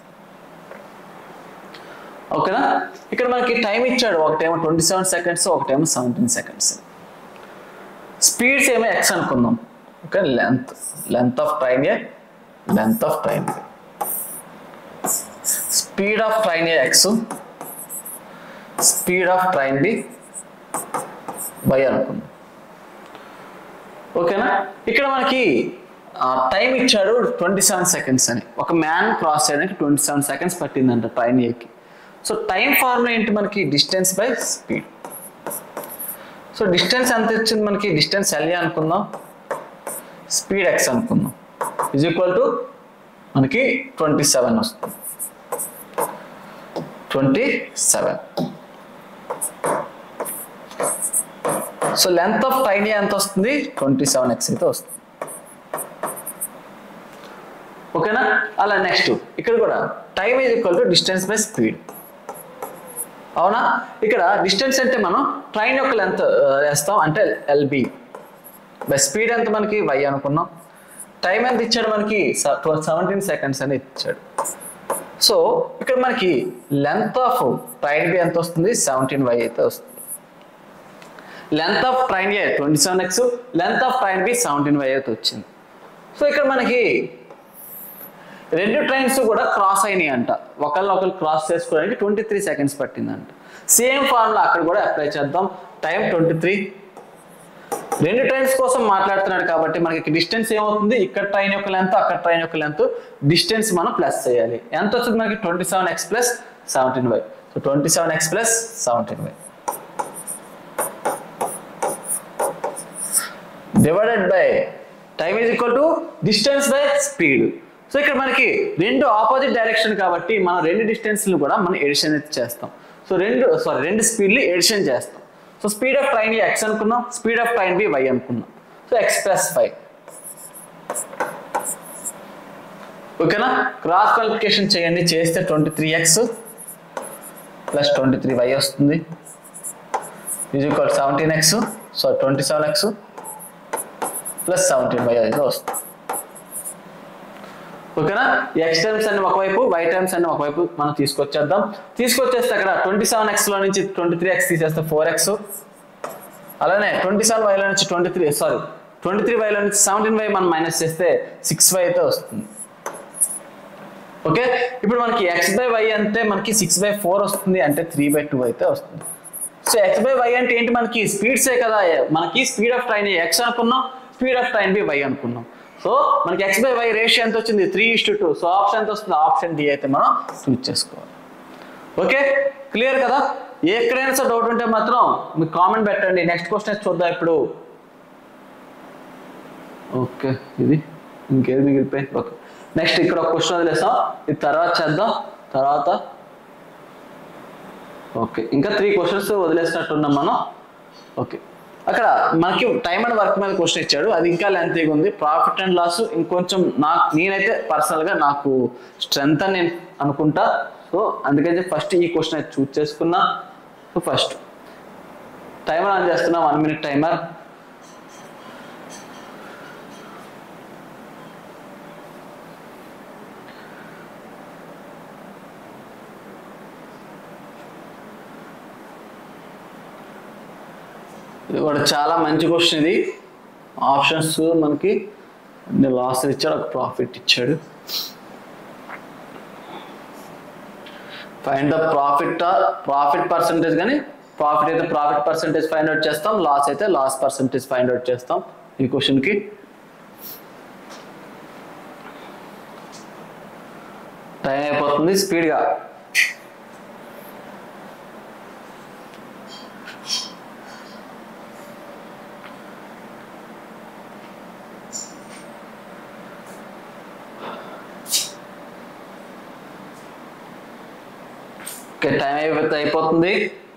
ఓకేనా ఇక్కడ మనకి టైం ఇచ్చాడు ఒకటేమో ట్వంటీ సెవెన్ సెకండ్స్ ఒకటేమో సెవెంటీన్ సెకండ్స్ స్పీడ్స్ ఏమో ఎక్స్ అనుకుందాం okay length length of train A length of train speed of train A X speed of train B Y అనుకుందాం ఓకేనా ఇక్కడ మనకి టైం ఇచ్చాడు ట్వంటీ సెవెన్ సెకండ్స్ అని ఒక మ్యాన్ క్రాస్ చేయడానికి ట్వంటీ సెవెన్ సెకండ్స్ పట్టిందంట ట్రైన్ ఏకి సో టైం ఫార్ములా ఏంటి మనకి distance by speed so distance ఎంత ఇచ్చింది మనకి డిస్టెన్స్ ఎల్ఏ అనుకుందాం స్పీడ్ ఎక్స్ అనుకుందాం ఇజ్ ఈక్వల్ టు మనకి ట్వంటీ సెవెన్ వస్తుంది twenty seven so length of train ఎంత వస్తుంది ట్వంటీ సెవెన్ ఎక్స్ అయితే వస్తుంది ఓకేనా అలా నెక్స్ట్ ఇక్కడ కూడా time is equal to distance by speed అవునా ఇక్కడ డిస్టెన్స్ అంటే మనం ట్రైన్ యొక్క లెంత్ వేస్తాం అంటే ఎల్బి బై స్పీడ్ ఎంత మనకి వై అనుకున్నాం టైం ఎంత ఇచ్చాడు మనకి సెవెంటీన్ సెకండ్స్ అని ఇచ్చాడు సో ఇక్కడ మనకి లెంత్ ఆఫ్ ట్రైన్ బి ఎంత వస్తుంది సెవెంటీన్ వై అయితే వస్తుంది length of train A twenty seven x length of train B seventeen y అయితే వచ్చింది సో ఇక్కడ మనకి రెండు ట్రైన్స్ కూడా క్రాస్ అయినాయి అంట ఒకళ్ళు ఒకరు క్రాస్ చేసుకోవడానికి ట్వంటీ త్రీ సెకండ్స్ పట్టిందంట సేమ్ ఫార్ములా అక్కడ కూడా అప్లై చేద్దాం టైం ట్వంటీ త్రీ రెండు ట్రైన్స్ కోసం మాట్లాడుతున్నాడు కాబట్టి మనకి డిస్టెన్స్ ఏమవుతుంది ఇక్కడ ట్రైన్ యొక్క లెంత్ అక్కడ ట్రైన్ యొక్క లెంత్ డిస్టెన్స్ మనం ప్లస్ చేయాలి ఎంత వస్తుంది మనకి twenty seven x plus seventeen y so twenty seven x plus seventeen y divided by time is equal to distance by speed so ఇక్కడ మనకి రెండు ఆపోజిట్ డైరెక్షన్ కాబట్టి మనం రెండు డిస్టెన్స్లు కూడా మనం ఎడిషన్ అయితే చేస్తాం సో రెండు సారీ రెండు స్పీడ్లు ఎడిషన్ చేస్తాం so speed of train x అనుకున్నాం speed of train B y అనుకున్నాం సో ఎక్స్ ప్లస్ ఫైవ్ ఓకేనా క్రాస్ మల్టిప్లికేషన్ చేయండి చేస్తే twenty three x plus twenty three y వస్తుంది is equal seventeen x so twenty seven x plus seventeen y అయితే వస్తుంది ఓకేనా X times అన్ని ఒకవైపు వై టైమ్స్ అన్ని ఒకవైపు మనం తీసుకొచ్చేద్దాం తీసుకొచ్చేస్తే అక్కడ ట్వంటీ సెవెన్ ఎక్స్ లో నుంచి ట్వంటీ త్రీ ఎక్స్ తీసేస్తే ఫోర్ ఎక్స్ అలానే ట్వంటీ సెవెన్ వైలో నుంచి twenty three sorry twenty three వైలో నుంచి సెవెంటీన్ వై మనం మైనస్ చేస్తే సిక్స్ వై అయితే వస్తుంది ఓకే ఇప్పుడు మనకి ఎక్స్ బై వై అంటే మనకి సిక్స్ బై ఫోర్ వస్తుంది అంటే త్రీ బై టూ అయితే వస్తుంది సో ఎక్స్ బై వై అంటే ఏంటి మనకి స్పీడ్సే కదా మనకి స్పీడ్ ఆఫ్ ట్రైన్ ఎక్స్ అనుకున్నాం speed of train B y అనుకున్నాం సో మనకి ఎక్స్ బై వై రేషియో ఎంత వచ్చింది three is to two so option ఎంత వస్తుంది ఆప్షన్ డి అయితే మనం చూస్ చేసుకోవాలి ఓకే క్లియర్ కదా ఎక్కడైనా సార్ డౌట్ ఉంటే మాత్రం మీకు కామెంట్ పెట్టండి నెక్స్ట్ క్వశ్చన్ చూద్దాం ఇప్పుడు ఓకే ఇది ఇంకేది మిగిలిపోయింది ఓకే నెక్స్ట్ ఇక్కడ ఒక క్వశ్చన్ వదిలేస్తాం ఇది తర్వాత చేద్దాం తర్వాత ఓకే ఇంకా త్రీ క్వశ్చన్స్ వదిలేసినట్టున్నాం మనం ఓకే అక్కడ మనకి టైం అండ్ వర్క్ మీద క్వశ్చన్ ఇచ్చాడు అది ఇంకా లెంతీగా ఉంది ప్రాఫిట్ అండ్ లాస్ ఇంకొంచెం నాకు నేనైతే పర్సనల్గా నాకు స్ట్రెంత్ అని నేను అనుకుంటా సో అందుకని ఫస్ట్ ఈ క్వశ్చన్ అయితే చూస్ చేసుకున్నా సో ఫస్ట్ టైమర్ ఆన్ చేస్తున్నా వన్ మినిట్ టైమర్ ఇది కూడా చాలా మంచి క్వశ్చన్ ఇది ఆప్షన్స్ మనకి అన్ని లాస్ ఇచ్చాడు ఒక ప్రాఫిట్ ఇచ్చాడు find the profit profit percentage కానీ ప్రాఫిట్ అయితే ప్రాఫిట్ పర్సంటేజ్ ఫైండ్ అవుట్ చేస్తాం లాస్ అయితే లాస్ పర్సంటేజ్ ఫైండ్ అవుట్ చేస్తాం ఈ క్వశ్చన్కి టైం అయిపోతుంది స్పీడ్గా ఓకే టైం అయిపోతే అయిపోతుంది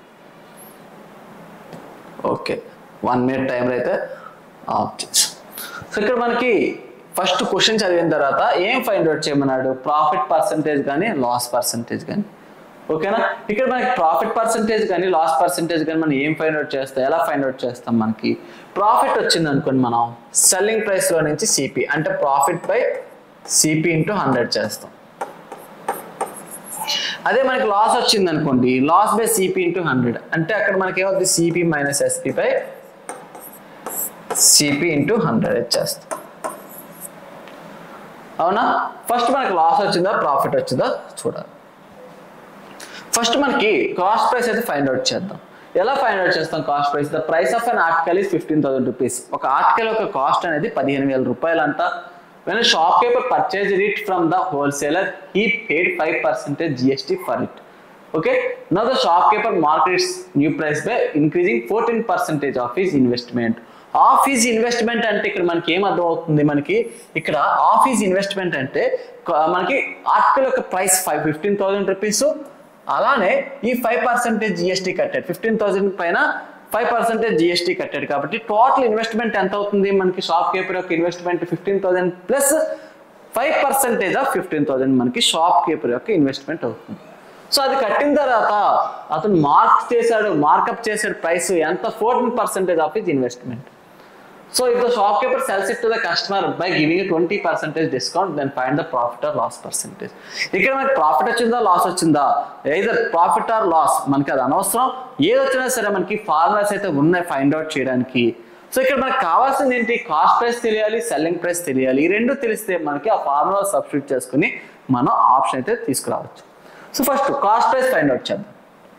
ఓకే వన్ మినిట్ టైంలో అయితే ఆఫ్ చేసి సో ఇక్కడ మనకి ఫస్ట్ క్వశ్చన్ చదివిన తర్వాత ఏం ఫైండ్ అవుట్ చేయమన్నాడు ప్రాఫిట్ పర్సంటేజ్ కానీ లాస్ పర్సంటేజ్ కానీ ఓకేనా ఇక్కడ మనకి ప్రాఫిట్ పర్సంటేజ్ కానీ లాస్ పర్సంటేజ్ కానీ మనం ఏం ఫైండ్ అవుట్ చేస్తాం ఎలా ఫైండ్ అవుట్ చేస్తాం మనకి ప్రాఫిట్ వచ్చింది అనుకోండి మనం సెల్లింగ్ ప్రైస్లో నుంచి సిపి అంటే profit by CP into hundred చేస్తాం అదే మనకి లాస్ వచ్చింది అనుకోండి loss by CP into hundred అంటే అక్కడ మనకి ఏమవుతుంది CP minus SP by CP into hundred ఇచ్చేస్తాం అవునా ఫస్ట్ మనకి లాస్ వచ్చిందా ప్రాఫిట్ వచ్చిందా చూడాలి ఫస్ట్ మనకి కాస్ట్ ప్రైస్ అయితే ఫైండ్ అవుట్ చేద్దాం ఎలా ఫైండ్ అవుట్ చేస్తాం cost price the price of an article is fifteen thousand rupees ఒక ఆర్టికల్ యొక్క కాస్ట్ అనేది పదిహేను వేల రూపాయలు అంట when shopkeeper purchase it from the wholesaler he paid five percentage GST for it okay no the shopkeeper markets new price by increasing fourteen percentage of his investment of his investment అంటే ఇక్కడ మనకి ఏం అర్థం అవుతుంది మనకి ఇక్కడ office investment అంటే క- మనకి ఆర్టికల్ యొక్క price five fifteen thousand rupees అలానే ఈ ఫైవ్ పర్సెంటేజ్ జిఎస్టీ కట్టాడు ఫిఫ్టీన్ థౌసండ్ పైన ఫైవ్ పర్సెంటేజ్ జిఎస్టీ కట్టాడు కాబట్టి టోటల్ ఇన్వెస్ట్మెంట్ ఎంత అవుతుంది మనకి షాప్ కీపర్ యొక్క investment fifteen thousand plus five percentage of fifteen thousand మనకి షాప్ కీపర్ యొక్క ఇన్వెస్ట్మెంట్ అవుతుంది సో అది కట్టిన తర్వాత అతను మార్క్ చేశాడు మార్కప్ చేశాడు ప్రైస్ ఎంత fourteen percentage of his investment so if the shopkeeper sells it to the customer by giving twenty percentage discount then find the profit or loss percentage ఇక్కడ మనకి profit వచ్చిందా loss వచ్చిందా either profit or loss మనకి అది అనవసరం ఏది వచ్చినా సరే మనకి ఫార్ములాస్ అయితే ఉన్నాయి ఫైండ్ అవుట్ చేయడానికి సో ఇక్కడ మనకి కావాల్సింది ఏంటి కాస్ట్ ప్రైస్ తెలియాలి సెల్లింగ్ ప్రైస్ తెలియాలి ఈ రెండు తెలిస్తే మనకి ఆ ఫార్ములా సబ్స్టిట్యూట్ చేసుకుని మనం ఆప్షన్ అయితే తీసుకురావచ్చు so first cost price find out చేద్దాం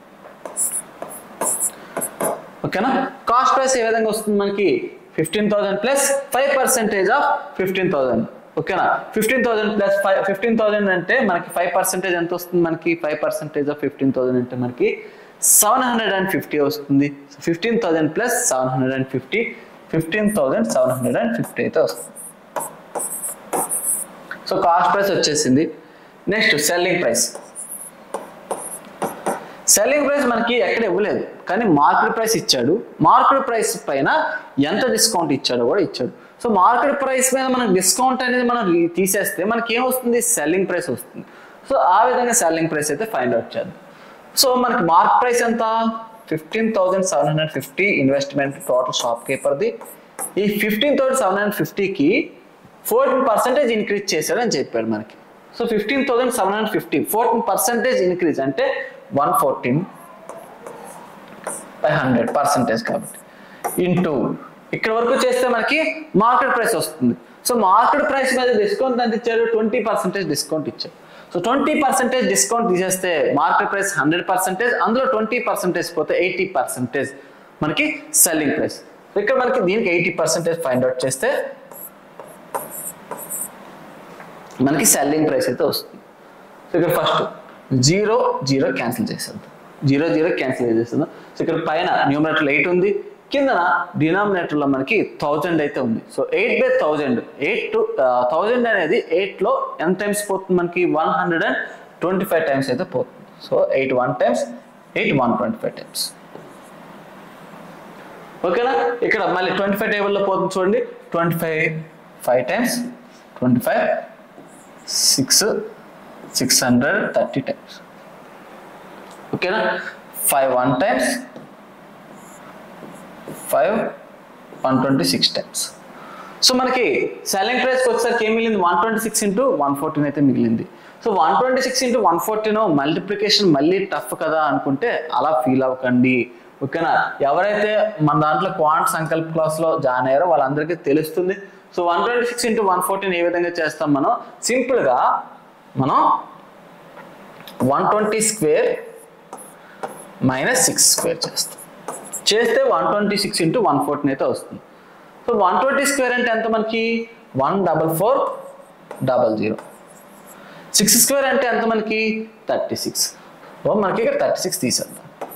ఓకేనా కాస్ట్ ప్రైస్ ఏ విధంగా వస్తుంది మనకి fifteen thousand plus five percentage of fifteen thousand ఓకేనా fifteen thousand plus five fifteen thousand అంటే మనకి ఫైవ్ పర్సెంటేజ్ ఎంత వస్తుంది మనకి five percentage of fifteen thousand అంటే మనకి సెవెన్ హండ్రెడ్ అండ్ ఫిఫ్టీ వస్తుంది fifteen thousand plus seven hundred and fifty fifteen thousand seven hundred and fifty అయితే వస్తుంది సో కాస్ట్ ప్రైస్ వచ్చేసింది next selling price selling price మనకి ఎక్కడ ఇవ్వలేదు కానీ మార్కెట్ ప్రైస్ ఇచ్చాడు మార్కెట్ ప్రైస్ పైన ఎంత డిస్కౌంట్ ఇచ్చాడో కూడా ఇచ్చాడు సో మార్కెట్ ప్రైస్ మీద మనకి డిస్కౌంట్ అనేది మనం రీ- తీసేస్తే మనకి ఏమొస్తుంది సెల్లింగ్ ప్రైస్ వస్తుంది సో ఆ విధంగా సెల్లింగ్ ప్రైస్ అయితే ఫైండ్ అవుట్ చేద్దాం సో మనకి మార్క్ ప్రైస్ ఎంత fifteen thousand seven hundred fifty investment total షాప్ కీపర్ది ఈ ఫిఫ్టీన్ థౌసండ్ సెవెన్ హండ్రెడ్ ఫిఫ్టీకి ఫోర్టీన్ పర్సెంటేజ్ ఇంక్రీజ్ చేశాడని చెప్పాడు మనకి so fifteen thousand seven hundred fifty fourteen percentage increase అంటే one fourteen by hundred percentage కాబట్టి ఇంటూ ఇక్కడ వరకు చేస్తే మనకి మార్కెట్ ప్రైస్ వస్తుంది సో మార్కెట్ ప్రైస్ మీద డిస్కౌంట్ ఎంత ఇచ్చారు ట్వంటీ పర్సెంటేజ్ డిస్కౌంట్ ఇచ్చారు సో ట్వంటీ పర్సెంటేజ్ డిస్కౌంట్ తీసేస్తే మార్కెట్ ప్రైస్ హండ్రెడ్ పర్సెంటేజ్ అందులో ట్వంటీ పర్సెంటేజ్ పోతే ఎయిటీ పర్సెంటేజ్ మనకి సెల్లింగ్ ప్రైస్ ఇక్కడ మనకి దీనికి ఎయిటీ పర్సెంటేజ్ ఫైండ్ అవుట్ చేస్తే మనకి సెల్లింగ్ ప్రైస్ అయితే వస్తుంది సో ఇక్కడ ఫస్ట్ జీరో జీరో క్యాన్సిల్ చేసేద్దాం జీరో జీరో క్యాన్సిల్ చేసేద్దాం సో ఇక్కడ పైన న్యూమరేటర్ ఎయిట్ ఉంది కిందన డినామినేటర్లో మనకి థౌజండ్ అయితే ఉంది so eight by thousand eight to thousand అనేది ఎయిట్లో ఎంత టైమ్స్ పోతుంది మనకి one hundred and twenty five times అయితే పోతుంది so eight one times eight one twenty five times ఓకేనా ఇక్కడ మళ్ళీ ట్వంటీ ఫైవ్ టేబుల్లో పోతుంది చూడండి twenty five five times twenty five six six hundred thirty times ఓకేనా five one times five one twenty six times so మనకి selling ప్రైస్కి వచ్చేసరికి ఏం మిగిలింది one twenty six into one fourteen అయితే మిగిలింది so one twenty six into one fourteen multiplication మళ్ళీ tough కదా అనుకుంటే అలా ఫీల్ అవ్వకండి ఓకేనా ఎవరైతే మన దాంట్లో క్వాంట్ సంకల్ప్ క్లాస్లో జాయిన్ అయ్యారో వాళ్ళందరికీ తెలుస్తుంది so one twenty six into one fourteen ఏ విధంగా చేస్తాం మనం సింపుల్గా మనం one twenty square minus six square చేస్తాం చేస్తే one twenty six into one fourteen అయితే వస్తుంది సో వన్ ట్వంటీ స్క్వేర్ అంటే ఎంత మనకి one double four double zero six square అంటే ఎంత మనకి థర్టీ సిక్స్ సో మనకి ఇక్కడ థర్టీ సిక్స్ తీసేద్దాం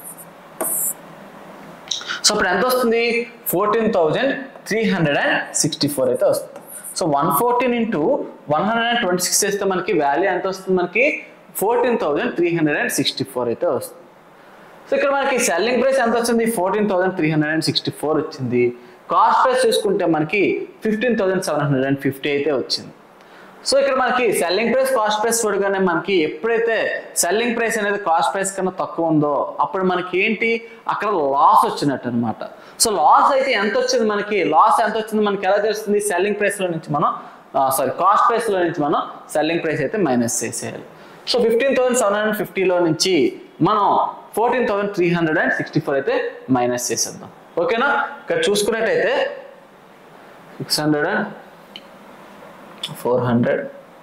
సో ఇప్పుడు ఎంత వస్తుంది fourteen thousand three hundred and sixty four అయితే వస్తుంది so one fourteen into one hundred and twenty six చేస్తే మనకి వాల్యూ ఎంత వస్తుంది మనకి fourteen thousand three hundred and sixty four అయితే వస్తుంది సో ఇక్కడ మనకి సెల్లింగ్ ప్రైస్ ఎంత వచ్చింది fourteen thousand three hundred and sixty four వచ్చింది కాస్ట్ ప్రైస్ చూసుకుంటే మనకి fifteen thousand seven hundred and fifty అయితే వచ్చింది సో ఇక్కడ మనకి సెల్లింగ్ ప్రైస్ కాస్ట్ ప్రైస్ చూడగానే మనకి ఎప్పుడైతే సెల్లింగ్ ప్రైస్ అనేది కాస్ట్ ప్రైస్ కన్నా తక్కువ ఉందో అప్పుడు మనకి ఏంటి అక్కడ లాస్ వచ్చినట్టు అనమాట సో లాస్ అయితే ఎంత వచ్చింది మనకి లాస్ ఎంత వచ్చింది మనకి ఎలా తెలుస్తుంది సెల్లింగ్ ప్రైస్ లో నుంచి మనం సారీ కాస్ట్ ప్రైస్ లో నుంచి మనం సెల్లింగ్ ప్రైస్ అయితే మైనస్ చేసేయాలి so fifteen thousand seven hundred ఫిఫ్టీలో నుంచి మనం fourteen thousand three hundred and sixty four అయితే మైనస్ చేసేద్దాం ఓకేనా ఇక్కడ చూసుకున్నట్టయితే six hundred and four hundred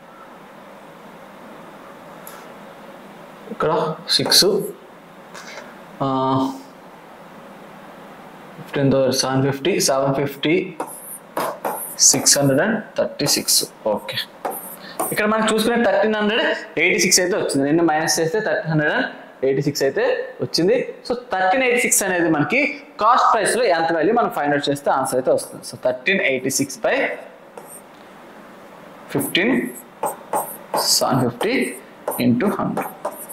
ఇక్కడ six fifteen thousand seven fifty seven fifty six hundred and thirty six okay ఇక్కడ మనం చూసుకునే థర్టీన్ హండ్రెడ్ ఎయిటీ సిక్స్ అయితే వచ్చింది రెండు మైనస్ చేస్తే thirteen hundred and eighty six అయితే వచ్చింది సో థర్టీన్ ఎయిటీ సిక్స్ అనేది మనకి కాస్ట్ ప్రైస్ లో ఎంత వాల్యూ మనం ఫైండ్ అవుట్ చేస్తే ఆన్సర్ అయితే వస్తుంది so thirteen eighty six by fifteen seven fifty into hundred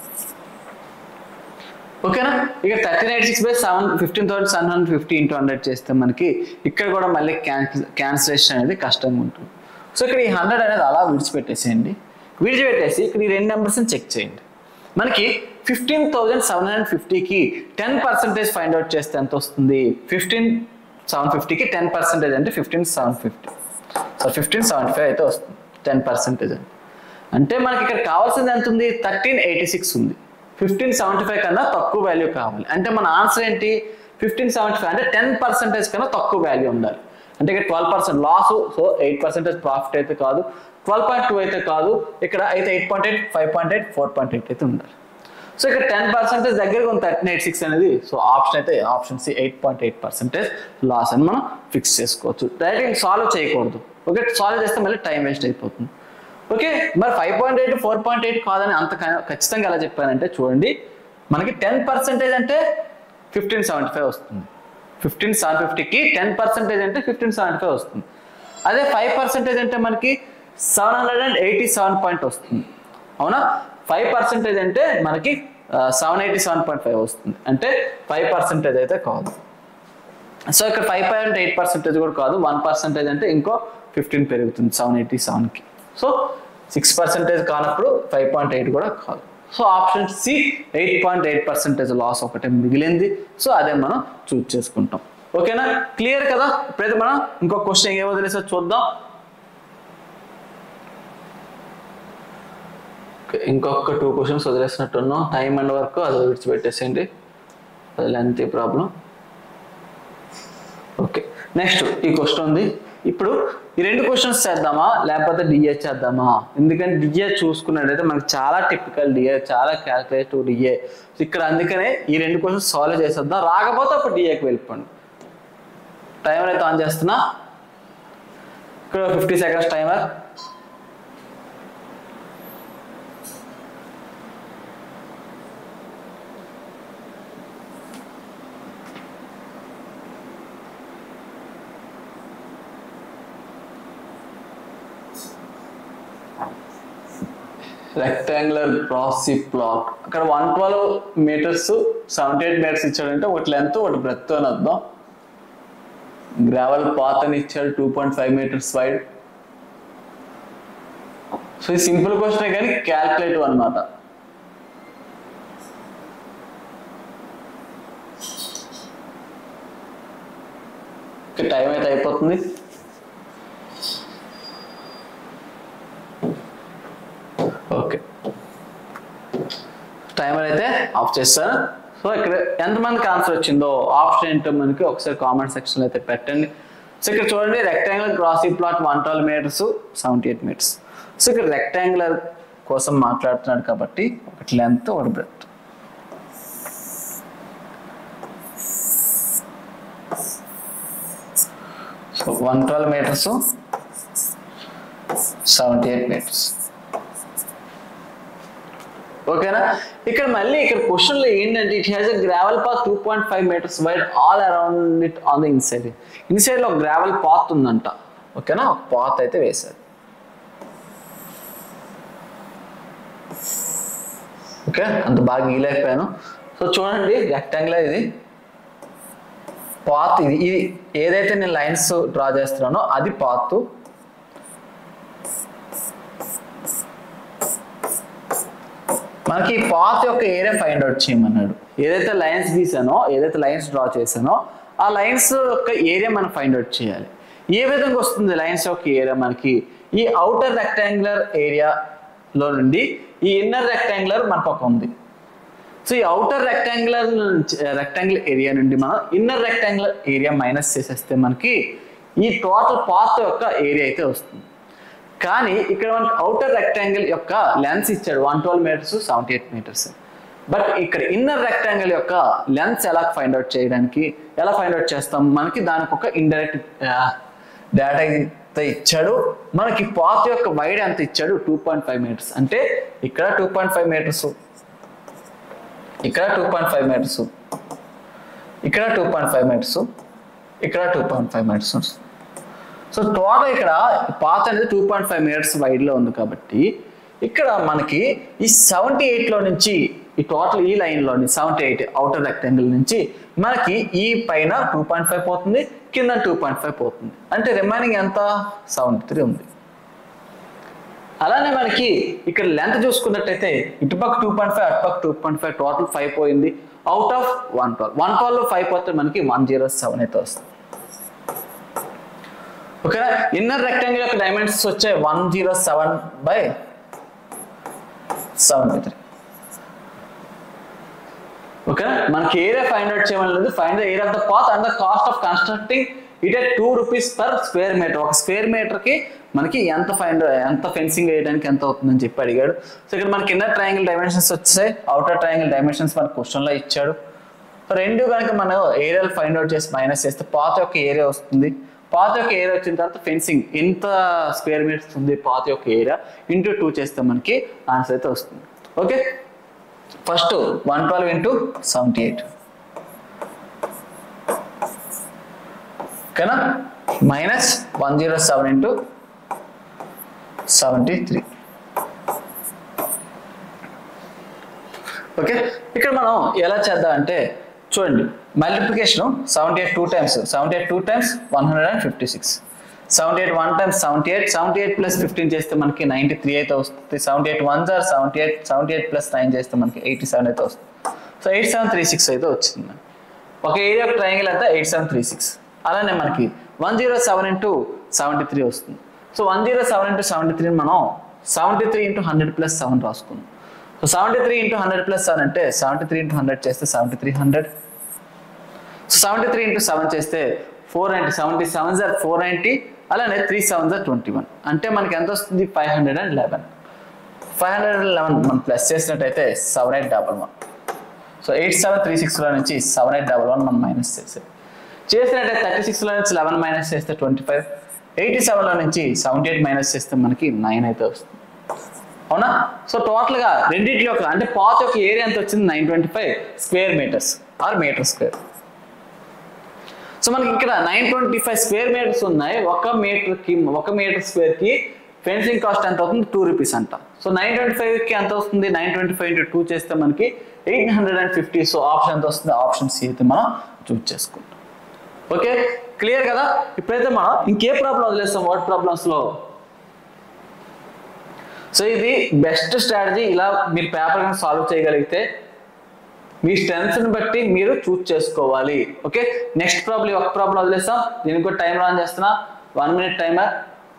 ఓకేనా ఇక thirteen eight six by seven fifteen thousand seven hundred fifty into hundred చేస్తే మనకి ఇక్కడ కూడా మళ్ళీ క్యాన్సిల్ క్యాన్సిలేషన్ అనేది కష్టంగా ఉంటుంది సో ఇక్కడ ఈ హండ్రెడ్ అనేది అలా విడిచిపెట్టేసేయండి విడిచిపెట్టేసి ఇక్కడ ఈ రెండు నెంబర్స్ని చెక్ చేయండి మనకి ఫిఫ్టీన్ థౌజండ్ సెవెన్ హండ్రెడ్ ఫిఫ్టీకి టెన్ పర్సెంటేజ్ ఫైండ్ అవుట్ చేస్తే ఎంత వస్తుంది ఫిఫ్టీన్ సెవెన్ ఫిఫ్టీకి టెన్ పర్సెంటేజ్ అంటే fifteen seven fifty so fifteen seventy five అయితే వస్తుంది టెన్ పర్సెంటేజ్ అంటే అంటే మనకి ఇక్కడ కావాల్సింది ఎంత ఉంది థర్టీన్ ఎయిటీ సిక్స్ ఉంది ఫిఫ్టీన్ సెవెంటీ ఫైవ్ కన్నా తక్కువ వాల్యూ కావాలి అంటే మన ఆన్సర్ ఏంటి ఫిఫ్టీన్ సెవెంటీ ఫైవ్ అంటే టెన్ పర్సెంటేజ్ కన్నా తక్కువ వాల్యూ ఉండాలి అంటే ఇక్కడ twelve percent loss so eight percentage profit అయితే కాదు ట్వెల్వ్ పాయింట్ టూ అయితే కాదు ఇక్కడ అయితే eight point eight five point eight four point eight అయితే ఉండాలి సో ఇక్కడ టెన్ పర్సెంటేజ్ దగ్గరగా ఉంది థర్టీన్ ఎయిట్ సిక్స్ అనేది సో ఆప్షన్ అయితే option C eight point eight percentage loss అని మనం ఫిక్స్ చేసుకోవచ్చు డైరెక్ట్ సాల్వ్ చేయకూడదు ఓకే సాల్వ్ చేస్తే మళ్ళీ టైం వేస్ట్ అయిపోతుంది ఓకే మరి five point eight four point eight కాదని అంత క- ఖచ్చితంగా ఎలా చెప్పానంటే చూడండి మనకి టెన్ పర్సెంటేజ్ అంటే ఫిఫ్టీన్ సెవెంటీ ఫైవ్ వస్తుంది ఫిఫ్టీన్ సెవెన్ ఫిఫ్టీకి టెన్ పర్సెంటేజ్ అంటే ఫిఫ్టీన్ సెవెంటీ ఫైవ్ వస్తుంది అదే ఫైవ్ పర్సెంటేజ్ అంటే మనకి seven hundred and eighty seven point వస్తుంది అవునా ఫైవ్ పర్సెంటేజ్ అంటే మనకి seven eighty seven point five వస్తుంది అంటే ఫైవ్ పర్సెంటేజ్ అయితే కాదు సో ఇక్కడ ఫైవ్ పాయింట్ ఎయిట్ పర్సెంటేజ్ కూడా కాదు వన్ పర్సెంటేజ్ అంటే ఇంకో ఫిఫ్టీన్ పెరుగుతుంది సెవెన్ ఎయిటీ సెవెన్కి సో సిక్స్ పర్సెంటేజ్ కానప్పుడు ఫైవ్ పాయింట్ ఎయిట్ కూడా కాదు so option C eight point eight percentage loss ఒకటే మిగిలింది సో అదే మనం చూస్ చేసుకుంటాం ఓకేనా క్లియర్ కదా ఇప్పుడైతే మనం ఇంకో క్వశ్చన్ ఏమో తెలిసో చూద్దాం Okay, ఇంకొక టూ క్వశ్చన్స్ వదిలేసినట్టున్నాం టైం అండ్ వరకు అది విడిచిపెట్టేసేయండి అది లెంత్ ప్రాబ్లం ఓకే నెక్స్ట్ ఈ క్వశ్చన్ ఉంది ఇప్పుడు ఈ రెండు క్వశ్చన్స్ చేద్దామా లేకపోతే డిఏ చేద్దామా ఎందుకంటే డిఏ చూసుకున్నట్టయితే మనకి చాలా టిపికల్ డిఏ చాలా క్యాల్కులేటివ్ డిఏ ఇక్కడ అందుకనే ఈ రెండు క్వశ్చన్స్ సాల్వ్ చేసేద్దాం రాకపోతే అప్పుడు డిఏకి వెళ్ళిపోండి టైమర్ అయితే ఆన్ చేస్తున్నా ఇక్కడ fifty seconds timer rectangular grassy plot అక్కడ one twelve meters seventy eight meters ఇచ్చాడంటే ఒకటి లెంత్ ఒకటి బ్రెత్ అని అర్థం గ్రావెల్ పాత్ అని ఇచ్చాడు two point five metres wide so ఇది సింపుల్ క్వశ్చన్ కానీ క్యాల్కులేటివ్ అనమాట టైం అయితే అయిపోతుంది ఓకే టైమర్ అయితే ఆఫ్ చేస్తాను సో ఇక్కడ ఎంతమందికి ఆన్సర్ వచ్చిందో ఆప్షన్ ఏంటో మనకి ఒకసారి కామెంట్ సెక్షన్లో అయితే పెట్టండి సో ఇక్కడ చూడండి rectangular grassy plot one twelve meters seventy eight meters so ఇక్కడ రెక్టాంగులర్ కోసం మాట్లాడుతున్నాడు కాబట్టి ఒకటి లెంత్ ఒకటి breadth so one twelve meters seventy eight meters ఓకేనా ఇక్కడ మళ్ళీ ఇక్కడ క్వశ్చన్ లో ఏంటంటే it has a gravel path two point five metres wide all around it on the inside inside లో ఒక గ్రావెల్ పాత్ ఉందంట ఓకేనా ఒక పాత్ అయితే వేశారు ఓకే అంత బాగా గీలేకపోయాను సో చూడండి రెక్టాంగులర్ ఇది పాత్ ఇది ఇది ఏదైతే నేను లైన్స్ డ్రా చేస్తున్నానో అది పాత్ మనకి ఈ పాత్ యొక్క ఏరియా ఫైండ్ అవుట్ చేయమన్నాడు ఏదైతే లైన్స్ గీసానో ఏదైతే లైన్స్ డ్రా చేశానో ఆ లైన్స్ యొక్క ఏరియా మనం ఫైండ్ అవుట్ చేయాలి ఏ విధంగా వస్తుంది లైన్స్ యొక్క ఏరియా మనకి ఈ అవుటర్ రెక్టాంగులర్ ఏరియాలో నుండి ఈ ఇన్నర్ రెక్టాంగులర్ మనకు ఒక ఉంది సో ఈ అవుటర్ రెక్టాంగులర్ రెక్టాంగులర్ ఏరియా నుండి మనం ఇన్నర్ రెక్టాంగులర్ ఏరియా మైనస్ చేసేస్తే మనకి ఈ టోటల్ పాత్ యొక్క ఏరియా అయితే వస్తుంది కానీ ఇక్కడ మనకి అవుటర్ రెక్టాంగిల్ యొక్క లెన్స్ ఇచ్చాడు one twelve meters seventy eight meters but ఇక్కడ ఇన్నర్ రెక్టాంగిల్ యొక్క లెన్స్ ఎలా ఫైండ్ అవుట్ చేయడానికి ఎలా ఫైండ్ అవుట్ చేస్తాం మనకి దానికి ఒక ఇండైరెక్ట్ డేటా అయితే ఇచ్చాడు మనకి పాత్ యొక్క వైడ్ ఎంత ఇచ్చాడు టూ పాయింట్ ఫైవ్ మీటర్స్ అంటే ఇక్కడ టూ పాయింట్ ఫైవ్ మీటర్స్ ఇక్కడ టూ పాయింట్ ఫైవ్ మీటర్స్ ఇక్కడ టూ పాయింట్ ఫైవ్ మీటర్స్ ఇక్కడ two point five meters so total ఇక్కడ పాత్ అనేది టూ పాయింట్ ఫైవ్ మీటర్స్ వైడ్లో ఉంది కాబట్టి ఇక్కడ మనకి ఈ సెవెంటీ ఎయిట్లో నుంచి ఈ టోటల్ ఈ లైన్లో సెవెంటీ ఎయిట్ అవుటర్ రెక్టాంగిల్ నుంచి మనకి ఈ పైన టూ పాయింట్ ఫైవ్ పోతుంది కింద టూ పాయింట్ ఫైవ్ పోతుంది అంటే రిమైనింగ్ ఎంత సెవెంటీ త్రీ ఉంది అలానే మనకి ఇక్కడ లెంత్ చూసుకున్నట్టయితే ఇటుపక్క టూ పాయింట్ ఫైవ్ అటుపక్క two point five total five పోయింది out of one twelve one twelve five పోతే మనకి వన్ జీరో సెవెన్ అయితే వస్తుంది ఓకేనా ఇన్నర్ రెక్టాంగిల్ యొక్క డైమెన్షన్స్ వచ్చాయి one zero seven by seventy three okay మనకి ఏరియా ఫైండ్ అవుట్ చేయమని లేదు find the area of the path and the cost of constructing it at two rupees per square meter ఒక square meter కి మనకి ఎంత find ఎంత fencing వేయడానికి ఎంత అవుతుందని చెప్పి అడిగాడు సో ఇక్కడ మనకి ఇన్నర్ ట్రయాంగిల్ డైమెన్షన్స్ వచ్చాయి అవుటర్ ట్రయాంగిల్ డైమెన్షన్స్ మనకి క్వశ్చన్ లో ఇచ్చాడు రెండు కనుక మనం ఏరియాలు ఫైండ్ అవుట్ చేసి మైనస్ చేస్తే పాత యొక్క ఏరియా వస్తుంది పాత యొక్క ఏరియా వచ్చిన తర్వాత ఫెన్సింగ్ ఎంత స్క్వేర్ మీటర్స్ ఉంది పాత యొక్క ఏరియా ఇంటూ టూ చేస్తే మనకి ఆన్సర్ అయితే వస్తుంది okay first one twelve into seventy eight ఓకేనా minus one zero seven into seventy three okay ఇక్కడ మనం ఎలా చేద్దాం అంటే చూడండి multiplication seventy eight two times seventy eight two times one hundred and fifty six seventy eight one times seventy eight seventy eight plus fifteen చేస్తే మనకి ninety three అయితే వస్తుంది సెవెంటీ ఎయిట్ వన్ జార్ seventy eight seventy eight plus nine చేస్తే మనకి eighty seven అయితే వస్తుంది so eight seven three six అయితే వచ్చింది ఒక ఏరియా ఆఫ్ ట్రయాంగిల్ అంతా ఎయిట్ సెవెన్ త్రీ సిక్స్ అలానే మనకి one zero seven into seventy three వస్తుంది so one zero seven into seventy three మనం seventy three into hundred plus seven రాసుకుందాం so seventy three into hundred plus seven అంటే seventy three into hundred చేస్తే seventy three hundred so seventy three into seven చేస్తే four ninety seventy seven జార్ four ninety అలానే three seven జార్ twenty one అంటే మనకి ఎంత వస్తుంది five hundred and eleven five hundred and eleven మనం ప్లస్ చేసినట్టయితే seven eight double one so eight seven three సిక్స్లో నుంచి సెవెన్ ఎయిట్ డబల్ వన్ మనం మైనస్ చేసేది చేసినట్టయితే థర్టీ సిక్స్లో నుంచి లెవెన్ మైనస్ చేస్తే ట్వంటీ ఫైవ్ ఎయిటీ సెవెన్లో నుంచి సెవెంటీ ఎయిట్ మైనస్ చేస్తే మనకి నైన్ అయితే వస్తుంది అవునా సో టోటల్గా రెండింటి యొక్క అంటే పాత్ యొక్క ఏరియా ఎంత వచ్చింది nine twenty five square meters or meter square so మనకి ఇక్కడ nine twenty five square meters ఉన్నాయి ఒక మీటర్ కి ఒక మీటర్ స్క్వేర్ కి ఫెన్సింగ్ కాస్ట్ ఎంత అవుతుంది టూ రూపీస్ అంట సో నైన్ ట్వంటీ ఫైవ్ కి ఎంత వస్తుంది nine twenty five into two చేస్తే మనకి eight hundred and fifty so option ఎంత వస్తుంది ఆప్షన్ సి అయితే మనం చూస్ చేసుకుంటాం ఓకే క్లియర్ కదా ఇప్పుడైతే మనం ఇంకే ప్రాబ్లం వదిలేస్తాం వర్డ్ ప్రాబ్లమ్స్ లో సో ఇది బెస్ట్ స్ట్రాటజీ ఇలా మీరు పేపర్ కనుక సాల్వ్ చేయగలిగితే మీ స్ట్రెంగ్స్ ని బట్టి మీరు చూస్ చేసుకోవాలి ఓకే నెక్స్ట్ ప్రాబ్లం ఒక ప్రాబ్లం వదిలేస్తాం దీనికి కూడా టైం రాన్ చేస్తున్నా one minute timer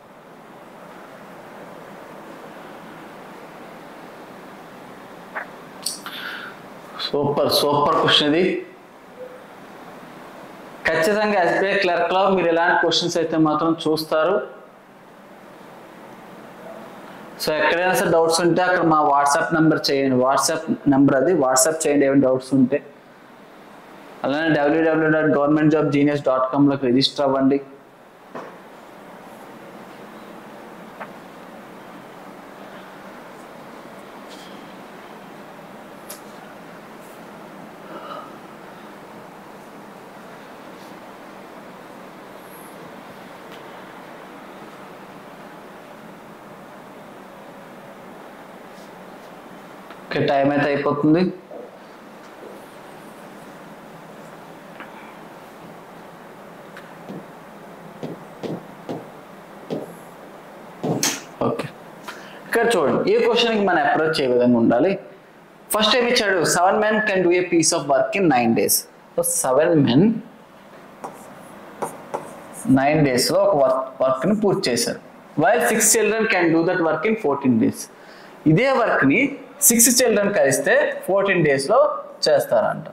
super super question ఇది ఖచ్చితంగా ఎస్బీఐ క్లర్క్ లో మీరు ఎలాంటి క్వశ్చన్స్ అయితే మాత్రం చూస్తారు సో ఎక్కడైనా సరే డౌట్స్ ఉంటే అక్కడ మా వాట్సాప్ నెంబర్ చేయండి వాట్సాప్ నెంబర్ అది వాట్సాప్ చేయండి ఏమైనా డౌట్స్ ఉంటే అలానే W W dot government job genius dot కామ్లోకి రిజిస్టర్ అవ్వండి ఓకే టైం అయితే అయిపోతుంది ఓకే ఇక్కడ చూడండి ఈ క్వశ్చన్కి మన అప్రోచ్ ఏ విధంగా ఉండాలి ఫస్ట్ ఏమి ఇచ్చాడు seven men can do a piece of work in nine days so seven men nine డేస్లో ఒక వర్క్ వర్క్ని పూర్తి చేశారు while six children can do that work in fourteen days ఇదే వర్క్ని సిక్స్ చిల్డ్రన్ కలిస్తే ఫోర్టీన్ డేస్లో చేస్తారంట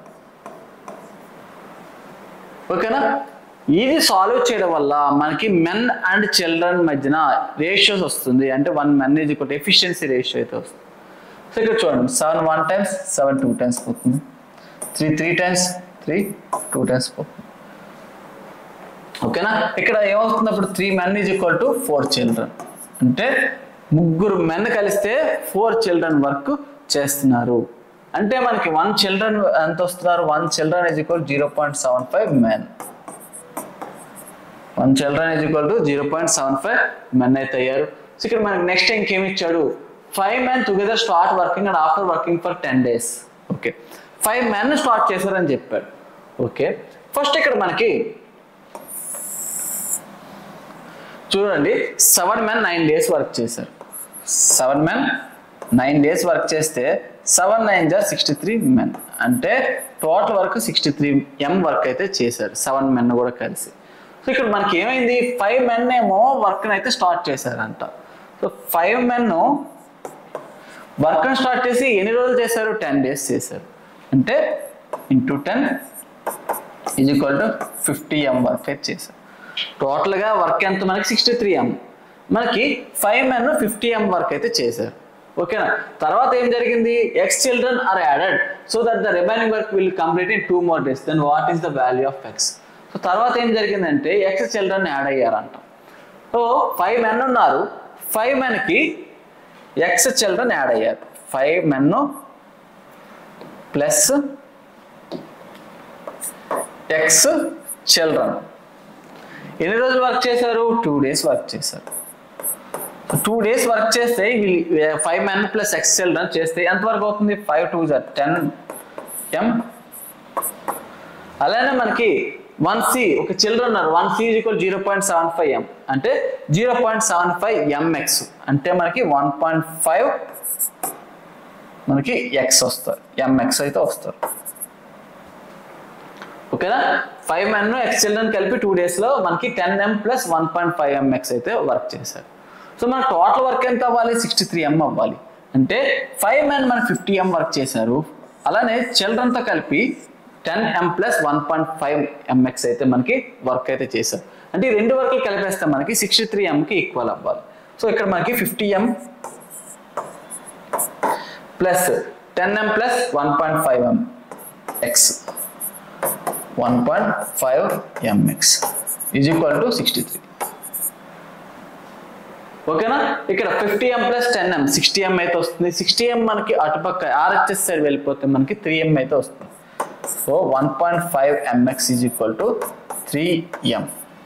ఓకేనా ఇది సాల్వ్ చేయడం వల్ల మనకి మెన్ అండ్ చిల్డ్రన్ మధ్యన రేషియోస్ వస్తుంది అంటే one men is equal efficiency ratio అయితే వస్తుంది సో ఇక్కడ చూడండి seven one times seven two times పోతుంది three three times three two times పోతుంది ఓకేనా ఇక్కడ ఏమవుతుంది అప్పుడు three men is equal to four children అంటే ముగ్గురు మెన్ కలిస్తే ఫోర్ చిల్డ్రన్ వర్క్ చేస్తున్నారు అంటే మనకి వన్ చిల్డ్రన్ ఎంత వస్తున్నారు one children is equal zero point seven five men one children is equal to zero point seven five men అయితే అయ్యారు సో ఇక్కడ మనకి నెక్స్ట్ ఇంకేమి ఇచ్చాడు five men together start working and after working for ten days okay five men start చేశారని చెప్పాడు okay first ఇక్కడ మనకి చూడండి seven men nine days work చేశారు seven men nine days work చేస్తే సెవెన్ నైన్ జార్ సిక్స్టీ త్రీ మెన్ అంటే total work sixty three M work అయితే చేశారు సెవెన్ మెన్ కూడా కలిసి సో ఇక్కడ మనకి ఏమైంది ఫైవ్ మెన్ ఏమో వర్క్ అయితే స్టార్ట్ చేశారంట so five men work start చేసి ఎన్ని రోజులు చేశారు టెన్ డేస్ చేశారు అంటే into ten is equal to fifty M work అయితే చేశారు టోటల్గా వర్క్ ఎంత మనకి సిక్స్టీ త్రీ ఎం మనకి five men fifty M work అయితే చేశారు ఓకేనా తర్వాత ఏం జరిగింది X children are added so that the remaining work will complete in two more days then what is the value of X so తర్వాత ఏం జరిగిందంటే ఎక్స్ చిల్డ్రన్ యాడ్ అయ్యారంట సో ఫైవ్ మెన్ ఉన్నారు ఫైవ్ మెన్కి ఎక్స్ చిల్డ్రన్ యాడ్ అయ్యారు five men plus X children ఎన్ని రోజులు work చేశారు టూ డేస్ వర్క్ చేశారు టూ డేస్ వర్క్ చేస్తే five men plus X children చేస్తే ఎంత వరకు అవుతుంది ఫైవ్ టూ జార్ టెన్ ఎం అలానే మనకి వన్ సి ఒక చిల్డ్రన్ ఉన్నారు one C equal zero point seven five M అంటే zero point seven five M X అంటే మనకి వన్ పాయింట్ ఫైవ్ మనకి ఎక్స్ వస్తారు ఎంఎక్స్ అయితే వస్తారు ఓకేనా ఫైవ్ మెన్ ఎక్స్ చిల్డ్రన్ కలిపి టూ డేస్లో మనకి ten M plus one point five M X అయితే వర్క్ చేశారు సో మన టోటల్ వర్క్ ఎంత అవ్వాలి సిక్స్టీ త్రీ ఎం అవ్వాలి అంటే ఫైవ్ మెన్ మన ఫిఫ్టీ ఎం వర్క్ చేశారు అలానే చిల్డ్రన్తో కలిపి ten M plus one point five M X అయితే మనకి వర్క్ అయితే చేశారు అంటే ఈ రెండు వర్క్లు కలిపేస్తే మనకి సిక్స్టీ త్రీ ఎంకి ఈక్వల్ అవ్వాలి సో ఇక్కడ మనకి fifty M plus ten M plus one point five M X one point five M X is equal to sixty three ఓకేనా ఇక్కడ fifty M plus ten M sixty M అయితే వస్తుంది sixty ఎం మనకి అటుపక్క ఆర్హెచ్ఎస్ సైడ్ వెళ్ళిపోతే మనకి త్రీ ఎం అయితే వస్తుంది so one point five M X is equal to three M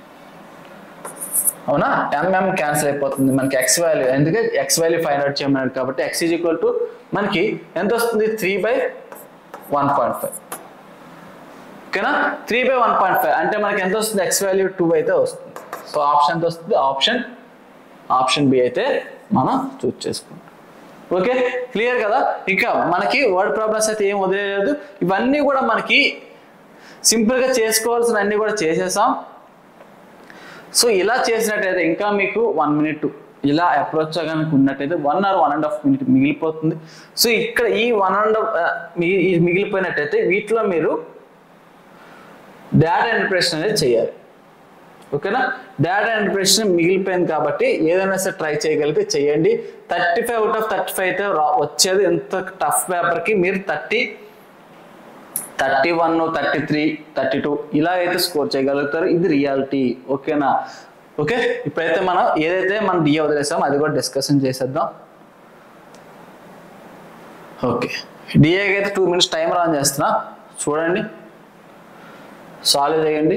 అవునా ఎంఎం క్యాన్సిల్ అయిపోతుంది మనకి ఎక్స్ వాల్యూ ఎందుకంటే ఎక్స్ వాల్యూ ఫైండ్ అవుట్ చేయమన్నాడు కాబట్టి ఎక్స్ ఈజ్ ఈక్వల్ టు మనకి ఎంత వస్తుంది three by one point five ఓకేనా three by one point five అంటే మనకి ఎంత వస్తుంది ఎక్స్ వాల్యూ టూ అయితే వస్తుంది సో ఆప్షన్ ఎంత వస్తుంది ఆప్షన్ ఆప్షన్ బి అయితే మనం చూస్ చేసుకుంటాం ఓకే క్లియర్ కదా ఇంకా మనకి వర్డ్ ప్రాబ్లమ్స్ అయితే ఏం వదిలేదు ఇవన్నీ కూడా మనకి సింపుల్గా చేసుకోవాల్సిన అన్ని కూడా చేసేసాం సో ఇలా చేసినట్టయితే ఇంకా మీకు వన్ మినిట్ ఇలా అప్రోచ్ కనుక ఉన్నట్టయితే one or one and half minute మిగిలిపోతుంది సో ఇక్కడ ఈ వన్ అండ్ హాఫ్ మిగిలిపోయినట్టయితే వీటిలో మీరు డేటా ఇంటర్ప్రిటేషన్ అనేది చేయాలి ఓకేనా డేటా ఇంటర్ప్రిటేషన్ మిగిలిపోయింది కాబట్టి ఏదైనా సరే ట్రై చేయగలిగితే చేయండి thirty five out of thirty five అయితే రా- వచ్చేది ఎంత టఫ్ పేపర్కి మీరు thirty thirty one thirty three thirty two ఇలా అయితే స్కోర్ చేయగలుగుతారు ఇది రియాలిటీ ఓకేనా ఓకే ఇప్పుడైతే మనం ఏదైతే మనం డిఏ వదిలేసామో అది కూడా డిస్కషన్ చేసేద్దాం ఓకే డిఏకి అయితే టూ మినిట్స్ టైం రాన్ చేస్తున్నా చూడండి సాల్వ్ చేయండి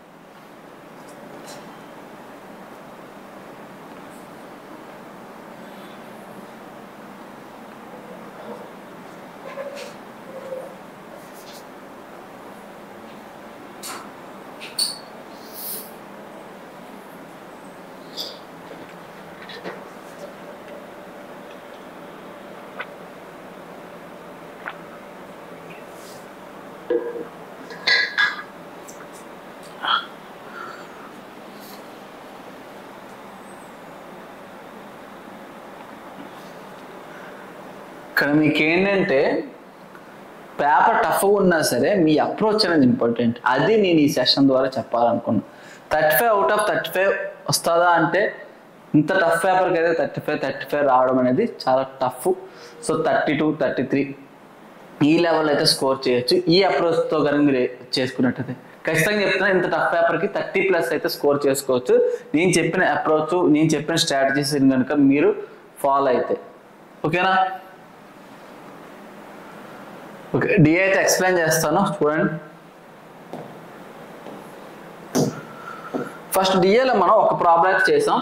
ఇక్కడ మీకు ఏంటంటే పేపర్ టఫ్గా ఉన్నా సరే మీ అప్రోచ్ అనేది ఇంపార్టెంట్ అది నేను ఈ సెషన్ ద్వారా చెప్పాలనుకున్నా thirty five out of thirty five వస్తుందా అంటే ఇంత టఫ్ పేపర్కి అయితే థర్టీ ఫైవ్ థర్టీ ఫైవ్ రావడం అనేది చాలా tough so thirty two thirty three ఈ లెవెల్ అయితే స్కోర్ చేయొచ్చు ఈ అప్రోచ్తో కనుక మీరు చేసుకున్నట్టయితే ఖచ్చితంగా చెప్తున్నా ఇంత టఫ్ పేపర్కి థర్టీ ప్లస్ అయితే స్కోర్ చేసుకోవచ్చు నేను చెప్పిన అప్రోచ్ నేను చెప్పిన స్ట్రాటజీస్ కనుక మీరు ఫాలో అయితే ఓకేనా ఓకే డి అయితే ఎక్స్ప్లెయిన్ చేస్తాను చూడండి ఫస్ట్ డిఏలో మనం ఒక ప్రాబ్లం అయితే చేసాం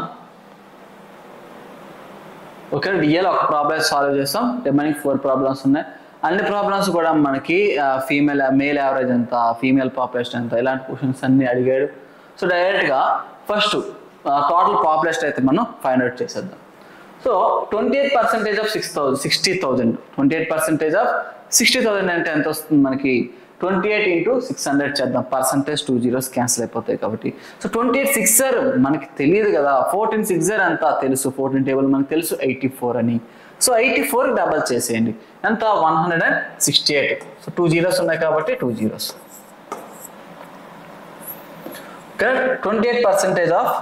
ఓకే డిఏలో ఒక ప్రాబ్లం సాల్వ్ చేస్తాం రిమైనింగ్ ఫోర్ ప్రాబ్లమ్స్ ఉన్నాయి అన్ని ప్రాబ్లమ్స్ కూడా మనకి ఫీమేల్ మేల్ యావరేజ్ ఎంత ఫీమేల్ పాపులేషన్ ఎంత ఇలాంటి క్వశ్చన్స్ అన్ని అడిగాడు సో డైరెక్ట్గా ఫస్ట్ టోటల్ పాపులేషన్ అయితే మనం ఫైండ్ అవుట్ చేసేద్దాం so twenty eight percentage of six thousand sixty thousand twenty eight percentage of sixty thousand అంటే ఎంత వస్తుంది మనకి twenty eight into six hundred చేద్దాం పర్సంటేజ్ టూ జీరోస్ క్యాన్సిల్ అయిపోతాయి కాబట్టి సో ట్వంటీ ఎయిట్ సిక్సర్ మనకి తెలియదు కదా ఫోర్టీన్ సిక్సర్ అంతా తెలుసు ఫోర్టీన్ టేబుల్ మనకు తెలుసు ఎయిటీ ఫోర్ అని సో ఎయిటీ ఫోర్ డబల్ చేసేయండి ఎంత one hundred and sixty eight so two zeros ఉన్నాయి కాబట్టి two zeros correct twenty eight percentage of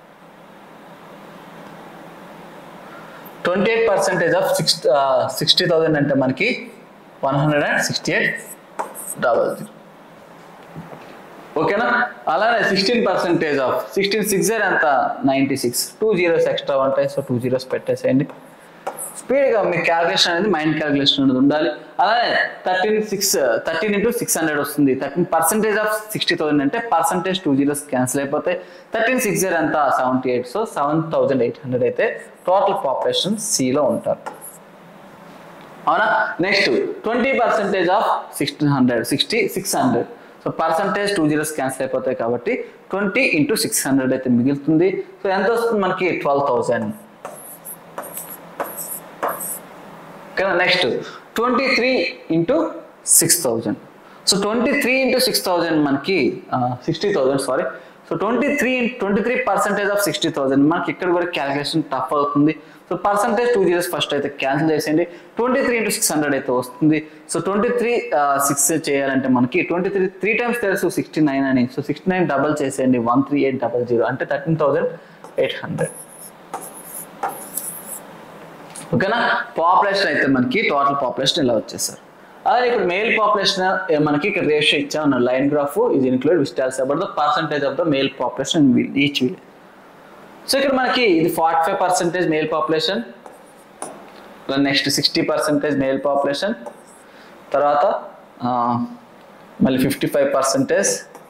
twenty eight percentage of six sixty thousand అంటే మనకి one hundred and sixty eight double zero ఓకేనా అలానే sixteen percentage of sixteen six ఎంత ninety six two zeros extra ఉంటాయి so two zeros పెట్టేసేయండి స్పీడ్గా మీ calculation అనేది మైండ్ క్యాల్కులేషన్ అనేది ఉండాలి అలానే thirteen six thirteen into six hundred వస్తుంది thirteen percentage of sixty thousand అంటే పర్సెంటేజ్ టూ జీరోస్ క్యాన్సిల్ అయిపోతాయి థర్టీన్ సిక్స్ జీరో అంతా seventy eight so seven thousand eight hundred అయితే టోటల్ పాపులేషన్ సిలో ఉంటారు అవునా next twenty percentage of sixteen hundred sixty six hundred so percentage two zeros cancel అయిపోతాయి కాబట్టి twenty into six hundred అయితే మిగులుతుంది సో ఎంత వస్తుంది మనకి ట్వెల్వ్ థౌసండ్ కదా next twenty three into six thousand so twenty three into six thousand మనకి sixty thousand sorry so twenty three twenty three percentage of sixty thousand మనకి ఇక్కడ కూడా క్యాలిక్యులేషన్ టఫ్ అవుతుంది so percentage two zeros first అయితే cancel చేసేయండి twenty three into six hundred అయితే వస్తుంది so twenty three six చేయాలంటే మనకి ట్వంటీ త్రీ త్రీ టైమ్స్ తెలుసు సిక్స్టీ నైన్ అని సో సిక్స్టీ నైన్ డబల్ చేసేయండి one three eight double zero అంటే థర్టీన్ థౌసండ్ ఎయిట్ హండ్రెడ్ ఓకేనా పాపులేషన్ అయితే మనకి టోటల్ పాపులేషన్ ఇలా వచ్చేసారు అదే ఇప్పుడు మేల్ పాపులేషన్ మనకి ఇక్కడ రేషియో ఇచ్చామన్న లైన్ గ్రాఫ్ ఇది include which tells about the percentage of the male population each village so ఇక్కడ మనకి ఇది forty five percentage male population next sixty percentage male population తర్వాత ఆ, మళ్ళీ ఫిఫ్టీ ఫైవ్ పర్సెంటేజ్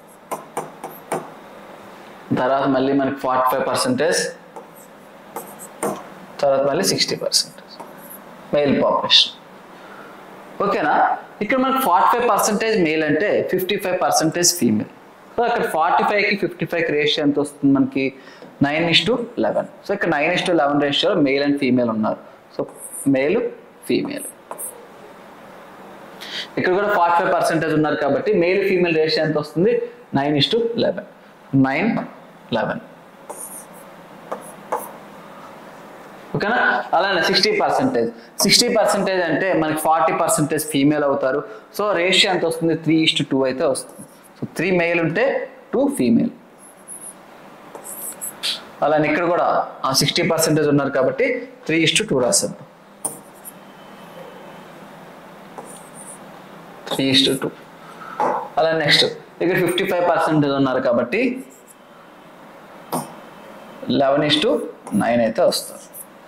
తర్వాత మళ్ళీ మనకి ఫార్టీ ఫైవ్ పర్సెంటేజ్ తర్వాత మళ్ళీ సిక్స్టీ పర్సెంటేజ్ మేల్ పాపులేషన్ ఓకేనా ఇక్కడ మనకి ఫార్టీ ఫైవ్ పర్సెంటేజ్ మేల్ అంటే fifty five percentage female so అక్కడ ఫార్టీ ఫైవ్కి ఫిఫ్టీ ఫైవ్ రేషియో ఎంత వస్తుంది మనకి nine is to eleven so ఇక్కడ నైన్ ఇస్ టు లెవెన్ రేషియోలో మేల్ అండ్ ఫీమేల్ ఉన్నారు సో మేల్ ఫీమేల్ ఇక్కడ కూడా ఫార్టీ ఫైవ్ పర్సెంటేజ్ ఉన్నారు కాబట్టి మేల్ ఫీమేల్ రేషియో ఎంత వస్తుంది nine is to eleven nine eleven ఓకేనా అలానే సిక్స్టీ పర్సెంటేజ్ సిక్స్టీ పర్సెంటేజ్ అంటే మనకి ఫార్టీ పర్సెంటేజ్ ఫీమేల్ అవుతారు సో రేషియో ఎంత వస్తుంది త్రీ ఇస్ట్ టూ అయితే వస్తుంది సో త్రీ మేల్ ఉంటే టూ ఫీమేల్ అలానే ఇక్కడ కూడా ఆ సిక్స్టీ పర్సెంటేజ్ ఉన్నారు కాబట్టి త్రీ ఇస్ట్ టూ రాశాను త్రీ ఇస్ట్ టూ అలా నెక్స్ట్ ఇక్కడ ఫిఫ్టీ ఫైవ్ పర్సెంటేజ్ ఉన్నారు కాబట్టి లెవెన్ ఇస్ టు నైన్ అయితే వస్తారు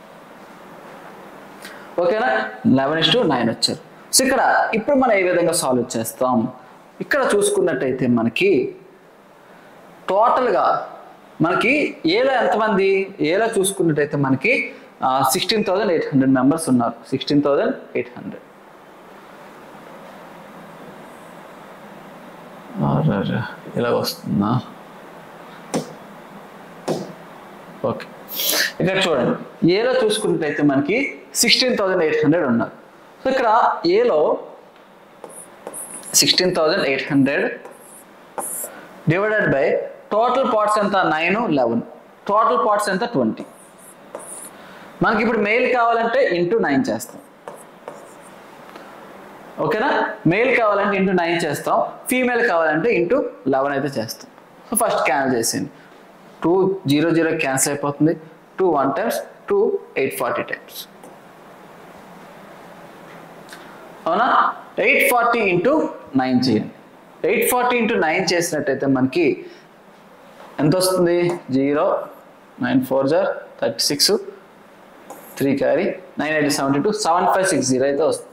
ఓకేనా లెవెన్ ఇస్ టు నైన్ వచ్చారు సో ఇక్కడ ఇప్పుడు మనం ఏ విధంగా సాల్వ్ చేస్తాం ఇక్కడ చూసుకున్నట్టయితే మనకి టోటల్గా మనకి ఏలో ఎంతమంది ఏలో చూసుకున్నట్టయితే మనకి sixteen thousand eight hundred members ఉన్నారు సిక్స్టీన్ థౌజండ్ ఎయిట్ హండ్రెడ్ ఇలా వస్తుందా ఓకే ఇక్కడ చూడండి ఏలో చూసుకున్నట్టయితే మనకి సిక్స్టీన్ థౌజండ్ ఎయిట్ హండ్రెడ్ ఉన్నారు సో ఇక్కడ ఏలో sixteen thousand eight hundred divided by total parts ఎంత నైన్ లెవెన్ టోటల్ పార్ట్స్ ఎంత ట్వంటీ మనకి ఇప్పుడు మెయిల్ కావాలంటే ఇంటూ నైన్ చేస్తాం ఓకేనా మెయిల్ కావాలంటే ఇంటూ నైన్ చేస్తాం ఫీమేల్ కావాలంటే ఇంటూ లెవెన్ అయితే చేస్తాం సో ఫస్ట్ క్యాన్సిల్ చేసింది టూ జీరో జీరో క్యాన్సిల్ అయిపోతుంది two one times two eight forty times అవునా ఎయిట్ ఫార్టీ ఇంటూ నైన్ చేయండి ఎయిట్ ఫార్టీ ఇంటూ నైన్ చేసినట్టయితే మనకి ఎంత వస్తుంది జీరో నైన్ ఫోర్ జార్ thirty six three carry nine eighty seventy two seven five six zero అయితే వస్తుంది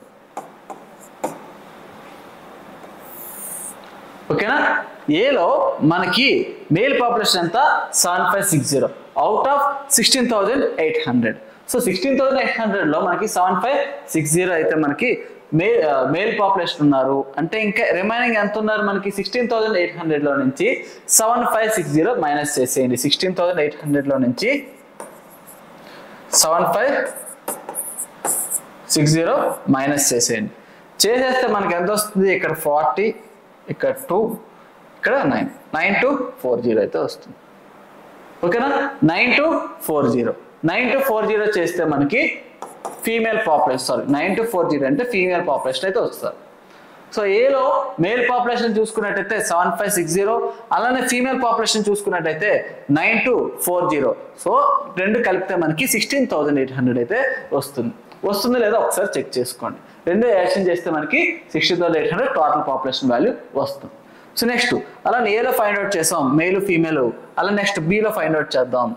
ఓకేనా ఏలో మనకి మేల్ పాపులేషన్ ఎంత seven five six zero out of sixteen thousand eight hundred so sixteen thousand eight హండ్రెడ్లో మనకి seven five six zero అయితే మనకి మే మేల్ పాపులేషన్ ఉన్నారు అంటే ఇంకా రిమైనింగ్ ఎంత ఉన్నారు మనకి సిక్స్టీన్ థౌజండ్ ఎయిట్ హండ్రెడ్లో నుంచి seven five six zero minus చేసేయండి సిక్స్టీన్ థౌజండ్ ఎయిట్ హండ్రెడ్లో నుంచి seven five six zero minus చేసేయండి చేసేస్తే మనకి ఎంత వస్తుంది ఇక్కడ ఫార్టీ ఇక్కడ టూ ఇక్కడ nine nine two four zero అయితే వస్తుంది ఓకేనా nine two four zero nine two four zero చేస్తే మనకి female population sorry nine two four zero అంటే ఫీమేల్ పాపులేషన్ అయితే వస్తారు సో ఏలో మేల్ పాపులేషన్ చూసుకున్నట్టయితే సెవెన్ ఫైవ్ సిక్స్ జీరో అలానే ఫీమేల్ పాపులేషన్ చూసుకున్నట్టయితే nine two four zero so రెండు కలిపితే మనకి సిక్స్టీన్ థౌసండ్ ఎయిట్ హండ్రెడ్ అయితే వస్తుంది వస్తుంది లేదా ఒకసారి చెక్ చేసుకోండి రెండు యాక్షన్ చేస్తే మనకి sixteen thousand eight hundred total population value వస్తుంది సో నెక్స్ట్ అలా ఏలో ఫైండ్ అవుట్ చేసాం మేల్ ఫీమేల్ అలా నెక్స్ట్ బీలో ఫైండ్ అవుట్ చేద్దాం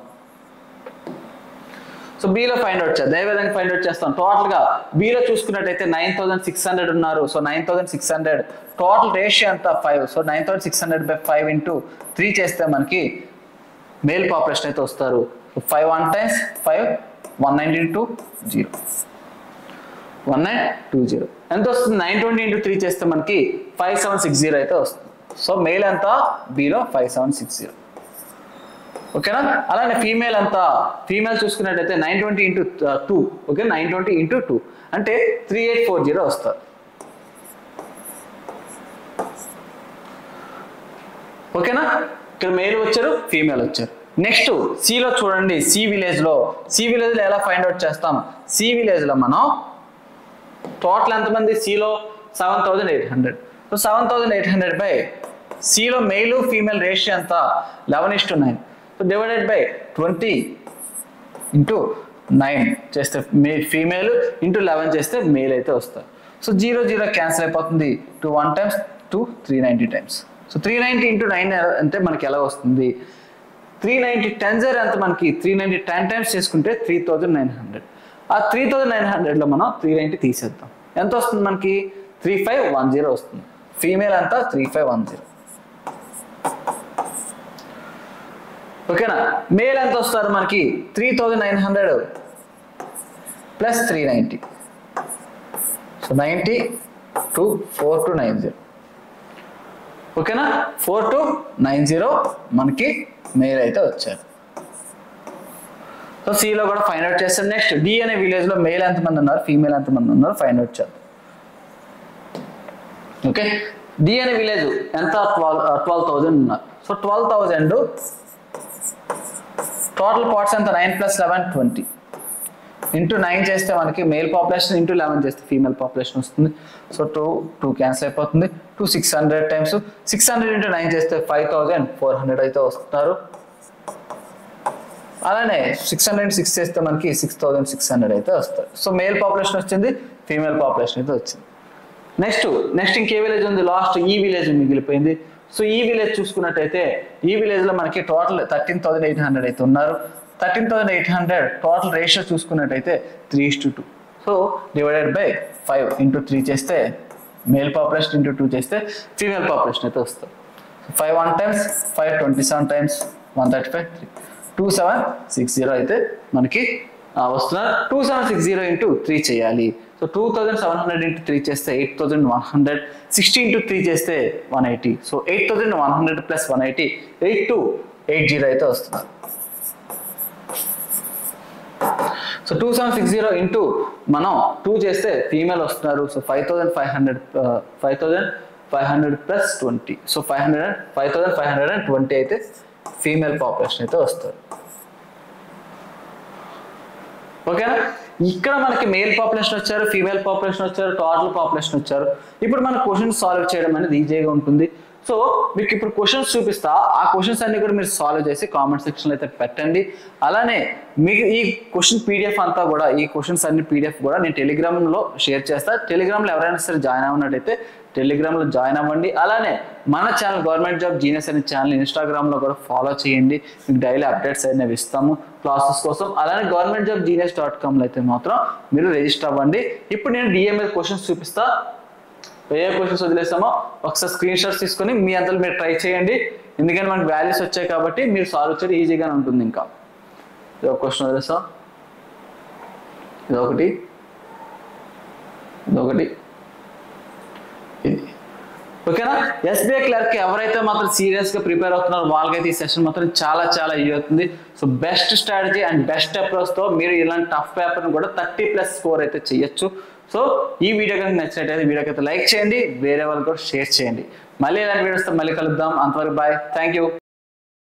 సో బీలో ఫైండ్ అవుట్ చేద్దాం ఏ విధంగా ఫైండ్ అవుట్ చేస్తాం టోటల్ గా బీలో చూసుకున్నట్టయితే నైన్ థౌసండ్ సిక్స్ హండ్రెడ్ ఉన్నారు so nine thousand six hundred total ratio అంతా five so nine thousand six hundred by five into three చేస్తే మనకి మేల్ పాపులేషన్ అయితే వస్తారు five one times five one ninety two zero one nine two zero ఎంత వస్తుంది nine twenty into three చేస్తే మనకి five seven six zero అయితే వస్తుంది సో మేల్ అంతా బీలో ఫైవ్ సెవెన్ సిక్స్ జీరో ఓకేనా అలానే ఫీమేల్ అంతా ఫీమేల్ చూసుకున్నట్టయితే nine twenty into two okay nine twenty into two అంటే త్రీ ఎయిట్ ఫోర్ జీరో వస్తారు ఓకేనా ఇక్కడ మేల్ వచ్చారు ఫీమేల్ వచ్చారు నెక్స్ట్ సిలో చూడండి సి విలేజ్ లో సి విలేజ్ లో ఎలా ఫైండ్ అవుట్ చేస్తాం సి విలేజ్ లో మనం టోటల్ ఎంతమంది సిలో seven thousand eight hundred so seven thousand eight hundred by సిలో మెయిల్ ఫీమేల్ రేషియో ఎంత eleven is to nine so divided by twenty into nine చేస్తే మే ఫీమేల్ ఇంటూ లెవెన్ చేస్తే మేల్ అయితే వస్తారు సో జీరో జీరో క్యాన్సిల్ అయిపోతుంది two one times two three ninety times so three ninety into nine అంటే మనకి ఎలా వస్తుంది త్రీ నైంటీ టెన్ జర్ ఎంత మనకి త్రీ నైంటీ టెన్ టైమ్స్ చేసుకుంటే త్రీ థౌజండ్ నైన్ హండ్రెడ్ ఆ త్రీ థౌజండ్ నైన్ హండ్రెడ్లో మనం త్రీ నైంటీ తీసేద్దాం ఎంత వస్తుంది మనకి త్రీ ఫైవ్ వన్ జీరో వస్తుంది ఫీమేల్ అంతా త్రీ ఫైవ్ వన్ జీరో ఓకేనా మేల్ ఎంత వస్తారు మనకి three thousand nine hundred plus three ninety so ninety two four two nine zero ఓకేనా ఫోర్ టు నైన్ జీరో మనకి మేల్ అయితే వచ్చారు సో సిలో కూడా ఫైండ్ అవుట్ చేస్తాం నెక్స్ట్ డి అనే విలేజ్ లో మేల్ ఎంతమంది ఉన్నారు ఫీమేల్ ఎంతమంది ఉన్నారు ఫైండ్ అవుట్ చేద్దాం ఓకే డి అనే విలేజ్ ఎంత ట్వెల్వ్ ట్వెల్వ్ థౌజండ్ ఉన్నారు so twelve thousand total parts ఎంత nine plus eleven twenty into nine చేస్తే మనకి మేల్ పాపులేషన్ ఇంటూ లెవెన్ చేస్తే ఫీమేల్ పాపులేషన్ వస్తుంది సో టూ టూ క్యాన్సిల్ అయిపోతుంది two six hundred times six hundred into nine చేస్తే five thousand four hundred అయితే వస్తున్నారు అలానే సిక్స్ హండ్రెడ్ సిక్స్ చేస్తే మనకి సిక్స్ థౌజండ్ సిక్స్ హండ్రెడ్ అయితే వస్తారు సో మేల్ పాపులేషన్ వచ్చింది ఫీమేల్ పాపులేషన్ అయితే వచ్చింది నెక్స్ట్ నెక్స్ట్ ఇంకే విలేజ్ ఉంది లాస్ట్ ఈ విలేజ్ మిగిలిపోయింది సో ఈ విలేజ్ చూసుకున్నట్టయితే ఈ విలేజ్ లో మనకి total thirteen thousand eight hundred అయితే ఉన్నారు thirteen thousand eight hundred total ratio చూసుకున్నట్టయితే three is to two so divided by five into three చేస్తే మేల్ పాపులేషన్ ఇంటూ టూ చేస్తే female population అయితే వస్తుంది five one times five twenty seven times one thirty five three two seven six zero అయితే మనకి ఆ, వస్తున్నారు two seven six zero into three చేయాలి so two thousand seven hundred into three చేస్తే eight thousand one hundred sixty into three చేస్తే one eighty so eight thousand one hundred plus one eighty eight two eight zero అయితే వస్తున్నారు so two seven six zero into మనం two చేస్తే female వస్తున్నారు so five thousand five hundred five thousand five hundred plus twenty so five hundred five thousand five hundred and twenty అయితే female population అయితే వస్తారు ఓకేనా ఇక్కడ మనకి మేల్ పాపులేషన్ వచ్చారు ఫీమేల్ పాపులేషన్ వచ్చారు టోటల్ పాపులేషన్ వచ్చారు ఇప్పుడు మన క్వశ్చన్ సాల్వ్ చేయడం అనేది ఈజీగా ఉంటుంది సో మీకు ఇప్పుడు క్వశ్చన్స్ చూపిస్తా ఆ క్వశ్చన్స్ అన్ని కూడా మీరు సాల్వ్ చేసి కామెంట్ సెక్షన్ అయితే పెట్టండి అలానే మీకు ఈ క్వశ్చన్ పీడిఎఫ్ అంతా కూడా ఈ క్వశ్చన్స్ అన్ని పీడిఎఫ్ కూడా నేను టెలిగ్రామ్ లో షేర్ చేస్తా టెలిగ్రామ్ లో ఎవరైనా సరే జాయిన్ అవ్వనట్టయితే టెలిగ్రామ్ లో జాయిన్ అవ్వండి అలానే మన ఛానల్ గవర్నమెంట్ జాబ్ జీనియస్ అనే ఛానల్ ఇన్స్టాగ్రామ్ లో కూడా ఫాలో చేయండి మీకు డైలీ అప్డేట్స్ అనేవి ఇస్తాము క్లాసెస్ కోసం అలానే గవర్నమెంట్ జాబ్ జీనియస్ డాట్ కామ్లో అయితే మాత్రం మీరు రిజిస్టర్ అవ్వండి ఇప్పుడు నేను డిఎంఎల్ క్వశ్చన్స్ చూపిస్తా ఏ క్వశ్చన్స్ వదిలేస్తామో ఒకసారి స్క్రీన్ షాట్స్ తీసుకొని మీ అంతలో మీరు ట్రై చేయండి ఎందుకంటే మనకి వాల్యూస్ వచ్చాయి కాబట్టి మీరు సాల్వ్ చేయడం ఈజీగానే ఉంటుంది ఇంకా ఇది ఒక క్వశ్చన్ వదిలేస్తాం ఇదొకటి ఇదొకటి ఇది ఓకేనా ఎస్బీఐ క్లర్క్ ఎవరైతే మాత్రం సీరియస్ గా ప్రిపేర్ అవుతున్నారో వాళ్ళకైతే ఈ సెషన్ మాత్రం చాలా చాలా యూజ్ అవుతుంది so best strategy and best approach తో మీరు ఇలాంటి టఫ్ పేపర్ కూడా థర్టీ ప్లస్ స్కోర్ అయితే చేయొచ్చు సో ఈ వీడియో కనుక నచ్చినట్టయితే వీడియోకి అయితే లైక్ చేయండి వేరే వాళ్ళు కూడా షేర్ చేయండి మళ్ళీ ఇలాంటి వీడియోస్తో మళ్ళీ కలుద్దాం అంతవరకు బాయ్ థ్యాంక్ యూ